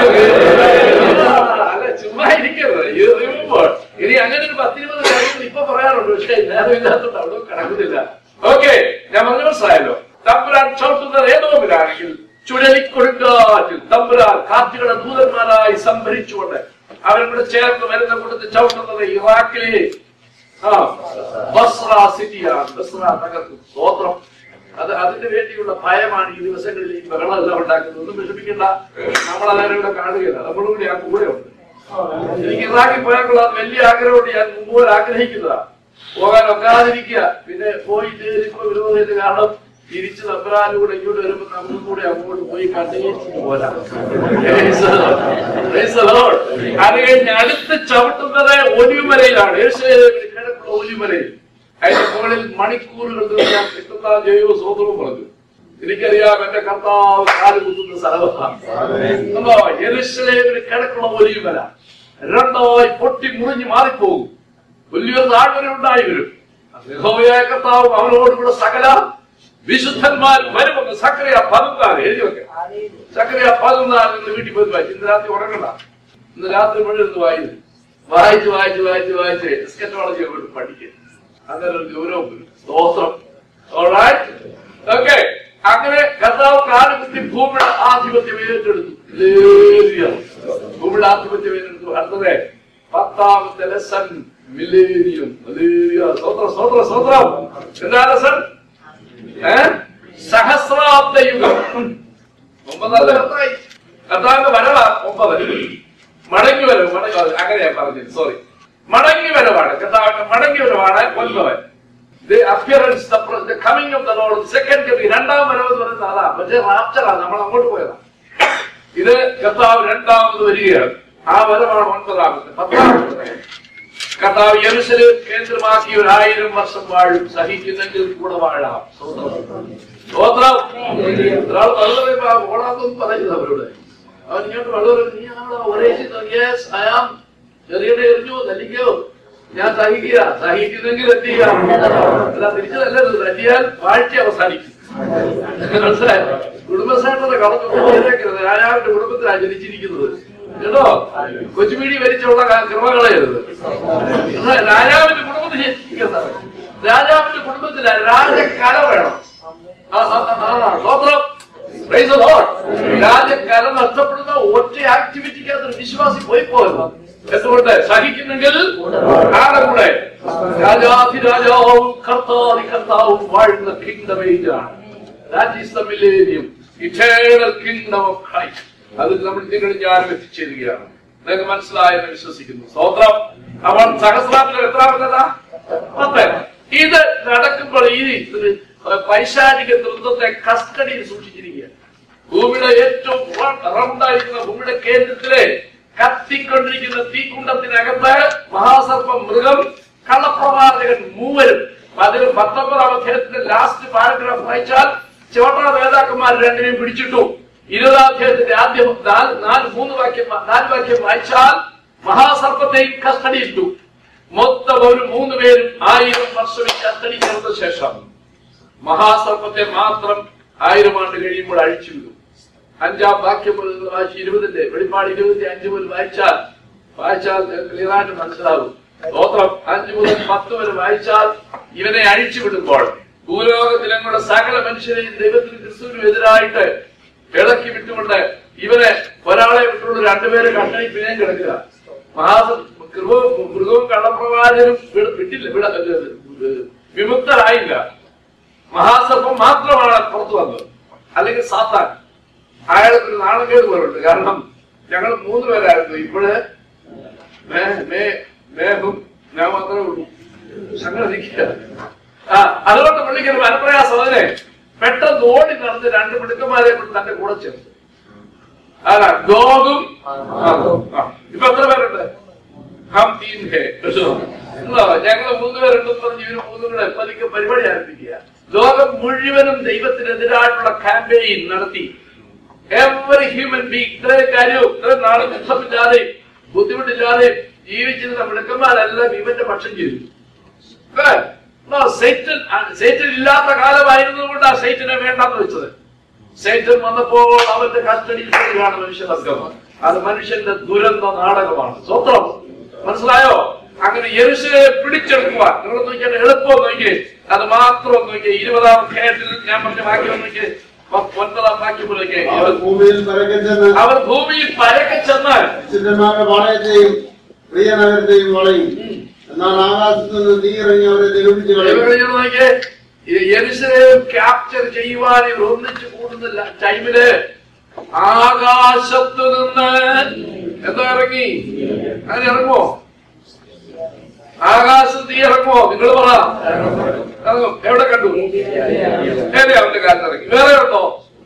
S1: അല്ല ചുമ്മാ ഇരിക്കരുത് ഈ റിമുമ്പോൾ ഇനി അങ്ങനെ ഒരു പത്തിരുപത് കാര്യങ്ങൾ ഇപ്പൊ പറയാറുണ്ട് പക്ഷെ നേരമില്ലാത്തതുകൊണ്ട് അവിടെ കിടക്കുന്നില്ല ഓക്കെ ഞാൻ പറഞ്ഞു മനസ്സിലായല്ലോ തമ്പുരാൻ ചവിട്ടുന്നത് ഏതോ ആണെങ്കിൽ ചുഴലിക്കൊടുക്കാറ്റിൽ തമ്പുരാൻ കാറ്റുകളെ ദൂതന്മാരായി സംഭരിച്ചുകൊണ്ട് അവരും കൂടെ ചേർന്ന് വരുന്ന കൂട്ടത്തിൽ ചവിട്ടുന്നത് ഇറാഖിലെ ആ ബസ്ര സിറ്റിയാണ് ബസ്ര നഗരത്തിൽ സ്തോത്രം അത് അതിന് വേണ്ടിയുള്ള ഭയമാണ് ഈ ദിവസങ്ങളിൽ ഈ ബഹളമെല്ലാം ഉണ്ടാക്കുന്നത് ഒന്നും വിഷമിക്കണ്ട നമ്മൾ അതാരും ഇവിടെ കാണുകയില്ല നമ്മളും കൂടി ആ കൂടെ ഉണ്ട് എനിക്ക് ഇറാഖിൽ പോയാലുള്ള വലിയ ആഗ്രഹമുണ്ട് ഞാൻ മുമ്പ് പോലെ ആഗ്രഹിക്കുന്നതാ പോകാൻ ഒക്കാതിരിക്കുക പിന്നെ പോയി ഇപ്പൊ വിരോധത്തിന് കാരണം തിരിച്ച് തമ്പരാനിലൂടെ ഇങ്ങോട്ട് വരുമ്പോ നമ്മളും കൂടെ അങ്ങോട്ട് പോയി കണ്ടേച്ചിട്ട് പോരാ Praise the Lord. Praise the Lord. അത് കഴിഞ്ഞ് അടുത്ത് ചവിട്ടുന്നത് ഒലിവുമലയിലാണ് യേശുവിന്റെ കിഴക്കുള്ള ഒലിവുമലയിൽ അതിന്റെ മുകളിൽ മണിക്കൂറുകൾ ഞാൻ കിട്ടുന്ന ജൈവ സ്വതവും പറഞ്ഞു എനിക്കറിയാം എന്റെ കർത്താവ് കാല് കുത്തുന്ന സ്ഥലമാണ് അല്ലോ യെരുശലേമിൽ കിടക്കുന്ന ഒലിയും വര രണ്ടായി പൊട്ടി മുറിഞ്ഞ് മാറിപ്പോകും വലിയൊരു താഴ്വര ഉണ്ടായി വരും യഹോവയായ കർത്താവും അവനോടുകൂടെ സകല വിശുദ്ധന്മാരും വരുമെന്ന് സക്രിയ പതിനാല് എഴുതി വെക്കാം സക്രിയ പതിനാല് ഇന്ന് വീട്ടിൽ പോയി വായിച്ചു ഇന്ന് രാത്രി ഉറങ്ങണ്ട ഇന്ന് രാത്രി മുഴുവൻ ഇരുന്ന് വായിച്ചു വായിച്ച് വായിച്ച് വായിച്ച് വായിച്ച് എസ്കറ്റോളജി അങ്ങോട്ട് പഠിക്കുക അങ്ങനെ ഒരു ഗൗരവം വരും സ്തോത്രം ഓക്കെ അങ്ങനെ കർത്താവ് കാലുകുത്തി ഭൂമിയുടെ ആധിപത്യം ഏറ്റെടുത്തു Hallelujah. ഭൂമിയുടെ ആധിപത്യം ഏറ്റെടുത്തു അടുത്തത് പത്താമത്തെ ലെസൺ മിലേനിയം സ്തോത്രം സ്തോത്രം സ്തോത്രം എന്താ ലെസൺ ഏ സഹസ്രാബ്ദ യുഗം ഒമ്പതല്ല കർത്തായി കർത്താവിന്റെ വരവാ ഒമ്പത് മടങ്ങി വരവ് മടങ്ങി വരവ് അങ്ങനെയാ പറഞ്ഞത് സോറി മടങ്ങി വരവാണ് കർത്താവിന്റെ മടങ്ങി വരവാണ് ഒൻപത് the appearance the coming of the lord second coming രണ്ടാം വരവ് എന്ന് പറയുന്നത് അതാ പക്ഷേ റാപ്ചറാണ് നമ്മൾ അങ്ങോട്ട് പോയതാ ഇത് കർത്താവ് രണ്ടാമത് വരികയാണ് ആ വരവാണ് ഒൻപതാമത്തെ പത്താമത്തെ കർത്താവ് യെരുശലേം കേന്ദ്രമാക്കി ഒരു ആയിരം വർഷം വാഴും സഹിക്കുന്നെങ്കിൽ കൂടെ വാഴാം സ്തോത്രം. സ്തോത്രം ഒരാൾ വളരെ ഓടാത്തൊന്നും പറയുന്നത് അവരോട് അവൻ ഇങ്ങോട്ട് വളരെ നീ ആണോ ഒരേ യെസ് അയാം ചെറിയുടെ എറിഞ്ഞോ തല്ലിക്കോ ഞാൻ സഹിക്കുക സഹിക്കുന്നെങ്കിൽ എത്തിയ അല്ല തിരിച്ചതല്ല തല്ലിയാൽ വാഴ്ച അവസാനിക്കും മനസ്സിലായോ കുടുംബസേനയുടെ കളഞ്ഞു രാജാവിന്റെ കുടുംബത്തിലാണ് ജനിച്ചിരിക്കുന്നത് കേട്ടോ കൊച്ചുമീടി ഭരിച്ചുള്ള കൃപകളയരുത് രാജാവിന്റെ കുടുംബത്തിൽ ജനിക്കുന്നത് രാജാവിന്റെ കുടുംബത്തില രാജകല വേണം ആ, ആ, ആ, ആ, സ്തോത്രം. Praise the Lord. രാജകല നഷ്ടപ്പെടുന്ന ഒറ്റ ആക്ടിവിറ്റിക്കകത്ത് വിശ്വാസി പോയി പോകുന്നു എന്തുകൊണ്ട് സഹിക്കുന്നെങ്കിൽ ആരുടെ കൂടെ രാജാധിരാജാവും കർത്താതി കർത്താവും വാഴുന്ന കിങ്ഡം ഏജാണ് that is the millennium eternal kingdom of Christ അത് നമ്മൾ നിങ്ങൾ ഞാനും എത്തിച്ചേരുകയാണ് നിങ്ങൾക്ക് മനസ്സിലായെന്ന് വിശ്വസിക്കുന്നു സ്തോത്രം അവൻ സഹസ്രാബ്ദം എത്രാമത്തതാ പത്ത് ഇത് നടക്കുമ്പോൾ ഈ പൈശാചിക ദുരന്തത്തെ കസ്റ്റഡിയിൽ സൂക്ഷിച്ചിരിക്കുക ഭൂമിയുടെ ഏറ്റവും റൗണ്ടായിരിക്കുന്ന ഭൂമിയുടെ കേന്ദ്രത്തിലെ കത്തിക്കൊണ്ടിരിക്കുന്ന തീക്കുണ്ടത്തിനകത്ത് മഹാസർപ്പം മൃഗം കള്ളപ്രവാചകൻ മൂവരും അതിൽ പത്തൊമ്പതാം അധ്യായത്തിന്റെ ലാസ്റ്റ് പാരഗ്രാഫ് വായിച്ചാൽ ചോട്ട നേതാക്കന്മാർ രണ്ടിനെയും പിടിച്ചിട്ടു ഇരുപതാം അധ്യായത്തിന്റെ ആദ്യം നാല് നാല് മൂന്ന് വാക്യം നാല് വാക്യം വായിച്ചാൽ മഹാസർപ്പത്തെയും കസ്റ്റഡിയിട്ടു മൊത്തം ഒരു മൂന്ന് പേരും ആയിരം വർഷം ഈ കസ്റ്റഡി ചേർന്ന ശേഷം മഹാസർപ്പത്തെ മാത്രം ആയിരം ആണ്ട് കഴിയുമ്പോൾ അഴിച്ചു വിടും അഞ്ചാം വാക്യം മുതൽ നിങ്ങൾ വായിച്ച് ഇരുപതിന്റെ വെളിപ്പാട് ഇരുപത്തി അഞ്ച് മുതൽ വായിച്ചാൽ വായിച്ചാൽ ക്ലിയർ ആയിട്ട് മനസ്സിലാകും സ്തോത്രം അഞ്ച് മുതൽ പത്ത് വരെ വായിച്ചാൽ ഇവനെ അഴിച്ചു വിടുമ്പോൾ ഭൂലോകത്തിലങ്ങളുടെ സകല മനുഷ്യരെയും ദൈവത്തിന് ക്രിസ്തുവിനും എതിരായിട്ട് ഇളക്കി വിട്ടുകൊണ്ട് ഇവനെ ഒരാളെ വിട്ടുകൊണ്ട് രണ്ടുപേരെ കണ്ണി പിന്നെയും കിടക്കുക മഹാസ കൃപവും മൃഗവും കള്ളപ്രവാചനും വിട- വിട്ടില്ല വിട- ഏ, വിമുക്തരായില്ല മഹാസർപ്പം മാത്രമാണ് പുറത്തു വന്നത് അല്ലെങ്കിൽ സാത്താൻ അയാൾക്ക് ഒരു നാണക്കേട് പോലുണ്ട് കാരണം ഞങ്ങൾ മൂന്ന് പേരായിരുന്നു ഇപ്പോഴ് മേ- മേ- മേഘും ഞാൻ മാത്രമേ ഉള്ളൂ സംഗതിക്കുക ആ അതുകൊണ്ട് പുള്ളിക്കൊരു മനപ്രയാസം അതിനെ പെട്ടെന്ന് ഓടി നടന്ന് രണ്ട് മിടുക്കന്മാരെ കൊണ്ട് തന്റെ കൂടെ ചേർത്തു അല്ല ഗോഗും മാഗും. ആ, ഇപ്പൊ എത്ര പേരുണ്ട് ഹം തീൻ ഹേ ഞങ്ങൾ മൂന്ന് പേരുണ്ടെന്ന് പറഞ്ഞ് ഇവര് മൂന്നും കൂടെ പതുക്കെ പരിപാടി ആരംഭിക്കുക ലോകം മുഴുവനും ദൈവത്തിനെതിരായിട്ടുള്ള ക്യാമ്പയിൻ നടത്തി എവറി ഹ്യൂമൻ ബീങ് ഇത്രയും കാര്യവും ഇത്രയും നാളെ യുദ്ധമില്ലാതെ ബുദ്ധിമുട്ടില്ലാതെ ജീവിച്ചിരുന്ന മിടുക്കന്മാരെല്ലാം ഇവന്റെ പക്ഷം ചെയ്തു സൈറ്റൻ സൈറ്റൻ ഇല്ലാത്ത കാലമായിരുന്നു കൊണ്ട് ആ സൈറ്റനെ വേണ്ടെന്ന് വെച്ചത് സൈറ്റൻ വന്നപ്പോൾ അവന്റെ കസ്റ്റഡിയിൽ പെടുകയാണ് മനുഷ്യവർഗം അത് മനുഷ്യന്റെ ദുരന്ത നാടകമാണ് സ്വത്രം മനസ്സിലായോ അങ്ങനെ യെരുശലെ പിടിച്ചെടുക്കുവാൻ നിങ്ങൾ നോക്കിയാൽ എളുപ്പം നോക്കിയേ അത് മാത്രം നോക്കിയേ ഇരുപതാം അധ്യായത്തിൽ ഞാൻ പറഞ്ഞ വാക്യം നോക്കിയേ പ- ഒൻപതാം വാക്യം നോക്കിയേ
S2: അവർ ഭൂമിയിൽ പരക്കെ ചെന്ന്
S1: അവർ ഭൂമിയിൽ പരക്കെ ചെന്നാൽ
S2: വിശുദ്ധന്മാരുടെ പാളയത്തെയും പ്രിയനഗരത്തെയും വളയും എന്നാൽ ആകാശത്ത് നിന്ന് തീ ഇറങ്ങി അവരെ നിരൂപിച്ച് കളയും
S1: ഇവിടെ ഞാൻ നോക്കിയേ യെരുശലേം ക്യാപ്ചർ ചെയ്യുവാൻ ഇവർ ഒന്നിച്ചു കൂടുന്നില്ല ടൈമില് ആകാശത്ത് നിന്ന് എന്താ ഇറങ്ങി അങ്ങനെ ഇറങ്ങുമോ ആകാശത്ത് തീ ഇറങ്ങുമോ നിങ്ങൾ പറ ഇറങ്ങും എവിടെ കണ്ടു ഏതെ അവന്റെ കാലത്ത് ഇറങ്ങി വേറെ ഉണ്ടോ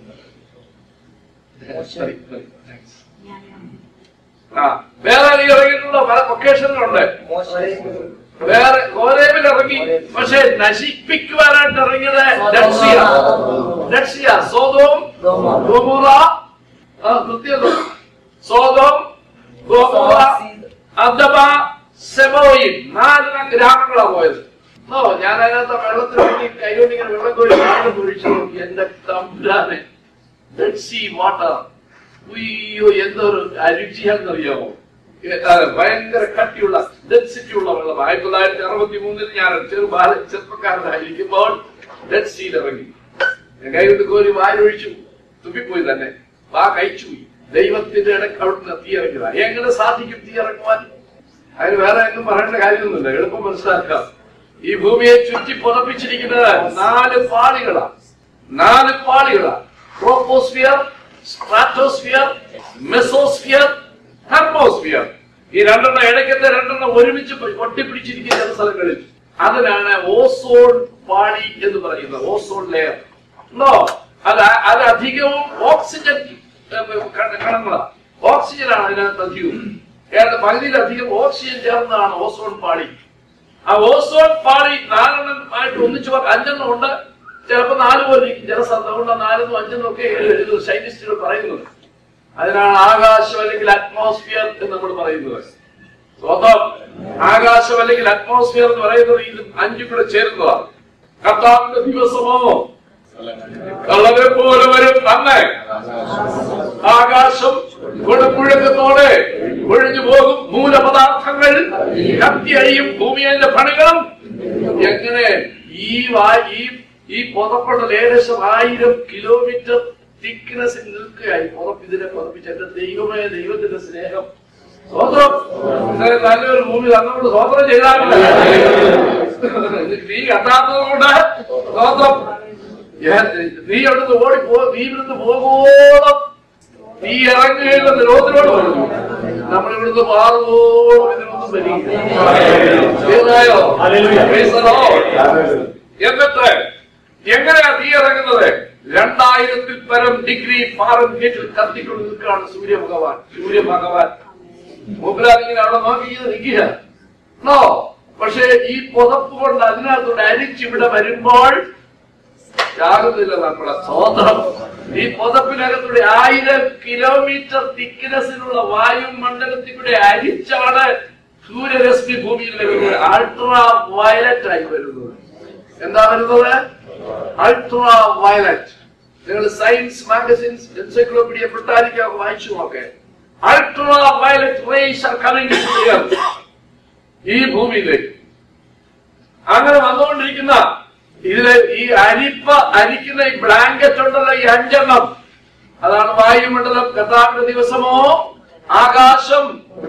S1: Sorry, sorry, thanks. ആ വേറെ ഈ ഇറങ്ങിയിട്ടുള്ള പല ലൊക്കേഷനിലുണ്ട് വേറെ കോരേബിൽ ഇറങ്ങി പക്ഷെ നശിപ്പിക്കുവാനായിട്ട് ഇറങ്ങിയത് ഡെഡ്സിയ ഡെഡ്സിയ സോതോം ഗോമുറ ആ കൃത്യം സോതോം ഗോമുറ അദബ സെബോയിം നാല് ഗ്രാമങ്ങളാ പോയത് ഓ ഞാൻ അതിനകത്ത് വെള്ളത്തിൽ വേണ്ടി കൈകൊണ്ട് ഇങ്ങനെ വെള്ളം കോരി വെള്ളം കുഴിച്ചു നോക്കി എന്റെ തമ്പുരാനെ ഡെഡ് സീ വാട്ടർ ഉയ്യോ എന്തൊരു അരുചിയാണെന്നറിയാമോ ഏ, അതെ, ഭയങ്കര കട്ടിയുള്ള ഡെൻസിറ്റി ഉള്ള വെള്ളം ആയിരത്തി തൊള്ളായിരത്തി അറുപത്തി മൂന്നിൽ ഞാൻ ചെറു ബാല ചെറുപ്പക്കാരനായിരിക്കുമ്പോൾ ഡെഡ് സീൽ ഇറങ്ങി ഞാൻ കൈകൊണ്ട് കോരി വായൊഴിച്ചു തുമ്പിപ്പോയി തന്നെ വാ കഴിച്ചു പോയി ദൈവത്തിന്റെ ഇടയ്ക്ക് അവിടുന്ന് തീ ഇറങ്ങിയതാ എങ്ങനെ സാധിക്കും തീ ഇറങ്ങുവാൻ അതിന് വേറെ എങ്ങും പറയേണ്ട കാര്യമൊന്നുമില്ല എളുപ്പം മനസ്സിലാക്കാം ഈ ഭൂമിയെ ചുറ്റി പുറപ്പിച്ചിരിക്കുന്നത് നാല് പാളികളാണ് നാല് പാളികളാണ് ട്രോപ്പോസ്ഫിയർ സ്ട്രാറ്റോസ്ഫിയർ മെസോസ്ഫിയർ തെർമോസ്ഫിയർ ഈ രണ്ടെണ്ണം ഇടയ്ക്കത്തെ രണ്ടെണ്ണം ഒരുമിച്ച് പി- ഒട്ടിപ്പിടിച്ചിരിക്കുന്ന ചില സ്ഥലങ്ങളിൽ അതിനാണ് ഓസോൺ പാളി എന്ന് പറയുന്നത് ഓസോൺ ലെയർ ഉണ്ടോ അത് അത് അധികവും ഓക്സിജൻ കണങ്ങളാണ് ഓക്സിജൻ ആണ് അതിനകത്ത് അധികവും ഏതാണ്ട് പകുതിയിലധികം ഓക്സിജൻ ചേർന്നതാണ് ഓസോൺ പാളി ആ ഓസോൺ പാളി നാലെണ്ണം ആയിട്ട് ഒന്നിച്ചു വെക്ക- അഞ്ചെണ്ണം ഉണ്ട് ചിലപ്പോ നാല് പോലെ ഇരിക്കും ചില സ്ഥലത്ത് കൊണ്ട് നാലെന്നും അഞ്ചെന്നും ഒക്കെ സയന്റിസ്റ്റുകൾ പറയുന്നത് അതിനാണ് ആകാശം അല്ലെങ്കിൽ അറ്റ്മോസ്ഫിയർ എന്ന് നമ്മൾ പറയുന്നത് സ്വന്തം ആകാശം അല്ലെങ്കിൽ അറ്റ്മോസ്ഫിയർ എന്ന് പറയുന്നത് ഇത് അഞ്ചും കൂടെ ചേരുന്നതാണ് കർത്താവിന്റെ ദിവസമോ കള്ളനെ പോലെ വരും അന്നേ ആകാശം കൊടുപ്പുഴക്കത്തോടെ ഒഴിഞ്ഞു പോകും മൂലപദാർത്ഥങ്ങൾ കത്തിയഴിയും ഭൂമിയുടെ പണികളും എങ്ങനെ ഈ വാ- ഈ ഈ പുതപ്പടൽ ഏകദേശം ആയിരം കിലോമീറ്റർ തിക്നെസ്സിൽ നിൽക്കുകയായി പുറപ്പ് ഇതിനെ പുറപ്പിച്ച് എന്റെ ദൈവമേ ദൈവത്തിന്റെ സ്നേഹം സ്വതന്ത്രം ഇന്നലെ നല്ലൊരു ഭൂമി തന്നോട് സ്വതന്ത്രം ചെയ്താലില്ല നീ കത്താത്തത് കൊണ്ട് സ്വതന്ത്രം ഞാൻ- നീ അവിടുന്ന് ഓടിപ്പോ നീ ഇവിടുന്ന് പോകോളം നീ ഇറങ്ങുകയില്ലെന്ന് ലോകത്തിനോട് പറഞ്ഞു നമ്മൾ ഇവിടുന്ന് മാറുവോളം ഇതിനൊന്നും വരികയോ എന്നിട്ട് എങ്ങനെയാ തീ ഇറങ്ങുന്നത് രണ്ടായിരത്തിൽ പരം ഡിഗ്രി ഫാറൻഹീറ്റിൽ കത്തിക്കൊണ്ട് നിൽക്കുകയാണ് സൂര്യഭഗവാൻ സൂര്യഭഗവാൻ മൂപ്പരാളിങ്ങനെ അവിടെ നോക്കി ഇങ്ങനെ നിൽക്കുക നോ പക്ഷേ ഈ പുതപ്പ് കൊണ്ട് അതിനകത്തൂടെ അരിച്ചിവിടെ വരുമ്പോൾ ചാകുന്നില്ല നമ്മളെ സ്വതന്ത്രം ഈ പുതപ്പിനകത്തൂടെ ആയിരം കിലോമീറ്റർ തിക്നെസ്സിലുള്ള വായുമണ്ഡലത്തിൽ കൂടെ അരിച്ചാണ് സൂര്യരശ്മി ഭൂമിയിൽ വരുന്നത് അൾട്രാ വയലറ്റ് ആയി വരുന്നത് എന്താ വരുന്നത് അൾട്രാ വയലറ്റ് നിങ്ങൾ സയൻസ് മാഗസിൻസ് എൻസൈക്ലോപീഡിയ ബ്രിട്ടാനിക്ക വായിച്ചു നോക്കെ ultraviolet rays are coming ഈ ഭൂമിയിലേക്ക് അങ്ങനെ വന്നുകൊണ്ടിരിക്കുന്ന ഇതില് ഈ അരിപ്പ അരിക്കുന്ന ഈ ബ്ലാങ്കറ്റ് ഉണ്ടല്ലോ ഈ അഞ്ചെണ്ണം അതാണ് വായുമണ്ഡലം കഥാവിന്റെ ദിവസമോ ആകാശം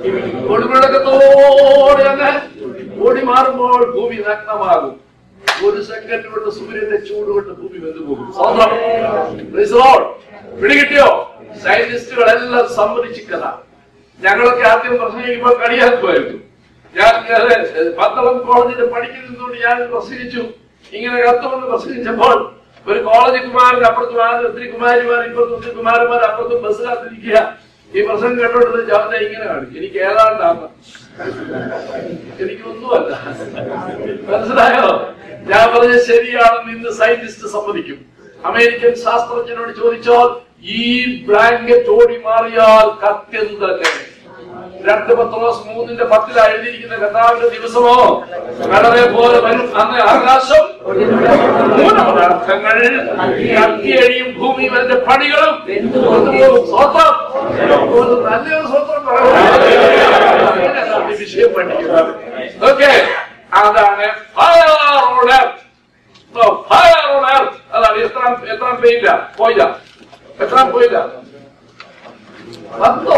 S1: കൊടുമുഴക്കത്തോടെ അങ്ങ് ഓടി മാറുമ്പോൾ ഭൂമി നഗ്നമാകും ഒരു സെക്കൻഡ് കൊണ്ട് സൂര്യന്റെ ചൂട് കൊണ്ട് ഭൂമി വെന്തുപോകും സ്വന്തം Praise the Lord. പിടികിട്ടിയോ സയന്റിസ്റ്റുകളെല്ലാം സമ്മതിച്ചിക്കഥ ഞങ്ങളൊക്കെ ആദ്യം പ്രസംഗിക്കുമ്പോൾ കളിയാക്കുമായിരുന്നു ഞാൻ ഇങ്ങനെ പന്തളം കോളേജിൽ പഠിക്കുന്നതുകൊണ്ട് ഞാൻ പ്രസംഗിച്ചു ഇങ്ങനെ കത്തുമെന്ന് പ്രസംഗിച്ചപ്പോൾ ഒരു കോളേജ് കുമാരൻ അപ്പുറത്ത് മാറി ഒത്തിരി കുമാരിമാർ ഇപ്പുറത്ത് ഒത്തിരി കുമാരന്മാർ അപ്പുറത്തും ബസ് കാത്തിരിക്കുക ഈ പ്രസംഗം കേട്ടോണ്ട് ജവനെ ഇങ്ങനെ കാണിക്കും എനിക്ക് ഏതാണ്ടാണ് എനിക്കൊന്നുമല്ല മനസ്സിലായോ ഞാൻ പറഞ്ഞ ശരിയാണെന്ന് ഇന്ന് സയന്റിസ്റ്റ് സമ്മതിക്കും അമേരിക്കൻ ശാസ്ത്രജ്ഞനോട് ചോദിച്ചാൽ ഈ ബ്ലാങ്കറ്റ് ഓടി മാറിയാൽ കത്തെന്തല്ലേ രണ്ട് പത്രോസ് മൂന്നിന്റെ പത്തിലാ എഴുതിയിരിക്കുന്ന കഥാവിന്റെ ദിവസമോ കടലെ പോലെ വരും അന്ന് ആകാശം മൂലപദാർത്ഥങ്ങൾ കത്തിയഴിയും ഭൂമി അതിന്റെ പണികളും കൊണ്ടുപോകും. സ്വത്രം ഒരു നല്ലൊരു സ്വത്രം പറയാം വിഷയം പഠിക്കുന്നത് ഓക്കെ അതാണ് fire on earth fire on earth അതാണ് എത്രാം എത്രാം പേയില്ല പോയില്ല എത്രാം പോയില്ല പത്തോ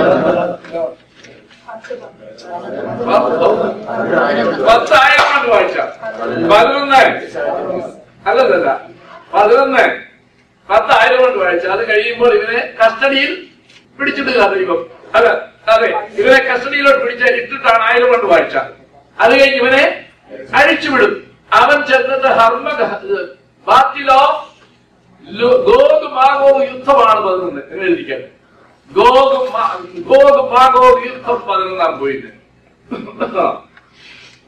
S1: പത്തോ പത്തായിരം കൊണ്ട് വായിച്ച പതിനൊന്ന് അല്ലല്ല പതിനൊന്ന് പത്തായിരം കൊണ്ട് വായിച്ച അത് കഴിയുമ്പോൾ ഇവനെ കസ്റ്റഡിയിൽ പിടിച്ചിടുക ദൈവം അതെ അതെ ഇവനെ കസ്റ്റഡിയിലോട്ട് പിടിച്ച ഇട്ടിട്ടാണ് ആയിരം കൊണ്ട് വായിച്ച അത് കഴിഞ്ഞ് ഇവനെ അഴിച്ചുവിടും അവൻ ചെന്നിട്ട് ഹർമ്മ ബാറ്റിലോ ഗോഗ് മാഗോഗ് യുദ്ധമാണ് പതിനൊന്ന് എന്ന് എഴുതിക്കാൻ ഗോഗ് മാ- ഗോഗ് മാഗോഗ് യുദ്ധം പതിനൊന്നാം പോയിന്റ്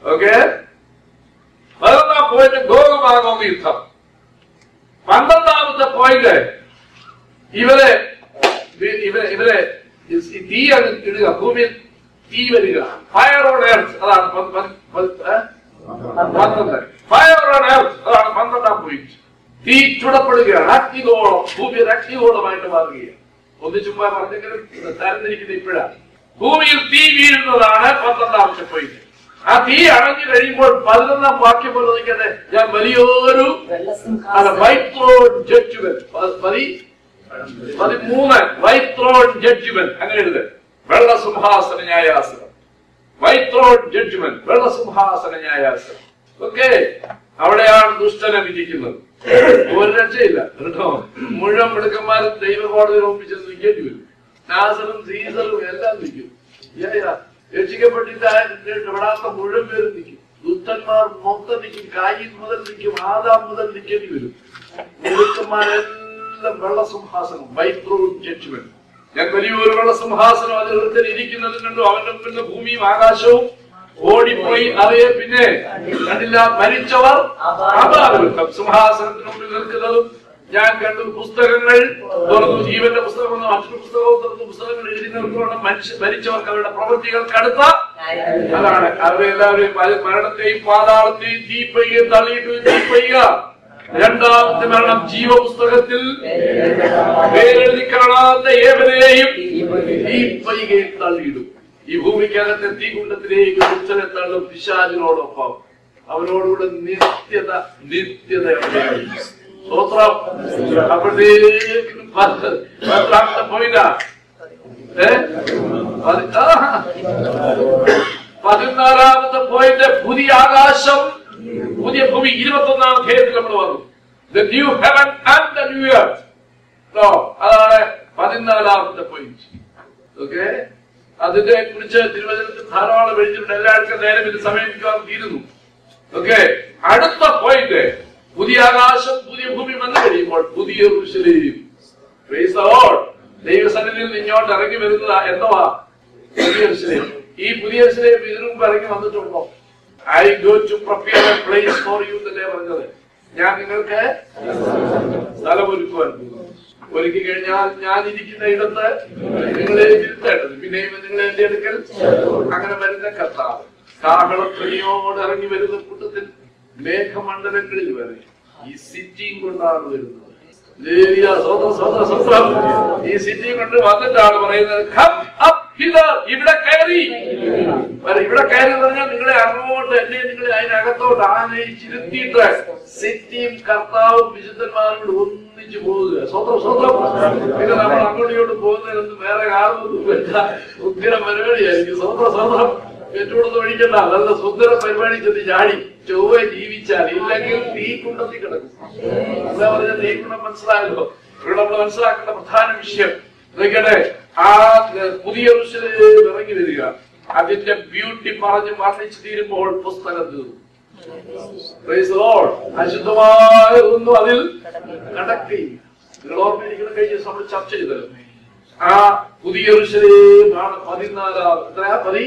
S1: ഓക്കെ പതിനൊന്നാം പോയിന്റ് ഗോഗമാഗോമ യുദ്ധം പന്ത്രണ്ടാമത്തെ പോയിന്റ് ഇവരെ ഇവ- ഇവരെ ഇവരെ ഈ തീ അങ്ങ് ഇടുക ഭൂമിയിൽ തീ വരിക ഫയർ ഓൺ എർത്ത് അതാണ് പന്ത്- പന്ത്- പന്ത്- ഏ? പന്ത്രണ്ട് ഫയർ ഓൺ എർത്ത് അതാണ് പന്ത്രണ്ടാം പോയിന്റ് തീ ചുടപ്പെടുകയാണ് അഗ്നിഗോളം ഭൂമി ഒരു അഗ്നിഗോളമായിട്ട് മാറുകയാണ് ഒന്ന് ചുമ്മാ പറഞ്ഞെങ്കിലും തരംതിരിക്കുന്നത് ഇപ്പോഴാണ് ഭൂമിയിൽ തീ വീഴുന്നതാണ് പന്ത്രണ്ടാമത്തെ പോയിന്റ് ആ തീ അണഞ്ഞു കഴിയുമ്പോൾ പതിനൊന്നാം വാക്യം പോലെ നിൽക്കട്ടെ ഞാൻ വലിയൊരു അല്ല വൈറ്റ് ത്രോൺ ജഡ്ജ്മെന്റ് പതി പതിമൂന്ന് വൈറ്റ് ത്രോൺ ജഡ്ജ്മെന്റ് അങ്ങനെ എഴുത് വെള്ളസിംഹാസന ന്യായാസനം വൈറ്റ് ത്രോൺ ജഡ്ജ്മെന്റ് വെള്ളസിംഹാസന ന്യായാസനം ഓക്കെ അവിടെയാണ് ദുഷ്ടനെ വിധിക്കുന്നത് ഒരു രക്ഷയില്ല കേട്ടോ മുഴുവൻ മിടുക്കന്മാരും ദൈവ കോടതിയിൽ ഒപ്പിച്ച് നിൽക്കേണ്ടി വരും നാസറും സീസറും എല്ലാം നിൽക്കും യാ, യാ. രക്ഷിക്കപ്പെട്ടിട്ട് വിടാത്ത മുഴുവൻ പേരും നിൽക്കും ദുഷ്ടന്മാർ മൊത്തം നിൽക്കും കായിൽ മുതൽ നിൽക്കും ആദാം മുതൽ നിൽക്കേണ്ടി വരും മിടുക്കന്മാരെല്ലാം വെള്ളസിംഹാസനം വൈറ്റ് ത്രോൺ ജഡ്ജ്മെന്റ് ഞാൻ വലിയൊരു വെള്ളസിംഹാസനം അതിൽ ഒരുത്തൻ ഇരിക്കുന്നത് കണ്ടു അവന്റെ മുമ്പിൽ ഭൂമിയും ആകാശവും ഓടിപ്പോയി അവയെ പിന്നെ കണ്ടില്ല മരിച്ചവർ അപാരവൃത്തം സിംഹാസനത്തിന് മുമ്പിൽ നിൽക്കുന്നതും ഞാൻ കണ്ടു പുസ്തകങ്ങൾ തുറന്നു ജീവന്റെ പുസ്തകം വന്നു മറ്റൊരു പുസ്തകവും തുറന്നു പുസ്തകങ്ങൾ എഴുതി നിർത്തുകൊണ്ട് മനുഷ്യ മരിച്ചവർക്ക് അവരുടെ പ്രവൃത്തികൾക്ക് അടുത്ത അതാണ് അവരെല്ലാവരെയും പല- മരണത്തെയും പാതാളത്തെയും തീപ്പയ്യെ തള്ളിയിട്ട് തീപ്പയ്യ രണ്ടാമത്തെ മരണം ജീവപുസ്തകത്തിൽ പേരെഴുതി കാണാത്ത ഏവനെയും ഈ പൈകയിൽ തള്ളിയിടും ഈ ഭൂമിക്കകത്തെ തീകുണ്ടത്തിലേക്ക് ദുഷ്ടനെ തള്ളും പിശാചിനോടൊപ്പം അവനോടുകൂടെ നിത്യത നിത്യത സ്വത്രം അപ്പോഴത്തേക്കും പത്ത്- പത്താമത്തെ പോയിന്റാ ഏ പതി- ആ. പതിനാലാമത്തെ പോയിന്റ് പുതിയ ആകാശം പുതിയ ഭൂമി ഇരുപത്തി ഒന്നാം അധ്യായത്തിൽ നമ്മൾ വന്നു the new heaven and the new earth ഓ അതാണ് പതിനാലാമത്തെ പോയിന്റ് ഓക്കെ അതിനെ കുറിച്ച് തിരുവചനത്തിൽ ധാരാളം എഴുതിയിട്ടുണ്ട് എല്ലാവർക്കും നേരം ഇത് സമയം തീരുന്നു ഓക്കെ അടുത്ത പോയിന്റ് പുതിയ ആകാശം പുതിയ ഭൂമി വന്നു കഴിയുമ്പോൾ പുതിയ ഋഷുലേയും ദൈവസന്നിധിയിൽ നിന്ന് ഇങ്ങോട്ട് ഇറങ്ങി വരുന്നത് എന്തുവാ പുതിയ ഋഷുലേയും ഈ പുതിയ ഋഷുലേയും ഇതിനു മുമ്പ് ഇറങ്ങി വന്നിട്ടുണ്ടോ I go to prepare a place for you എന്നല്ലേ പറഞ്ഞത് ഞാൻ നിങ്ങൾക്ക് സ്ഥലം ഒരുക്കുവാൻ പോകുന്നു ഒരുക്കി കഴിഞ്ഞാൽ ഞാൻ ഇരിക്കുന്ന ഇടത്ത് നിങ്ങളെ ഇരുത്തേണ്ടത് പിന്നെയും നിങ്ങളെ എന്റെ അടുക്കൽ അങ്ങനെ വരുന്ന കർത്താവ് കാഹളത്വനിയോട് ഇറങ്ങി വരുന്ന കൂട്ടത്തിൽ മേഘമണ്ഡലങ്ങളിൽ വരെ ഈ സിറ്റിയും കൊണ്ടാണ് വരുന്നത് ലേവിയ, സ്വതം, സ്വതം, സ്വതം. ഈ സിറ്റിയും കൊണ്ട് വന്നിട്ടാണ് പറയുന്നത് "Come up hither." ഇവിടെ കയറി വരെ ഇവിടെ കയറി എന്ന് പറഞ്ഞാൽ നിങ്ങളെ അങ്ങോട്ട് എന്നെ നിങ്ങളെ അതിനകത്തോട്ട് ആനയിച്ചിരുത്തിയിട്ട് സിറ്റിയും കർത്താവും വിശുദ്ധന്മാരും കൂടി ഒന്നിച്ചു പോകുക സ്വന്തം സ്വന്തം പിന്നെ നമ്മൾ അങ്ങോട്ടും ഇങ്ങോട്ടും പോകുന്നതിനൊന്നും വേറെ കാരണമൊന്നും വേണ്ട ഉഗ്രം പരിപാടിയായിരിക്കും സ്വന്തം സ്വന്തം പെറ്റുകൊടുത്ത് ഒഴിക്കണ്ട നല്ല സുന്ദര പരിപാടി ചെന്ന് ചാടി ചൊവ്വ ജീവിച്ചാൽ ഇല്ലെങ്കിൽ തീ കുണ്ടത്തി കിടക്കും എന്താ പറഞ്ഞ തീ കുണ്ടം മനസ്സിലായല്ലോ ഇവിടെ നമ്മൾ മനസ്സിലാക്കേണ്ട പ്രധാന വിഷയം നോക്കട്ടെ ആ ഏ, പുതിയ ഋഷിയിൽ ഇറങ്ങി വരിക അതിന്റെ ബ്യൂട്ടി പറഞ്ഞ് വർണ്ണിച്ചു തീരുമ്പോൾ പുസ്തകം തീർന്നു Praise the Lord. അശുദ്ധമായ ഒന്നും അതിൽ നടക്കുകയില്ല നിങ്ങൾ ഓർമ്മയിരിക്കണം കഴിഞ്ഞ ദിവസം നമ്മൾ ചർച്ച ചെയ്തല്ലോ ആ പുതിയ ഋഷിലേമാണ് പതിനാലാം എത്രയാ പതി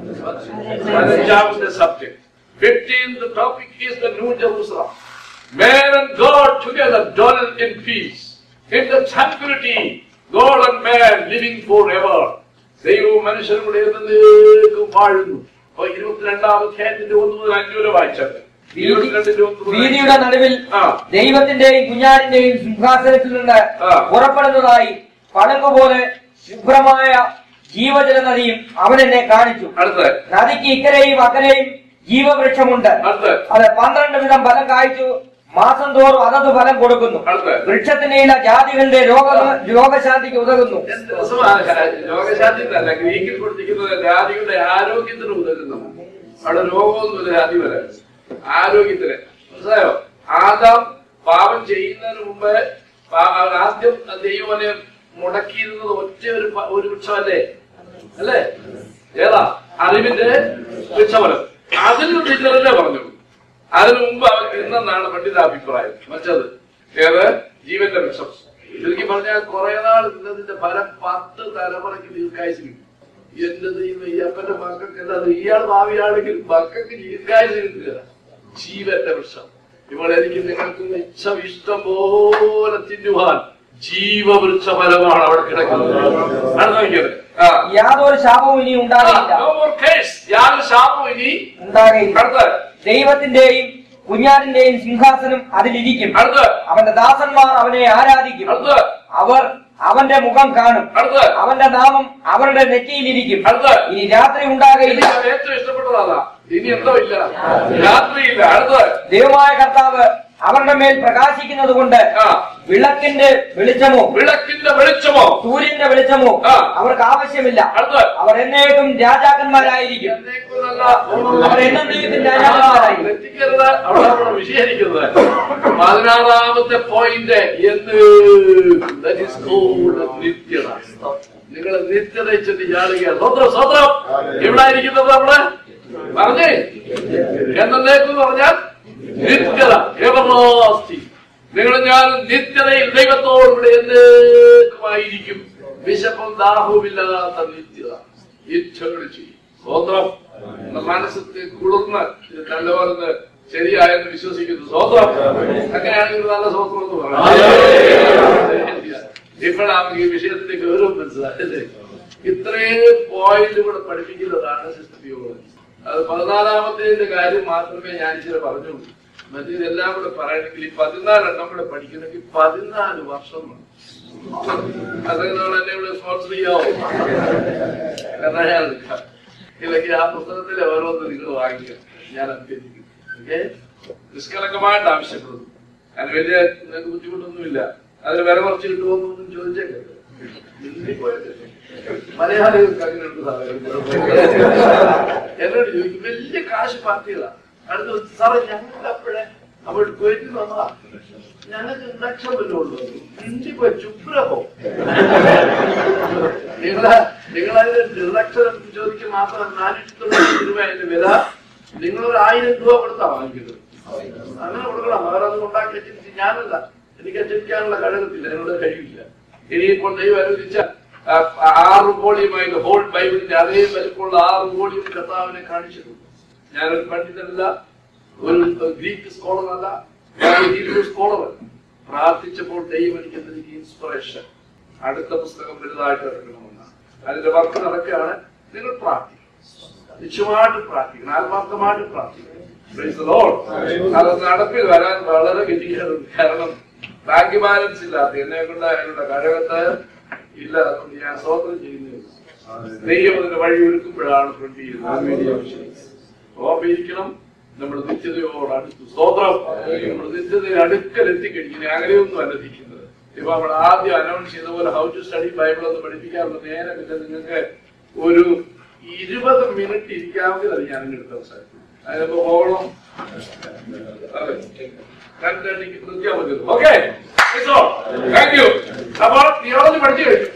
S1: പതിനഞ്ചാമത്തെ subject fifteenth topic is the new Jerusalem Man and God together dwell in peace, in the tranquility, God and man living forever. ദൈവവും മനുഷ്യരും കൂടെ എന്നേക്കും വാഴുന്നു അപ്പൊ ഇരുപത്തിരണ്ടാം അധ്യായത്തിന്റെ ഒന്ന് മുതൽ അഞ്ചു വരെ വായിച്ചത് ഇരുപത്തിരണ്ടിന്റെ ഒന്ന് മുതൽ
S3: വീതിയുടെ
S1: അഞ്ച്.
S3: നടുവിൽ
S1: ആ.
S3: ദൈവത്തിന്റെയും കുഞ്ഞാടിന്റെയും സിംഹാസനത്തിൽ നിന്ന്
S1: ആ.
S3: പുറപ്പെടുന്നതായി പടങ്ങ് പോലെ ശുഭ്രമായ ജീവജല നദിയും അവൻ എന്നെ കാണിച്ചു
S1: അടുത്ത
S3: നദിക്ക് ഇക്കരെയും അക്കരെയും ജീവവൃക്ഷമുണ്ട്
S1: അടുത്ത
S3: അത് പന്ത്രണ്ട് വിധം ഫലം കായ്ച്ചു മാസം തോറും അതത് ഫലം കൊടുക്കുന്നു
S1: അടുത്ത
S3: വൃക്ഷത്തിന്റെ ഇല ജാതികളുടെ രോഗ രോഗശാന്തിക്ക് ഉതകുന്നു
S1: എന്ത് രസമാണ് രോഗശാന്തി അല്ല ഗ്രീക്കിൽ കൊടുത്തിരിക്കുന്നത് ജാതികളുടെ ആരോഗ്യത്തിന് ഉതകുന്നു അവിടെ രോഗമൊന്നുമില്ല ജാതി വരെ ആരോഗ്യത്തിന് മനസ്സിലായോ ആദാം പാപം ചെയ്യുന്നതിന് മുമ്പ് പാ- ആദ്യം ദൈവനെ മുടക്കിയിരുന്നത് ഒറ്റ ഒരു പ- ഒരു വൃക്ഷമല്ലേ അല്ലേ ഏതാ അറിവിന്റെ വൃക്ഷഫലം അതിൽ നിന്ന് ഇന്നലെ പറഞ്ഞു അതിനു മുമ്പ് അവൻ ഇന്നെന്നാണ് പണ്ഡിതാഭിപ്രായം മറ്റത് ഏത് ജീവന്റെ വൃക്ഷം ചുരുക്കി പറഞ്ഞാൽ കുറെ നാൾ ഇന്നതിന്റെ ഫലം പത്ത് തലമുറയ്ക്ക് ദീർഘായുസ് കിട്ടും എന്റെ ദൈവം ഈ അപ്പന്റെ മക്കൾക്ക് അല്ലാതെ ഇയാൾ ഭാവിയാണെങ്കിൽ മക്കൾക്ക് ദീർഘായുസ് കിട്ടുക ജീവന്റെ വൃക്ഷം ഇപ്പോൾ എനിക്ക് നിങ്ങൾക്ക് ഇച്ഛം ഇഷ്ടം പോലെ തിന്നുവാൻ ജീവവൃക്ഷ ഫലമാണ് അവിടെ കിടക്കുന്നത് അടുത്ത നോക്കിയത് ആ
S3: യാതൊരു ശാപവും ഇനി
S1: ആ,
S3: ഉണ്ടാകില്ല
S1: no more curse. യാതൊരു ശാപവും ഇനി
S3: ഉണ്ടാകയില്ല
S1: അടുത്ത
S3: ദൈവത്തിന്റെയും കുഞ്ഞാടിന്റെയും സിംഹാസനം അതിലിരിക്കും
S1: അടുത്ത
S3: അവന്റെ ദാസന്മാർ അവനെ ആരാധിക്കും
S1: അടുത്ത
S3: അവർ അവന്റെ മുഖം കാണും
S1: അടുത്ത
S3: അവന്റെ നാമം അവരുടെ നെറ്റിയിലിരിക്കും
S1: അടുത്ത
S3: ഇനി രാത്രി ഉണ്ടാകയില്ല
S1: എനിക്ക് ഏറ്റവും ഇഷ്ടപ്പെട്ടതാണ് ഇനി എന്തോ ഇല്ല രാത്രിയില്ല അടുത്ത
S3: ദൈവമായ കർത്താവ് അവരുടെ മേൽ പ്രകാശിക്കുന്നത് കൊണ്ട്
S1: ആ
S3: വിളക്കിന്റെ വെളിച്ചമോ
S1: വിളക്കിന്റെ വെളിച്ചമോ
S3: സൂര്യന്റെ വെളിച്ചമോ
S1: ആ.
S3: അവർക്ക് ആവശ്യമില്ല
S1: അടുത്ത
S3: അവർ എന്നേക്കും രാജാക്കന്മാരായിരിക്കും
S1: എന്നേക്കുമല്ല,
S3: അവർ എന്നേക്കും രാജാക്കന്മാരായിരിക്കും
S1: തെറ്റിക്കരുത് അവിടെ നമ്മൾ വിശദീകരിക്കുന്നത് പതിനാറാമത്തെ പോയിന്റ് എന്ന് that is called നിത്യത നിങ്ങൾ നിത്യത ചെന്ന് ചാടുക സ്വത്രം സ്വത്രം ഇവിടെ ഇരിക്കുന്നത് നമ്മള് പറഞ്ഞേ എന്നേക്കും പറഞ്ഞാൽ നിത്യത എവർലാസ്റ്റി നിങ്ങൾ ഞാൻ നിത്യതയിൽ ദൈവത്തോടുകൂടെ എന്നേക്കുമായിരിക്കും വിശപ്പും ദാഹവുമില്ലാത്ത നിത്യത ഇച്ഛകളിച്ച് സ്വന്തം മനസ്സത്തെ കുളിർന്ന് ഇത് നല്ലപോലെ ശരിയായെന്ന് വിശ്വസിക്കുന്നു സ്വന്തം അങ്ങനെയാണെങ്കിൽ ഒരു നല്ല സ്വന്തം എന്ന് പറയാം ഇപ്പോഴാണ് ഈ വിഷയത്തിന്റെ ഗൗരവം മനസ്സിലായത് ഇത്രയും പോയിന്റ് കൂടെ പഠിപ്പിക്കുന്നതാണ് സിസ്റ്റർ തിയോളജി അത് പതിനാലാമത്തേതിന്റെ കാര്യം മാത്രമേ ഞാൻ ഇച്ചിരി പറഞ്ഞുള്ളൂ മറ്റേതെല്ലാം കൂടെ പറയണമെങ്കിൽ ഈ പതിനാലെണ്ണം കൂടെ പഠിക്കണമെങ്കിൽ പതിനാല് വർഷം വേണം. അത് നിങ്ങൾ എന്നെ ഇവിടെ സ്പോൺസർ ചെയ്യാവോ എന്നാ ഞാൻ നിൽക്കാം. ഇല്ലെങ്കിൽ ആ പുസ്തകത്തിലെ ഓരോന്ന് നിങ്ങൾ വാങ്ങിക്കുക ഞാൻ അഭ്യർത്ഥിക്കും ഓക്കെ നിഷ്കളങ്കമായിട്ട് ആവശ്യപ്പെടുന്നു അതിന് വലിയ നിങ്ങൾക്ക് ബുദ്ധിമുട്ടൊന്നുമില്ല അതിന് വില കുറച്ച് കിട്ടുമോന്നൊന്നും ചോദിച്ചേക്കരുത് മിണ്ടിപ്പോയത്. മലയാളികൾക്ക് അങ്ങനെയുണ്ട് സാധനം എന്നോട് ചോദിക്കും വലിയ കാശ് പാർട്ടികളാ അടുത്ത ദിവസം, സാറേ ഞങ്ങൾക്ക് അപ്പോഴേ അപ്പോൾ കുവൈറ്റിൽ വന്നതാ ഞങ്ങൾക്ക് ഇൻഡക്ഷൻ വല്ലതും ഉള്ളൂ മിണ്ടിപ്പോയി ചുപ്രഹോ നിങ്ങളെ നിങ്ങളതിന് ഡിറക്ടർ ചോദിക്കും മാത്രം നാനൂറ്റി തൊണ്ണൂറ്റി രൂപ അതിന്റെ വില നിങ്ങളൊരു ആയിരം രൂപ കൊടുത്താ വാങ്ങിക്കുന്നത് അങ്ങനെ കൊടുക്കണം അവരത് ഉണ്ടാക്കി വെച്ചിട്ട് ഞാനല്ല എനിക്ക് ചിന്തിക്കാനുള്ള കഴിവത്തില്ല എന്നോട് കഴിയില്ല ഇനിയിപ്പോൾ ദൈവം അനുവദിച്ച ആ, ആറ് വോളിയുമായി ഹോൾ ബൈബിളിന്റെ അതേ വലിപ്പമുള്ള ആറ് വോളിയം കർത്താവിനെ കാണിച്ചിട്ടുണ്ട് ഞാനൊരു പണ്ഡിതനല്ല ഒരു ഗ്രീക്ക് സ്കോളറല്ല ഒരു ഹീബ്രു സ്കോളറല്ല പ്രാർത്ഥിച്ചപ്പോൾ ദൈവം എനിക്ക് എനിക്ക് ഇൻസ്പിറേഷൻ അടുത്ത പുസ്തകം വലുതായിട്ട് ഇറക്കണമെന്നാണ് അതിന്റെ വർക്ക് നടക്കുകയാണ് നിങ്ങൾ പ്രാർത്ഥിക്കും നിശ്ചയമായിട്ട് പ്രാർത്ഥിക്കണം ആത്മാർത്ഥമായിട്ട് പ്രാർത്ഥിക്കണം Praise the Lord. അത് നടപ്പിൽ വരാൻ വളരെ ഗതികേടുണ്ട് കാരണം ബാങ്ക് ബാലൻസ് ഇല്ലാത്ത എന്നെ കൊണ്ട് അതിനുള്ള കഴകത്ത് ഇല്ല അതുകൊണ്ട് ഞാൻ സ്വതന്ത്രം ചെയ്യുന്നില്ല ദൈവം അതിന്റെ വഴി ഒരുക്കുമ്പോഴാണ് ഫ്രണ്ട് ചെയ്യുന്നത് ഓർമ്മയിരിക്കണം നമ്മൾ നിത്യതയോട് അടുത്ത് സ്തോത്രം നമ്മൾ നിത്യതയിൽ അടുക്കൽ എത്തിക്കഴിഞ്ഞു അങ്ങനെയൊന്നും അനുവദിക്കുന്നത് ഇപ്പൊ നമ്മൾ ആദ്യം അനൗൺസ് ചെയ്ത പോലെ ഹൗ ടു സ്റ്റഡി ബൈബിൾ എന്ന് പഠിപ്പിക്കാറുള്ള നേരമില്ല നിങ്ങൾക്ക് ഒരു ഇരുപത് മിനിറ്റ് ഇരിക്കാമെങ്കിൽ അത് ഞാൻ എടുത്ത അവസാനം അതിനിപ്പോ പോകണം അതെ രണ്ടരയ്ക്ക് നിർത്തിയാൽ മതി ഓക്കെ താങ്ക് യു അപ്പോൾ തിയോളജി പഠിച്ചു കഴിഞ്ഞു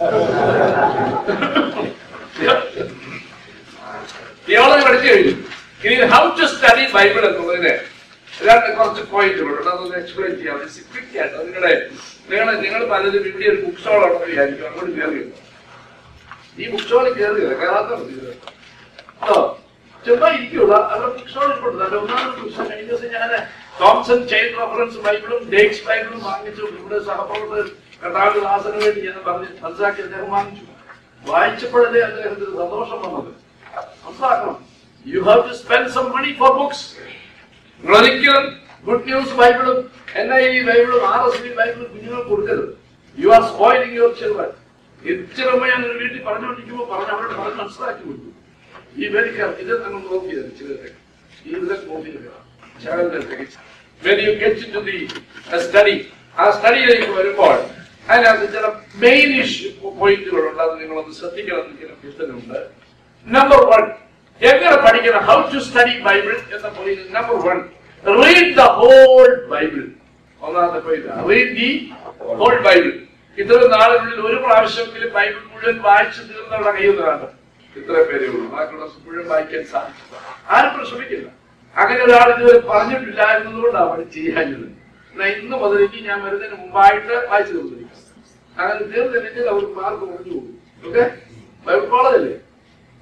S1: തിയോളജി പഠിച്ചു കഴിഞ്ഞു ഇനി ഹൗ ടു സ്റ്റഡി ബൈബിൾ എന്നുള്ളതിന് രണ്ട് കുറച്ച് പോയിന്റുകളുണ്ട് അതൊന്ന് എക്സ്പ്ലെയിൻ ചെയ്യാം ക്വിക്ക് ആയിട്ട് നിങ്ങളുടെ നിങ്ങൾ നിങ്ങൾ പലരും ഇവിടെ ഒരു ബുക്ക് സ്റ്റോൾ ഉണ്ടെന്ന് വിചാരിക്കും അങ്ങോട്ട് കയറി ഈ ബുക്ക് സ്റ്റോളിൽ കയറിയത് കയറാത്ത മതി ഇത്. ഓ ചുമ്മാ ഇരിക്കൂല അവിടെ ബുക്ക് സ്റ്റോളിൽ കൊടുത്തു അതിന്റെ ഒന്നാമത് പുസ്തകം കഴിഞ്ഞ ദിവസം ഞാൻ തോംസൺ ചെയിൻ റഫറൻസ് ബൈബിളും ഡേക്സ് ബൈബിളും വാങ്ങിച്ചു ഇവിടെ സഹപ്രവർത്തകർ കർത്താവ് ദാസന് വേണ്ടി ഞാൻ പറഞ്ഞ് മനസ്സിലാക്കി അദ്ദേഹം വാങ്ങിച്ചു വായിച്ചപ്പോഴല്ലേ അദ്ദേഹത്തിന് സന്തോഷം വന്നത് മനസ്സിലാക്കണം you have to spend some money for books നിങ്ങൾ ഒരിക്കലും ഗുഡ് ന്യൂസ് ബൈബിളും എൻ ഐ ഇ ബൈബിളും ആർ എസ് ബി ബൈബിളും കുഞ്ഞുങ്ങൾക്ക് കൊടുക്കരുത് you are spoiling your children ഇച്ചിരി മുമ്പ് ഞാൻ ഒരു വീട്ടിൽ പറഞ്ഞുകൊണ്ടിരിക്കുമ്പോൾ പറഞ്ഞ് അവരോട് പറഞ്ഞ് മനസ്സിലാക്കി കൊടുത്തു ഈ വെരിക്കർ ഇത് നിങ്ങൾ നോക്കിയത് ചിലരെ ഈ ഇതിലെ നോക്കിയത് when you get into the uh, study ആ സ്റ്റഡിയിലേക്ക് വരുമ്പോൾ അതിനകത്ത് ചില മെയിൻ ഇഷ്യൂ പോയിന്റുകളുണ്ട് അത് നിങ്ങളൊന്ന് ശ്രദ്ധിക്കണം എന്ന് ചില പിസ്റ്റനുണ്ട് നമ്പർ വൺ എങ്ങനെ പഠിക്കണം ഹൗ ടു സ്റ്റഡി ബൈബിൾ എന്ന point number one read the whole Bible ഒന്നാമത്തെ point read the whole Bible ഇത്രയും നാളുകളിൽ ഒരു പ്രാവശ്യമെങ്കിലും ബൈബിൾ മുഴുവൻ വായിച്ചു തീർന്നവരുടെ കയ്യിൽ നിന്ന് കാണും ഇത്ര പേരേ ഉള്ളൂ ബാക്കിയുള്ള മുഴുവൻ വായിക്കാൻ സാധിക്കില്ല ആരും പ്രശ്നമിക്കില്ല അങ്ങനെ ഒരാൾ ഇതുവരെ പറഞ്ഞിട്ടില്ല എന്നതുകൊണ്ടാണ് അവൾ ചെയ്യാഞ്ഞത് എന്നാ ഇന്ന് മുതലേക്ക് ഞാൻ വരുന്നതിന് മുമ്പായിട്ട് വായിച്ചു തീർന്നിരിക്കും അങ്ങനെ തീർന്നില്ലെങ്കിൽ അവർക്ക് മാർക്ക് കുറഞ്ഞു പോകും ഓക്കെ ബൈബിൾ കോളേജല്ലേ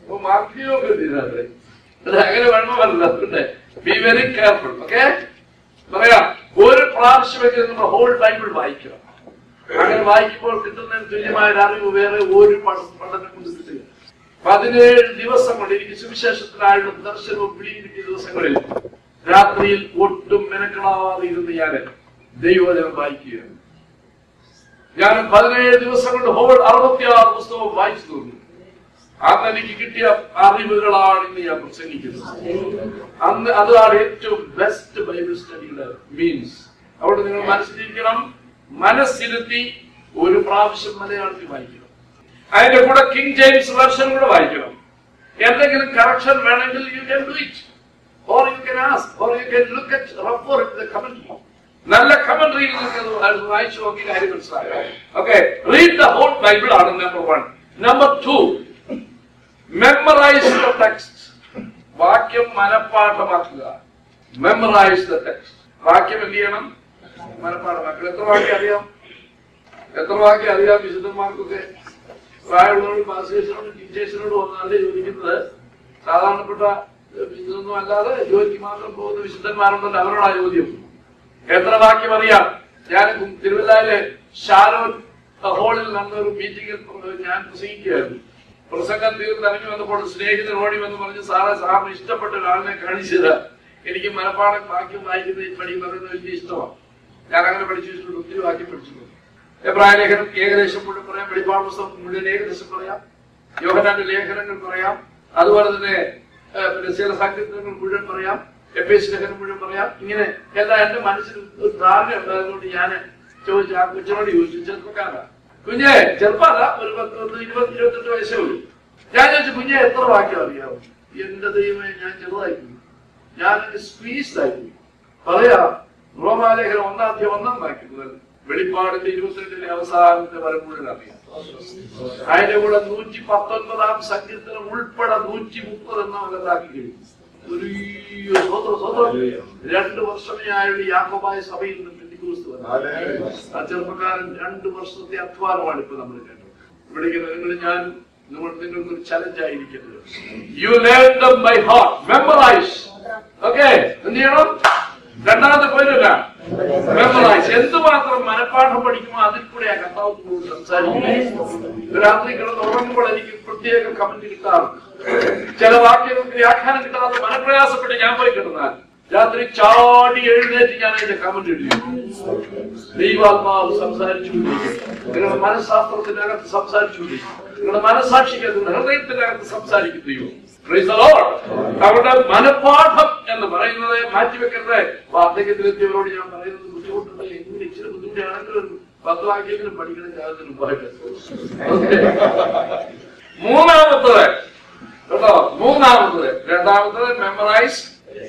S1: അപ്പൊ മാർക്കിയൊക്കെ ഇതിനകത്ത് അത് അങ്ങനെ വേണമെന്നല്ല അതുകൊണ്ട് ബി വെരി കെയർഫുൾ ഓക്കെ പറയാം ഒരു പ്രാവശ്യമെങ്കിലും നമ്മൾ ഹോൾ ബൈബിൾ വായിക്കണം അങ്ങനെ വായിക്കുമ്പോൾ കിട്ടുന്നതിന് തുല്യമായ ഒരു അറിവ് വേറെ ഒരു പഠ- പഠനം കൊണ്ട് കിട്ടുക പതിനേഴ് ദിവസം കൊണ്ട് എനിക്ക് സുവിശേഷത്തിനായുള്ള ദർശനവും പിടിയും കിട്ടിയ ദിവസങ്ങളിൽ രാത്രിയിൽ ഒട്ടും മെനക്കെടാതെ ഇരുന്ന് ഞാൻ ദൈവവചനം വായിക്കുകയാണ് ഞാൻ പതിനേഴ് ദിവസം കൊണ്ട് ഹോൾ അറുപത്തിയാറ് പുസ്തകം വായിച്ചു തോന്നുന്നു അന്ന് എനിക്ക് കിട്ടിയ അറിവുകളാണ് ഇന്ന് ഞാൻ പ്രസംഗിക്കുന്നത് അന്ന് അതാണ് ഏറ്റവും ബെസ്റ്റ് ബൈബിൾ സ്റ്റഡിയുടെ മീൻസ് അവിടെ നിങ്ങൾ മനസ്സിലിരിക്കണം മനസ്സിരുത്തി ഒരു പ്രാവശ്യം മലയാളത്തിൽ വായിക്കണം അതിന്റെ കൂടെ കിങ് ജെയിംസ് വെർഷൻ കൂടെ വായിക്കണം എന്തെങ്കിലും കറക്ഷൻ വേണമെങ്കിൽ you can do it or you can ask or you can look at refer the commentary നല്ല കമന്ററിയിൽ നിങ്ങൾക്ക് അത് വായിച്ചു നോക്കി കാര്യം മനസ്സിലാക്കാം okay read the whole Bible ആണ് number one number two memorise the text വാക്യം മനഃപ്പാഠമാക്കുക മെമ്മറൈസ് ദ ടെക്സ്റ്റ് വാക്യം എന്ത് ചെയ്യണം മനഃപ്പാഠമാക്കുക എത്ര വാക്യം അറിയാം എത്ര വാക്യം അറിയാം വിശുദ്ധന്മാർക്കൊക്കെ പ്രായമുള്ളവരും പാസേഴ്സിനോടും ടീച്ചേഴ്സിനോടും ഒന്നല്ലേ ചോദിക്കുന്നത് സാധാരണപ്പെട്ട ഇതൊന്നും അല്ലാതെ ജോലിക്ക് മാത്രം പോകുന്ന വിശുദ്ധന്മാരുണ്ടല്ലോ അവരോടാ ചോദ്യം എത്ര വാക്യം അറിയാം ഞാൻ തിരുവല്ലയിലെ ഷാരോൺ ഹോളിൽ നടന്ന ഒരു മീറ്റിംഗിൽ ഞാൻ പ്രസംഗിക്കുകയായിരുന്നു പ്രസംഗം തീർന്ന് ഇറങ്ങി വന്നപ്പോൾ സ്നേഹിതൻ ഓടി വന്ന് പറഞ്ഞു സാറേ സാറിന് ഇഷ്ടപ്പെട്ട ഒരാളിനെ കാണിച്ചത് എനിക്ക് മനപ്പാടം വാക്യം വായിക്കുന്ന പടി പറയുന്നത് വലിയ ഇഷ്ടമാണ് ഞാൻ അങ്ങനെ പഠിച്ചു വെച്ചിട്ടുണ്ട് ഒത്തിരി വാക്യം പഠിച്ചിട്ടുണ്ട് എബ്രായ ലേഖനം ഏകദേശം മുഴുവൻ പറയാം വെളിപ്പാട് പുസ്തകം മുഴുവൻ ഏകദേശം പറയാം യോഹനാന്റെ ലേഖനങ്ങൾ പറയാം അതുപോലെ തന്നെ ഏഹ്, പിന്നെ ചില സങ്കീർത്തനങ്ങൾ മുഴുവൻ പറയാം എഫ് എസ് ലേഖനം മുഴുവൻ പറയാം ഇങ്ങനെ എല്ലാം എന്റെ മനസ്സിൽ ഒരു ധാരണ ഉണ്ടായതുകൊണ്ട് ഞാൻ ചോദിച്ചു ആ കൊച്ചിനോട് ചോദിച്ചു ചെറുപ്പക്കാരാ കുഞ്ഞെ ചെറുപ്പമല്ല ഒരു പത്ത് പത്ത് ഇരുപത് ഇരുപത്തെട്ട് വയസ്സേ ഉള്ളൂ ഞാൻ ചോദിച്ചു കുഞ്ഞെ എത്ര വാക്യം അറിയാമോ എന്റെ ദൈവമേ ഞാൻ ചെറുതായി പോയി ഞാൻ സ്ക്വീസ്ഡ് ആയി പോയി പറയാ റോമാലേഖനം ഒന്നാം ഒന്നാം വാക്യം മുതൽ വെളിപ്പാടിന്റെ ഇരുപത്തിരണ്ടിലെ അവസാനത്തെ വരെ മുഴുവൻ അറിയാം അതിന്റെ കൂടെ നൂറ്റി പത്തൊൻപതാം സങ്കീർത്തനം ഉൾപ്പെടെ നൂറ്റി മുപ്പത് എണ്ണം അകത്താക്കി കഴിഞ്ഞു ഒരു സ്വതന്ത്ര സ്വതന്ത്ര രണ്ട് വർഷമേ ആയുള്ള യാക്കോബായ സഭയിൽ നിന്ന് പെന്തിക്കോസ്ത് വന്നു ആ ചെറുപ്പക്കാരൻ രണ്ട് വർഷത്തെ അധ്വാനമാണ് ഇപ്പൊ നമ്മൾ കേട്ടത് ഇവിടെ നിങ്ങൾ ഞാൻ നിങ്ങൾ നിങ്ങൾക്ക് ഒരു ചലഞ്ച് ആയിരിക്കരുത് you learn them by heart memorise okay എന്ത് ചെയ്യണം രണ്ടാമത്തെ പോയിന്റ് മെമ്മറൈസ് എന്തുമാത്രം മനഃപ്പാഠം പഠിക്കുമോ അതിൽ കൂടെ ആ കർത്താവ് സംസാരിക്കുന്നത് രാത്രി കിടന്ന് ഉറങ്ങുമ്പോൾ എനിക്ക് പ്രത്യേക കമന്റ് കിട്ടാറുണ്ട് ചില വാക്യങ്ങൾക്ക് വ്യാഖ്യാനം കിട്ടാതെ മനപ്രയാസപ്പെട്ട് ഞാൻ പോയി കിടന്നാൽ രാത്രി ചാടി എഴുന്നേറ്റ് ഞാൻ അതിന്റെ കമന്റ് എഴുതി ദൈവാത്മാവ് സംസാരിച്ചുകൊണ്ടിരിക്കും നിങ്ങളുടെ മനഃശാസ്ത്രത്തിനകത്ത് സംസാരിച്ചുകൊണ്ടിരിക്കും നിങ്ങളുടെ മനസാക്ഷിക്ക് നിങ്ങളുടെ ഹൃദയത്തിനകത്ത് സംസാരിക്കും ദൈവം Praise the Lord. അവിടെ മനഃപാഠം എന്ന് പറയുന്നത് മാറ്റിവെക്കരുത് വാർദ്ധക്യത്തിലെത്തിയവരോട് ഞാൻ പറയുന്നത് ബുദ്ധിമുട്ടുണ്ട് എങ്ങനെ ഇച്ചിരി ബുദ്ധിമുട്ടാണെങ്കിലും ഒരു പത്ത് വാക്യെങ്കിലും പഠിക്കണം യാതൊരു മുമ്പായിട്ട് Okay. മൂന്നാമത്തത് കേട്ടോ മൂന്നാമത്തത് രണ്ടാമത്തത് മെമ്മറൈസ്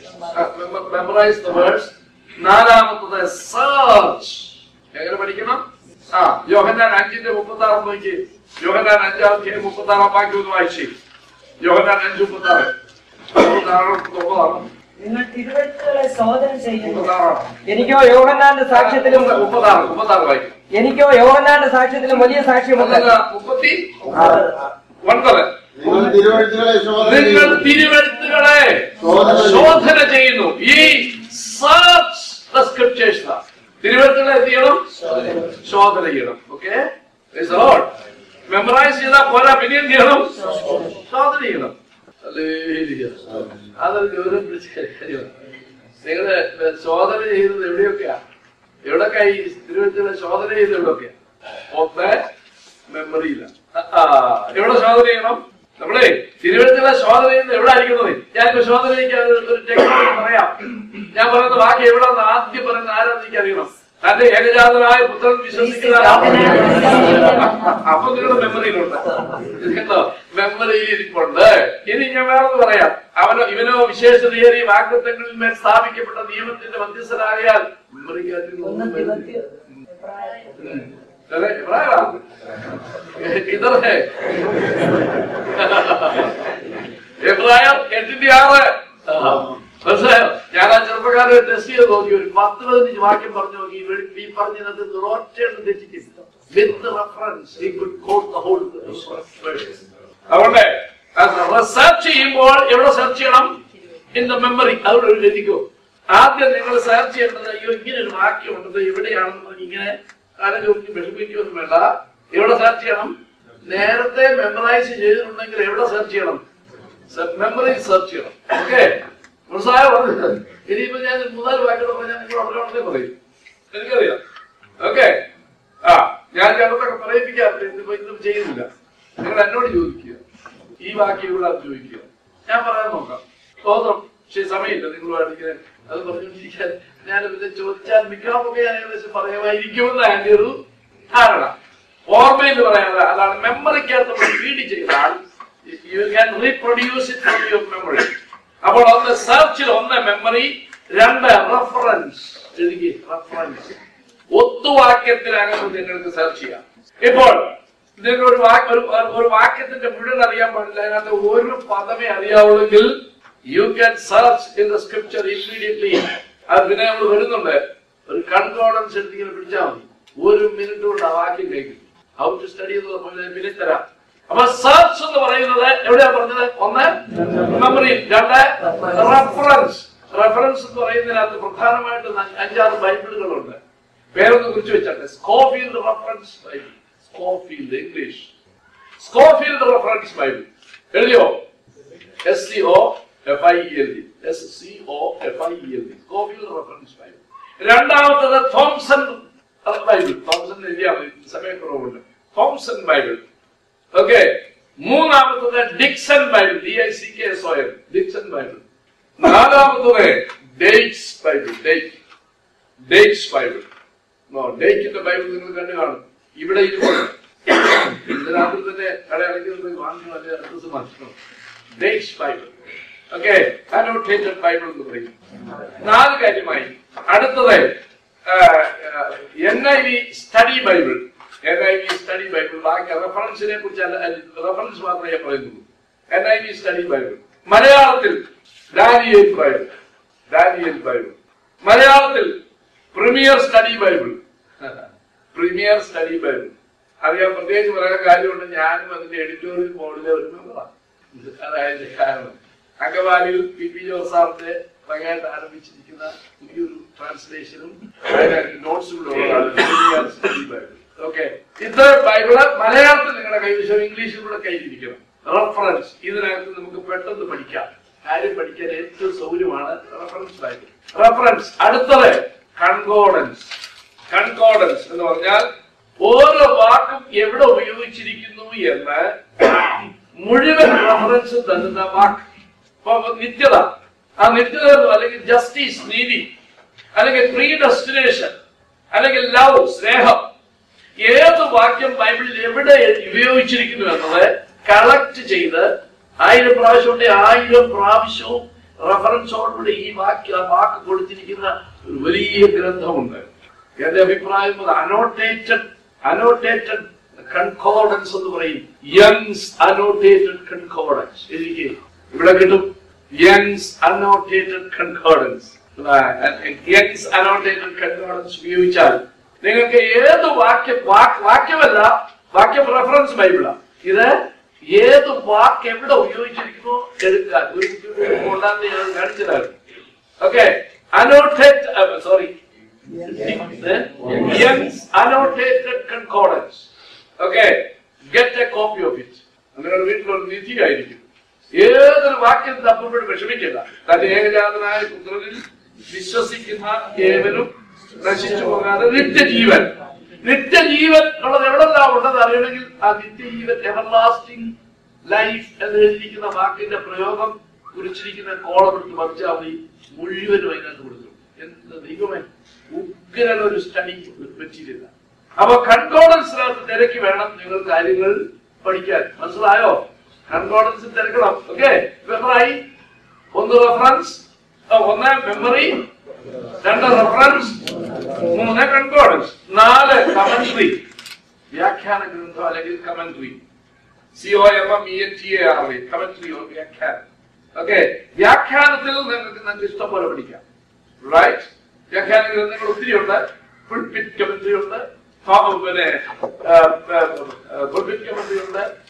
S1: മെമ്മറൈസ് ദ വേർഡ്സ് നാലാമത്തത് സെർച്ച് എങ്ങനെ പഠിക്കണം ആ യോഹന്നാൻ അഞ്ചിന്റെ മുപ്പത്തി ആറ് നോക്കി യോഹന്നാൻ അഞ്ചാം തീയതി മുപ്പത്തി ആറാം വാക്യം ഒന്ന് വായിച്ചേ യോഹന്നാൻ അഞ്ച് മുപ്പത്തി ആറ് മുപ്പത്തി ആറ് മുപ്പത്താറ്
S4: നിങ്ങൾ തിരുവഴുത്തുകളെ ശോധന ചെയ്യുന്നു
S1: മുപ്പത്താറാണ്
S3: എനിക്കോ യോഹന്നാന്റെ സാക്ഷ്യത്തിലും
S1: മുപ്പത്താറ് മുപ്പത്താറ് വായിക്കും
S3: എനിക്കോ യോഹന്നാന്റെ സാക്ഷ്യത്തിലും വലിയ സാക്ഷ്യമുണ്ട്
S1: മുപ്പത്തി ഒൻപത്
S2: നിങ്ങൾ തിരുവഴുത്തുകളെ ശോധന
S1: നിങ്ങൾ
S2: ചെയ്യുന്നു.
S1: തിരുവഴുത്തുകളെ
S2: ശോധന ചെയ്യുന്നു.
S1: ശോധന ചെയ്യുന്നു ഈ സെർച്ച് ദ സ്ക്രിപ്റ്റേഴ്സ് തിരുവഴുത്തുകളെ എന്ത് ചെയ്യണം ശോധന ചെയ്യണം ഓക്കെ മെമ്മറൈസ് ചെയ്താൽ പോരാ പിന്നെ എന്ത് ചെയ്യണം ശോധന ചെയ്യണം ഹല്ലേലൂയ. അതൊരു ഗൗരവം പിടിച്ച കാര്യമാണ് നിങ്ങള് ശോധന ചെയ്യുന്നത് എവിടെയൊക്കെയാ എവിടൊക്കെ ഈ തിരുവഴുത്തുകളെ ശോധന ചെയ്യുന്നത് എവിടെയൊക്കെയാ ഒന്ന് മെമ്മറിയില്ല ആ, എവിടെ ശോധന ചെയ്യണം നമ്മളെ തിരുവനന്തപുരം ശോധന ചെയ്യുന്നത് എവിടെ ആയിരിക്കുന്നത് ഞാനിപ്പോ ശോധന ചെയ്യാൻ ഒരു ഒരു ടെക്നിക്ക് പറയാം ഞാൻ പറയുന്ന വാക്ക് എവിടെ ആദ്യം പറയുന്ന ആരാന്ന് എനിക്ക് അറിയണം തന്റെ ഏകജാതനായ പുത്രൻ വിശ്വസിക്കുന്ന അപ്പൊ നിങ്ങളുടെ മെമ്മറിയിലുണ്ട് കേട്ടോ മെമ്മറിയിൽ ഇരിപ്പുണ്ട് ഇനി ഞാൻ വേറൊന്ന് പറയാം അവനോ ഇവനോ വിശേഷതയേറിയ വാഗ്ദത്തങ്ങളിൽ മേൽ സ്ഥാപിക്കപ്പെട്ട നിയമത്തിന്റെ മധ്യസ്ഥനായാൽ മെമ്മറിക്കകത്ത് ഒന്നും വരുന്നില്ല. अरे इब्राहिम किधर है ഇബ്രാഹിം എട്ടിന്റെ ആറ് മനസ്സിലായോ ഞാൻ ആ ചെറുപ്പക്കാരെ ടെസ്റ്റ് ചെയ്ത് നോക്കി ഒരു പത്ത് പതിനഞ്ച് വാക്യം പറഞ്ഞു നോക്കി ഈ- ഈ പറഞ്ഞതിനകത്ത് ഒറ്റയാണ് തെറ്റിച്ചില്ല with reference he could quote the whole verse. അതുകൊണ്ട് സെർച്ച് ചെയ്യുമ്പോൾ എവിടെ സെർച്ച് ചെയ്യണം ഇൻ ദ മെമ്മറി അതോടെ എഴുതിക്കോ ആദ്യം നിങ്ങൾ സെർച്ച് ചെയ്യേണ്ടത് അയ്യോ ഇങ്ങനെ ഒരു വാക്യം ഉണ്ടത് എവിടെയാണെന്ന് ഇങ്ങനെ ആരെങ്കിലും വിഷമിക്കൊന്നും വേണ്ട എവിടെ സെർച്ച് ചെയ്യണം നേരത്തെ മെമ്മറൈസ് ചെയ്തിട്ടുണ്ടെങ്കിൽ എവിടെ സെർച്ച് ചെയ്യണം മെമ്മറി സെർച്ച് ചെയ്യണം ഓക്കെ മനസ്സിലായോ ഇനിയിപ്പോ ഞാൻ മൂന്നാല് വാക്കുകൾ പറഞ്ഞാൽ നിങ്ങൾ ഉടനെ ഉടനെ പറയും എനിക്കറിയാം ഓക്കെ ആ ഞാൻ ചിലതൊക്കെ പറയിപ്പിക്കാറില്ല ഇന്നിപ്പോ ഇന്നും ചെയ്യുന്നില്ല നിങ്ങൾ എന്നോട് ചോദിക്കുക ഈ വാക്യം ഇവിടെ ചോദിക്കുക ഞാൻ പറയാൻ നോക്കാം സ്തോത്രം പക്ഷേ സമയമില്ല നിങ്ങളുമായിട്ട് ഇങ്ങനെ അത് പറഞ്ഞുകൊണ്ടിരിക്കാൻ ഞാൻ ഇത് ചോദിച്ചാൽ മിക്കവാറും ഞാൻ ഏകദേശം പറയുമായിരിക്കുമെന്ന് എൻ്റെ ഒരു ധാരണ ഓർമ്മയിൽ പറയാനുള്ള അതാണ് മെമ്മറിക്കകത്ത് നമ്മൾ ഫീഡ് ചെയ്താൽ you can reproduce it from your memory അപ്പോൾ ഒന്ന് സെർച്ചിൽ ഒന്ന് മെമ്മറി രണ്ട് റെഫറൻസ് എഴുതി റെഫറൻസ് ഒത്തുവാക്യത്തിനകത്ത് നിങ്ങൾക്ക് സെർച്ച് ചെയ്യാം ഇപ്പോൾ നിങ്ങൾക്ക് ഒരു വാക്ക് ഒരു ഒരു വാക്യത്തിന്റെ മുഴുവൻ അറിയാൻ പാടില്ല അതിനകത്ത് ഒരു പദമേ അറിയാവുള്ളെങ്കിൽ you can search in the scripture immediately അത് പിന്നെ നമ്മൾ വരുന്നുണ്ട് ഒരു കൺകോർഡൻസ് എടുത്തിങ്ങനെ പിടിച്ചാൽ മതി ഒരു മിനിറ്റ് കൊണ്ട് ആ വാക്യം കഴിക്കും ഹൗ ടു സ്റ്റഡി എന്ന് പറഞ്ഞാൽ പിന്നെ തരാം അപ്പൊ സെർച്ച് എന്ന് പറയുന്നത് എവിടെയാ പറഞ്ഞത് ഒന്ന് മെമ്മറി രണ്ട് റെഫറൻസ് റെഫറൻസ് എന്ന് പറയുന്നതിനകത്ത് പ്രധാനമായിട്ട് ന- അഞ്ചാറ് ബൈബിളുകളുണ്ട് പേരൊന്ന് കുറിച്ച് വെച്ചാട്ടെ Scofield reference Bible Scofield English Scofield reference Bible എഴുതിയോ S C O F I L D S C O F I L D Scofield reference Bible രണ്ടാമത്തത് തോംസൺ ബൈബിൾ തോംസൺ എഴുതിയാൽ മതി സമയക്കുറവുണ്ട് തോംസൺ ബൈബിൾ ഓക്കെ മൂന്നാമത്തത് Dickson Bible D I C K S O M Dickson Bible നാലാമത്തത് dates Bible date dates Bible no ഡേറ്റിന്റെ Bible നിങ്ങൾ കണ്ടു കാണും ഇവിടെ ഇരിക്കുന്നു ഇതിനകത്ത് തന്നെ കടയിറങ്ങി പോയി വാങ്ങി നല്ല അഡ്രസ് മാറ്റണം dates Bible okay annotated Bible എന്ന് പറയും നാല് കാര്യമായി അടുത്തത് N I V study Bible N I V study Bible ബാക്കി റെഫറൻസിനെ കുറിച്ച് റെഫറൻസ് മാത്രമേ ഞാൻ പറയുന്നുള്ളൂ N I V study Bible മലയാളത്തിൽ ഡാനിയൽ ബൈബിൾ ഡാനിയൽ ബൈബിൾ മലയാളത്തിൽ premier study Bible premier study Bible അറിയാൻ പ്രത്യേകിച്ച് പറയാൻ കാര്യമുണ്ട് ഞാനും അതിന്റെ എഡിറ്റോറിയൽ ബോർഡിലെ ഒരു മെമ്പറാണ് അതായത് കാരണം അങ്കമാലിയിൽ പി പി ജോസ് സാറിന്റെ വകയായിട്ട് ആരംഭിച്ചിരിക്കുന്ന പുതിയൊരു ട്രാൻസ്ലേഷനും നോട്ട്സും ഓക്കെ ഇത് ബൈബിള് മലയാളത്തിൽ നിങ്ങളുടെ കൈവശം ഇംഗ്ലീഷിൽ കൂടെ കയ്യിലിരിക്കണം റെഫറൻസ് ഇതിനകത്ത് നമുക്ക് പെട്ടെന്ന് പഠിക്കാം കാര്യം പഠിക്കാൻ ഏറ്റവും സൗകര്യമാണ് റെഫറൻസ് ബൈബിൾ റെഫറൻസ് അടുത്തത് കൺകോർഡൻസ് കൺകോർഡൻസ് എന്ന് പറഞ്ഞാൽ ഓരോ വാക്കും എവിടെ ഉപയോഗിച്ചിരിക്കുന്നു എന്ന് മുഴുവൻ റെഫറൻസ് തരുന്ന വാക്ക് ഇപ്പൊ നിത്യത ആ നിത്യത എന്ന് അല്ലെങ്കിൽ ജസ്റ്റിസ് നീതി അല്ലെങ്കിൽ പ്രീ ഡെസ്റ്റിനേഷൻ അല്ലെങ്കിൽ ലവ് സ്നേഹം ഏത് വാക്യം ബൈബിളിൽ എവിടെ ഉപയോഗിച്ചിരിക്കുന്നു എന്നത് കളക്ട് ചെയ്ത് ആയിരം പ്രാവശ്യം ഉണ്ട് ആയിരം പ്രാവശ്യവും റെഫറൻസോടുകൂടി ഈ വാക്യ വാക്ക് കൊടുത്തിരിക്കുന്ന ഒരു വലിയ ഗ്രന്ഥമുണ്ട് എന്റെ അഭിപ്രായം അത് അനോട്ടേറ്റഡ് അനോട്ടേറ്റഡ് കൺകോർഡൻസ് എന്ന് പറയും യങ്സ് അനോട്ടേറ്റഡ് കൺകോർഡൻസ് എനിക്ക് ഇവിടെ കിട്ടും Young's annotated concordance Young's annotated concordance ഉപയോഗിച്ചാൽ നിങ്ങൾക്ക് ഏത് വാക്യ വാക്ക് വാക്യമല്ല വാക്യം റെഫറൻസ് ബൈബിളാ ഇത് ഏത് വാക്ക് എവിടെ ഉപയോഗിച്ചിരിക്കുന്നു എടുക്കാൻ ഒരു കുട്ടിയുടെ കൊണ്ടാന്ന് ഞാൻ കാണിച്ചതാണ് okay annotate sorry Young's annotated concordance okay get a copy of it നിങ്ങളുടെ വീട്ടിലൊരു നിധിയായിരിക്കും ഏതൊരു വാക്യം തപ്പുമ്പോഴും വിഷമിക്കില്ല തന്റെ ഏകജാതനായ പുത്രനിൽ വിശ്വസിക്കുന്ന ഏവനും നശിച്ചു പോകാതെ നിത്യജീവൻ നിത്യജീവൻ ഉള്ളത് എവിടെല്ലാം ഉണ്ടെന്ന് അറിയണമെങ്കിൽ ആ നിത്യജീവൻ എവർലാസ്റ്റിംഗ് ലൈഫ് എന്ന് എഴുതിയിരിക്കുന്ന വാക്കിന്റെ പ്രയോഗം കുറിച്ചിരിക്കുന്ന കോളം എടുത്ത് മറിച്ചാൽ മതി മുഴുവനും അതിനകത്ത് കൊടുക്കും എന്ത് ദൈവമേ ഉഗ്രൻ ഒരു സ്റ്റഡി മെറ്റീരിയൽ അപ്പൊ കൺകോർഡൻസിനകത്ത് തിരക്കി വേണം നിങ്ങൾ കാര്യങ്ങൾ പഠിക്കാൻ മനസ്സിലായോ കൺകോർഡൻസ് തിരക്കണം ഓക്കെ മെമ്മറായി ഒന്ന് റെഫറൻസ് ഒന്ന് മെമ്മറി രണ്ട് റെഫറൻസ് മൂന്ന് കൺകോർഡൻസ് നാല് കമന്ററി വ്യാഖ്യാന ഗ്രന്ഥം അല്ലെങ്കിൽ commentary C O M M E N T A R commentary വ്യാഖ്യാനം ഓക്കെ വ്യാഖ്യാനത്തിൽ നിങ്ങൾക്ക് നിങ്ങൾക്ക് ഇഷ്ടം പോലെ പഠിക്കാം റൈറ്റ് വ്യാഖ്യാന ഗ്രന്ഥങ്ങൾ ഒത്തിരി ഉണ്ട് പുൾപിറ്റ് കമന്ററി ഉണ്ട് ഫ- പിന്നെ പുൾപിറ്റ് കമന്ററി ഉണ്ട്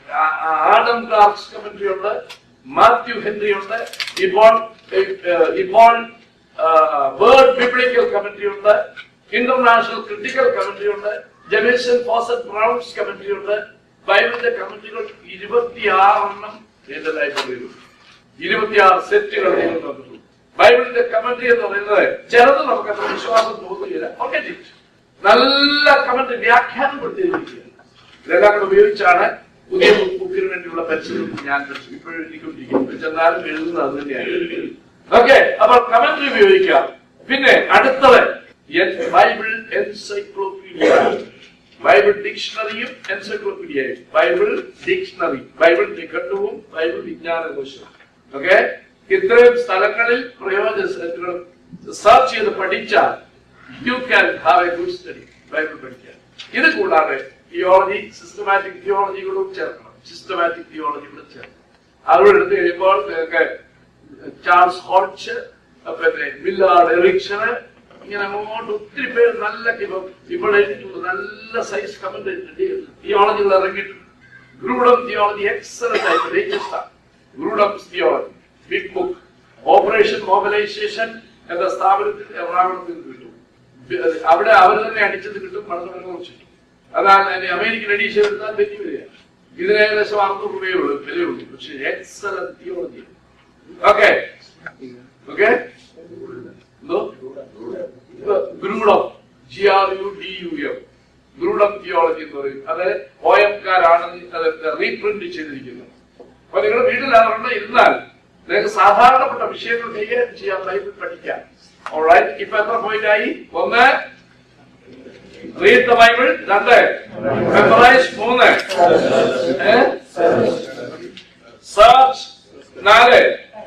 S1: ആ- ആ- ആഡം ക്ലാർക്സ് കമന്ററി ഉണ്ട് മാത്യു ഹെൻറി ഉണ്ട് ഇപ്പോൾ ഏഹ്, ഇപ്പോൾ വേർഡ് ബിബ്ലിക്കൽ കമന്ററി ഉണ്ട് ഇന്റർനാഷണൽ ക്രിട്ടിക്കൽ കമന്ററി ഉണ്ട് ജെമേസൺ ഫോസറ്റ് ബ്രൗൺസ് കമന്ററി ഉണ്ട് ബൈബിളിന്റെ കമന്ററികൾ ഇരുപത്തിയാറെണ്ണം എന്റെ ലൈബ്രറിയിലുണ്ട് ഇരുപത്തിയാറ് സെറ്റുകൾ ദൈവം തന്നിട്ടുണ്ട് ബൈബിളിന്റെ കമന്ററി എന്ന് പറയുന്നത് ചിലത് നമുക്ക് അത്ര വിശ്വാസം തോന്നുകയില്ല ഓക്കെ നല്ല കമന്ററി വ്യാഖ്യാനം കൊടുത്തിരിക്കുകയാണ് ഇതെല്ലാം കൂടെ ഉപയോഗിച്ചാണ് പുതിയ ബുക്കിന് വേണ്ടിയുള്ള പരിശീലനം ഞാൻ ഇപ്പോഴും എഴുതിക്കൊണ്ടിരിക്കുന്നത് ചെന്നാലും എഴുതുന്നത് അത് തന്നെയാണ് ഓക്കെ അപ്പോൾ കമന്ററി ഉപയോഗിക്കാം പിന്നെ അടുത്തത് എൻ- ബൈബിൾ എൻസൈക്ലോപീഡിയ ബൈബിൾ ഡിക്ഷണറിയും എൻസൈക്ലോപീഡിയയും ബൈബിൾ ഡിക്ഷണറി ബൈബിൾ നിഘണ്ടുവും ബൈബിൾ വിജ്ഞാനകോശവും ഓക്കെ ഇത്രയും സ്ഥലങ്ങളിൽ പ്രയോജന സെർച്ച് ചെയ്ത് പഠിച്ചാൽ you can have a good study Bible പഠിക്കാൻ ഇത് കൂടാതെ തിയോളജി സിസ്റ്റമാറ്റിക് തിയോളജികളും ചേർക്കണം സിസ്റ്റമാറ്റിക് തിയോളജി കൂടെ ചേർക്കണം അതുകൂടെ എടുത്തു കഴിയുമ്പോൾ നിങ്ങൾക്ക് ചാൾസ് ഹോൾച്ച് പിന്നെ വില്ലാർഡ് എറിക്സണ് ഇങ്ങനെ അങ്ങോട്ട് ഒത്തിരി പേര് നല്ല ഇപ്പൊ ഇപ്പോൾ എഴുതിയിട്ടുണ്ട് നല്ല സൈസ് കമന്റ് തിയോളജികൾ ഇറങ്ങിയിട്ടുണ്ട് ഗ്രൂഡം തിയോളജി എക്സലന്റ് ആയിട്ട് ലേറ്റസ്റ്റ് ആണ് Grudem theology big book operation mobilisation എന്ന സ്ഥാപനത്തിൽ എറണാകുളത്ത് നിന്ന് കിട്ടും ബി- അവിടെ അവർ തന്നെ അടിച്ചത് കിട്ടും പണത്തിന് കുറിച്ച് അതാണ് അതിന് അമേരിക്കൻ എഡീഷൻ എടുത്താൽ വലിയ വിലയാണ് ഇതിന് ഏകദേശം അറുന്നൂറ് രൂപയേ ഉള്ളൂ വിലയുള്ളൂ പക്ഷേ എക്സലന്റ് തിയോളജി ഓക്കെ ഓക്കെ എന്തോ Grudem G R U D U M Grudem theology എന്ന് പറയും അത് ഒ എം കാരാണ് അത് റീപ്രിന്റ് ചെയ്തിരിക്കുന്നത് അപ്പൊ നിങ്ങളുടെ വീട്ടിൽ അതൊരെണ്ണം ഇരുന്നാൽ നിങ്ങൾക്ക് സാധാരണപ്പെട്ട വിഷയങ്ങൾ കൈകാര്യം ചെയ്യാൻ ബൈബിൾ പഠിക്കാം ഓൾറൈറ്റ് ഇപ്പൊ എത്ര പോയിന്റ് ആയി ഒന്ന് റീഡ് ദ ബൈബിൾ രണ്ട് മെമ്മറൈസ് മൂന്ന് സെർച്ച് നാല്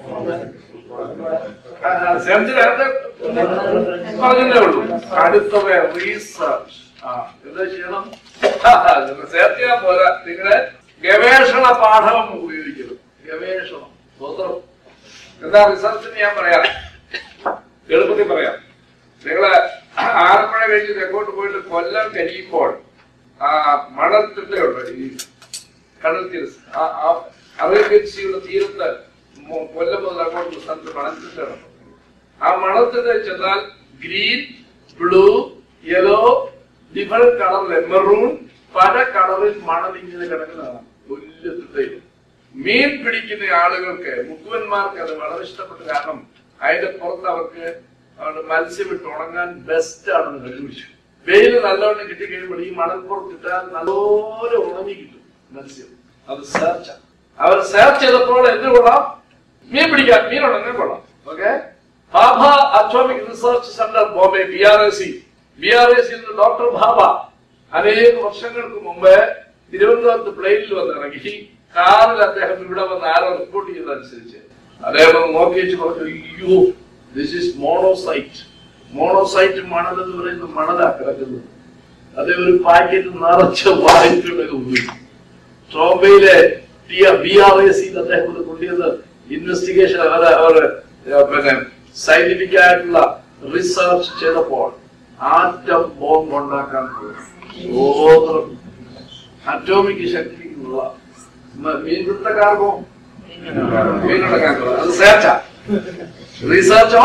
S1: സെർച്ച് നേരത്തെ പറഞ്ഞതേ ഉള്ളൂ അടുത്തത് റീസെർച്ച് ആ എന്താ ചെയ്യണം സെർച്ച് ചെയ്യാൻ പോരാ നിങ്ങള് ഗവേഷണ പാഠം ഉപയോഗിക്കണം ഗവേഷണം സ്വന്തം എന്താ റിസർച്ചിന് ഞാൻ പറയാം എളുപ്പത്തിൽ പറയാം നിങ്ങള് ആലപ്പുഴ കഴിഞ്ഞ് തെക്കോട്ട് പോയിട്ട് കൊല്ലം കഴിയുമ്പോൾ ആ മണൽത്തിട്ടയുണ്ട് ഈ കടൽ തീരത്ത് ആ ആ അറേബ്യൻ സീയുടെ തീരത്ത് മു- കൊല്ലം മുതൽ അങ്ങോട്ട് സ്ഥലത്ത് മണൽത്തിട്ടാണ് ആ മണൽത്തിട്ട ചെന്നാൽ ഗ്രീൻ ബ്ലൂ യെല്ലോ ഡിഫറെന്റ് കളറിലെ മെറൂൺ പല കളറിൽ മണൽ ഇങ്ങനെ കിടക്കുന്നതാണ് വലിയ തിട്ടയിൽ മീൻ പിടിക്കുന്ന ആളുകൾക്ക് മുക്കുവന്മാർക്ക് അത് വളരെ ഇഷ്ടപ്പെട്ട കാരണം അതിന്റെ പുറത്ത് അവർക്ക് അവരുടെ മത്സ്യം ഇട്ട് ഉണങ്ങാൻ ബെസ്റ്റ് ആണെന്ന് കണ്ടുപിടിച്ചു വെയിൽ നല്ലവണ്ണം കിട്ടിക്കഴിയുമ്പോൾ ഈ മണൽപ്പുറത്ത് ഇട്ടാൽ നല്ലപോലെ ഉണങ്ങി കിട്ടും മത്സ്യം അത് സെർച്ച് അവർ സെർച്ച് ചെയ്തപ്പോൾ എന്ത് കൊള്ളാം മീൻ പിടിക്കാൻ മീൻ ഉണങ്ങാൻ കൊള്ളാം okay Bhabha atomic research centre Bombay B R S C B R S C doctor Bhabha അനേക വർഷങ്ങൾക്ക് മുമ്പ് തിരുവനന്തപുരത്ത് പ്ലെയിനിൽ വന്നിറങ്ങി കാറിൽ അദ്ദേഹം ഇവിടെ വന്ന് ആരോ റിപ്പോർട്ട് ചെയ്തതനുസരിച്ച് അദ്ദേഹം ഒന്ന് നോക്കി വെച്ച് പറഞ്ഞു അയ്യോ ദിസ് ഇസ് മോണോസൈറ്റ് മോണോസൈറ്റ് മണൽ എന്ന് പറയുന്ന മണലാ കിടക്കുന്നത് അതേ ഒരു പാക്കറ്റ് നിറച്ച് വായിട്ടുണ്ടെങ്കിൽ ഉപയോഗിക്കും ട്രോംബയിലെ ബി ആർ എ സി അദ്ദേഹം ഇത് കൊണ്ടുവന്ന് ഇൻവെസ്റ്റിഗേഷൻ അവര് അവര് പിന്നെ സയന്റിഫിക് ആയിട്ടുള്ള റിസർച്ച് ചെയ്തപ്പോൾ ആറ്റം ബോംബ് ഉണ്ടാക്കാൻ സ്വതന്ത്രം അറ്റോമിക് ശക്തിക്കുള്ള മീൻപിടുത്തക്കാർക്കോ മീനുണ്ടാക്കാർക്കോ അത് സേർച്ചാ റിസർച്ചോ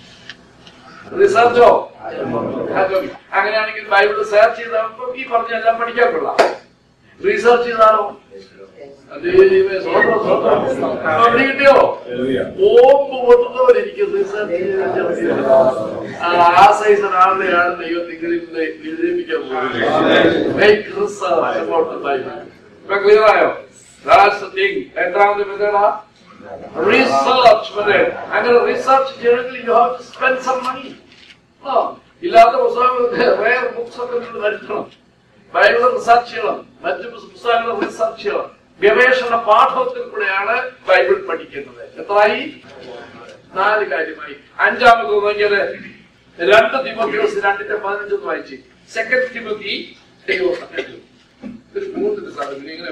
S1: റിസർച്ചോ അറ്റോമിക് അങ്ങനെയാണെങ്കിൽ ബൈബിൾ സെർച്ച് ചെയ്തപ്പോ ഈ പറഞ്ഞ എല്ലാം പഠിക്കാൻ കൊള്ളാം റിസർച്ച് ചെയ്താലോ അതേ ദൈവമേ, സ്വതന്ത്രം, സ്വതന്ത്രം. അപ്പൊ അവിടെ കിട്ടിയോ ഓമ്പ് പൊട്ടുന്നവർ എനിക്ക് റിസർച്ച് ചെയ്ത് ആ സൈസ് ഒരാളുടെ ആണ് ദൈവം നിങ്ങളിൽ നിന്ന് എഴുതിപ്പിക്കാൻ പോകുന്നത് Make research about the Bible. ഇപ്പൊ ക്ലിയർ ആയോ That's the thing. എത്രാമത്തെ മെത്തേഡാ റിസർച്ച് മെത്തേഡ് അങ്ങനെ റിസർച്ച് ചെയ്യണമെങ്കിൽ you have to spend some money ഇല്ലാത്ത പുസ്തകങ്ങൾക്ക് റയർ ബുക്സ് ഒക്കെ നിങ്ങൾ വരുത്തണം ബൈബിൾ റിസർച്ച് ചെയ്യണം മറ്റു പുസ്തകങ്ങൾ റിസർച്ച് ചെയ്യണം ഗവേഷണ പാഠത്തിൽ കൂടെയാണ് ബൈബിൾ പഠിക്കുന്നത് എത്രയായി നാല് കാര്യമായി അഞ്ചാമത് നോക്കിയത് രണ്ട് തിമോത്തിയോസ് രണ്ടിന്റെ പതിനഞ്ചൊന്ന് വായിച്ച് സെക്കൻഡ് തിമോത്തി ഒരു മൂന്നിന്റെ സാധനം ഇങ്ങനെ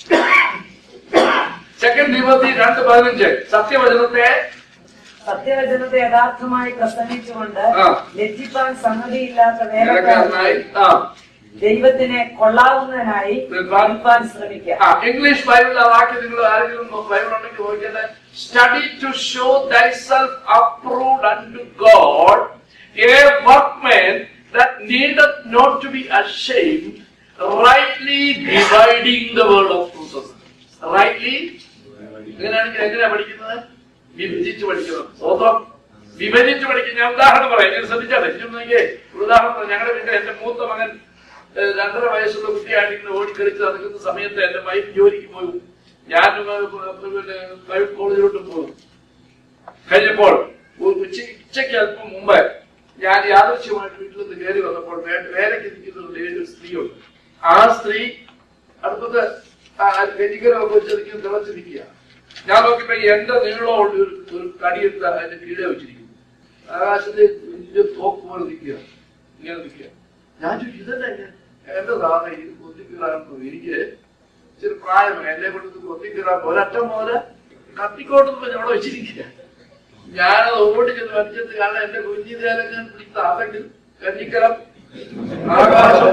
S1: സെക്കൻഡ് തിമോത്തി രണ്ട് പതിനഞ്ച് സത്യവചനത്തെ
S4: സത്യവചനത്തെ യഥാർത്ഥമായി പ്രസംഗിച്ചുകൊണ്ട്
S1: ആ.
S4: ലജ്ജിപ്പാൻ സംഗതിയില്ലാത്ത
S1: നിലക്കാരനായി
S4: വേലക്കാരനായി
S1: ആ
S4: ദൈവത്തിനെ കൊള്ളാവുന്നതിനായി
S1: നിൽപ്പാൻ
S4: നിൽപ്പാൻ ശ്രമിക്കുക
S1: ആ ഇംഗ്ലീഷ് ബൈബിൾ ആ വാക്യം നിങ്ങൾ ആരെങ്കിലും ബൈബിൾ ഉണ്ടെങ്കിൽ നോക്കിയാൽ study to show thyself approved unto God a workman that needeth not to be ashamed rightly dividing the word of truth rightly എങ്ങനെയാണെങ്കിൽ എങ്ങനെയാ പഠിക്കുന്നത് വിഭജിച്ച് പഠിക്കണം സ്വതം വിഭജിച്ച് പഠിക്കും ഞാൻ ഉദാഹരണം പറയാം ഞാൻ ശ്രദ്ധിച്ചാൽ നോക്കിയേ ഒരു ഉദാഹരണം പറയാം. ഞങ്ങളുടെ വീട്ടിൽ എന്റെ മൂത്ത മകൻ ഏഹ്, രണ്ടര വയസ്സുള്ള കുട്ടിയായിട്ട് ഇങ്ങനെ ഓടിക്കളിച്ച് നടക്കുന്ന സമയത്ത് എന്റെ വൈഫ് ജോലിക്ക് പോയി ഞാൻ ഏഹ്, പിന്നെ പ്രൈവറ്റ് കോളേജിലോട്ട് പോകും കഴിഞ്ഞപ്പോൾ ഒരു ഉച്ച ഉച്ചയ്ക്ക് അല്പം മുമ്പ് ഞാൻ യാദൃശ്യമായിട്ട് വീട്ടിൽ നിന്ന് കയറി വന്നപ്പോൾ വേ- വേലയ്ക്ക് നിൽക്കുന്ന ഒരു ലേഡി- ഒരു സ്ത്രീയുണ്ട് ആ സ്ത്രീ അടുത്തത് വെജിക്കലൊക്കെ വെച്ചതിരിക്കും തിളച്ചിരിക്കുക ഞാൻ നോക്കിയപ്പോ എന്റെ നീളമുള്ള ഒരു ഒരു കടിയെടുത്ത് അതിന്റെ കീഴെ വെച്ചിരിക്കുന്നു ആകാശത്തെ വലിയ തോക്ക് പോലെ നിൽക്കുക ഇങ്ങനെ നിൽക്കുക ഞാൻ ചോദിച്ചു ഇതന്നെ ഇങ്ങനെ? എന്റെ സാധനം ഇത് കൊത്തിക്കീറാൻ എനിക്ക് ഇച്ചിരി പ്രായമായി എന്നെ കൊണ്ട് കൊത്തിക്കീറാൻ ഒരറ്റം പോലെ കത്തിക്കോട്ടെന്ന് പറഞ്ഞ് അവിടെ വെച്ചിരിക്കുക ഞാനത് ഓടി ചെന്ന് വലിച്ചെന്ന് കാരണം എന്റെ കുഞ്ഞിതേലം ഞാൻ പിടിച്ച അതെങ്കിൽ കഞ്ഞിക്കലം ആകാശം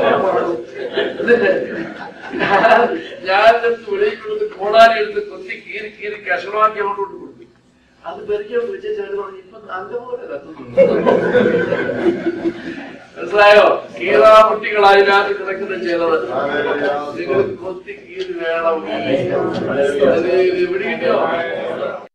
S1: ഞാൻ എടുത്ത് വെളിയിൽ കൊടുത്ത് കോടാലി എടുത്ത് കൊത്തി കീറി കീറി കഷണമാക്കി അങ്ങോട്ട് കൊടുത്തു അത് പെരുക്കിയോണ്ട് വെച്ചാൽ പറഞ്ഞു ഇപ്പൊ നല്ലപോലെ കത്തുന്നു മനസ്സിലായോ കീറാമുട്ടികളായതിനകത്ത് കിടക്കുന്ന ചിലത് നിങ്ങൾ കൊത്തി കീറി വേണം അത് ഇത് പിടികിട്ടിയോ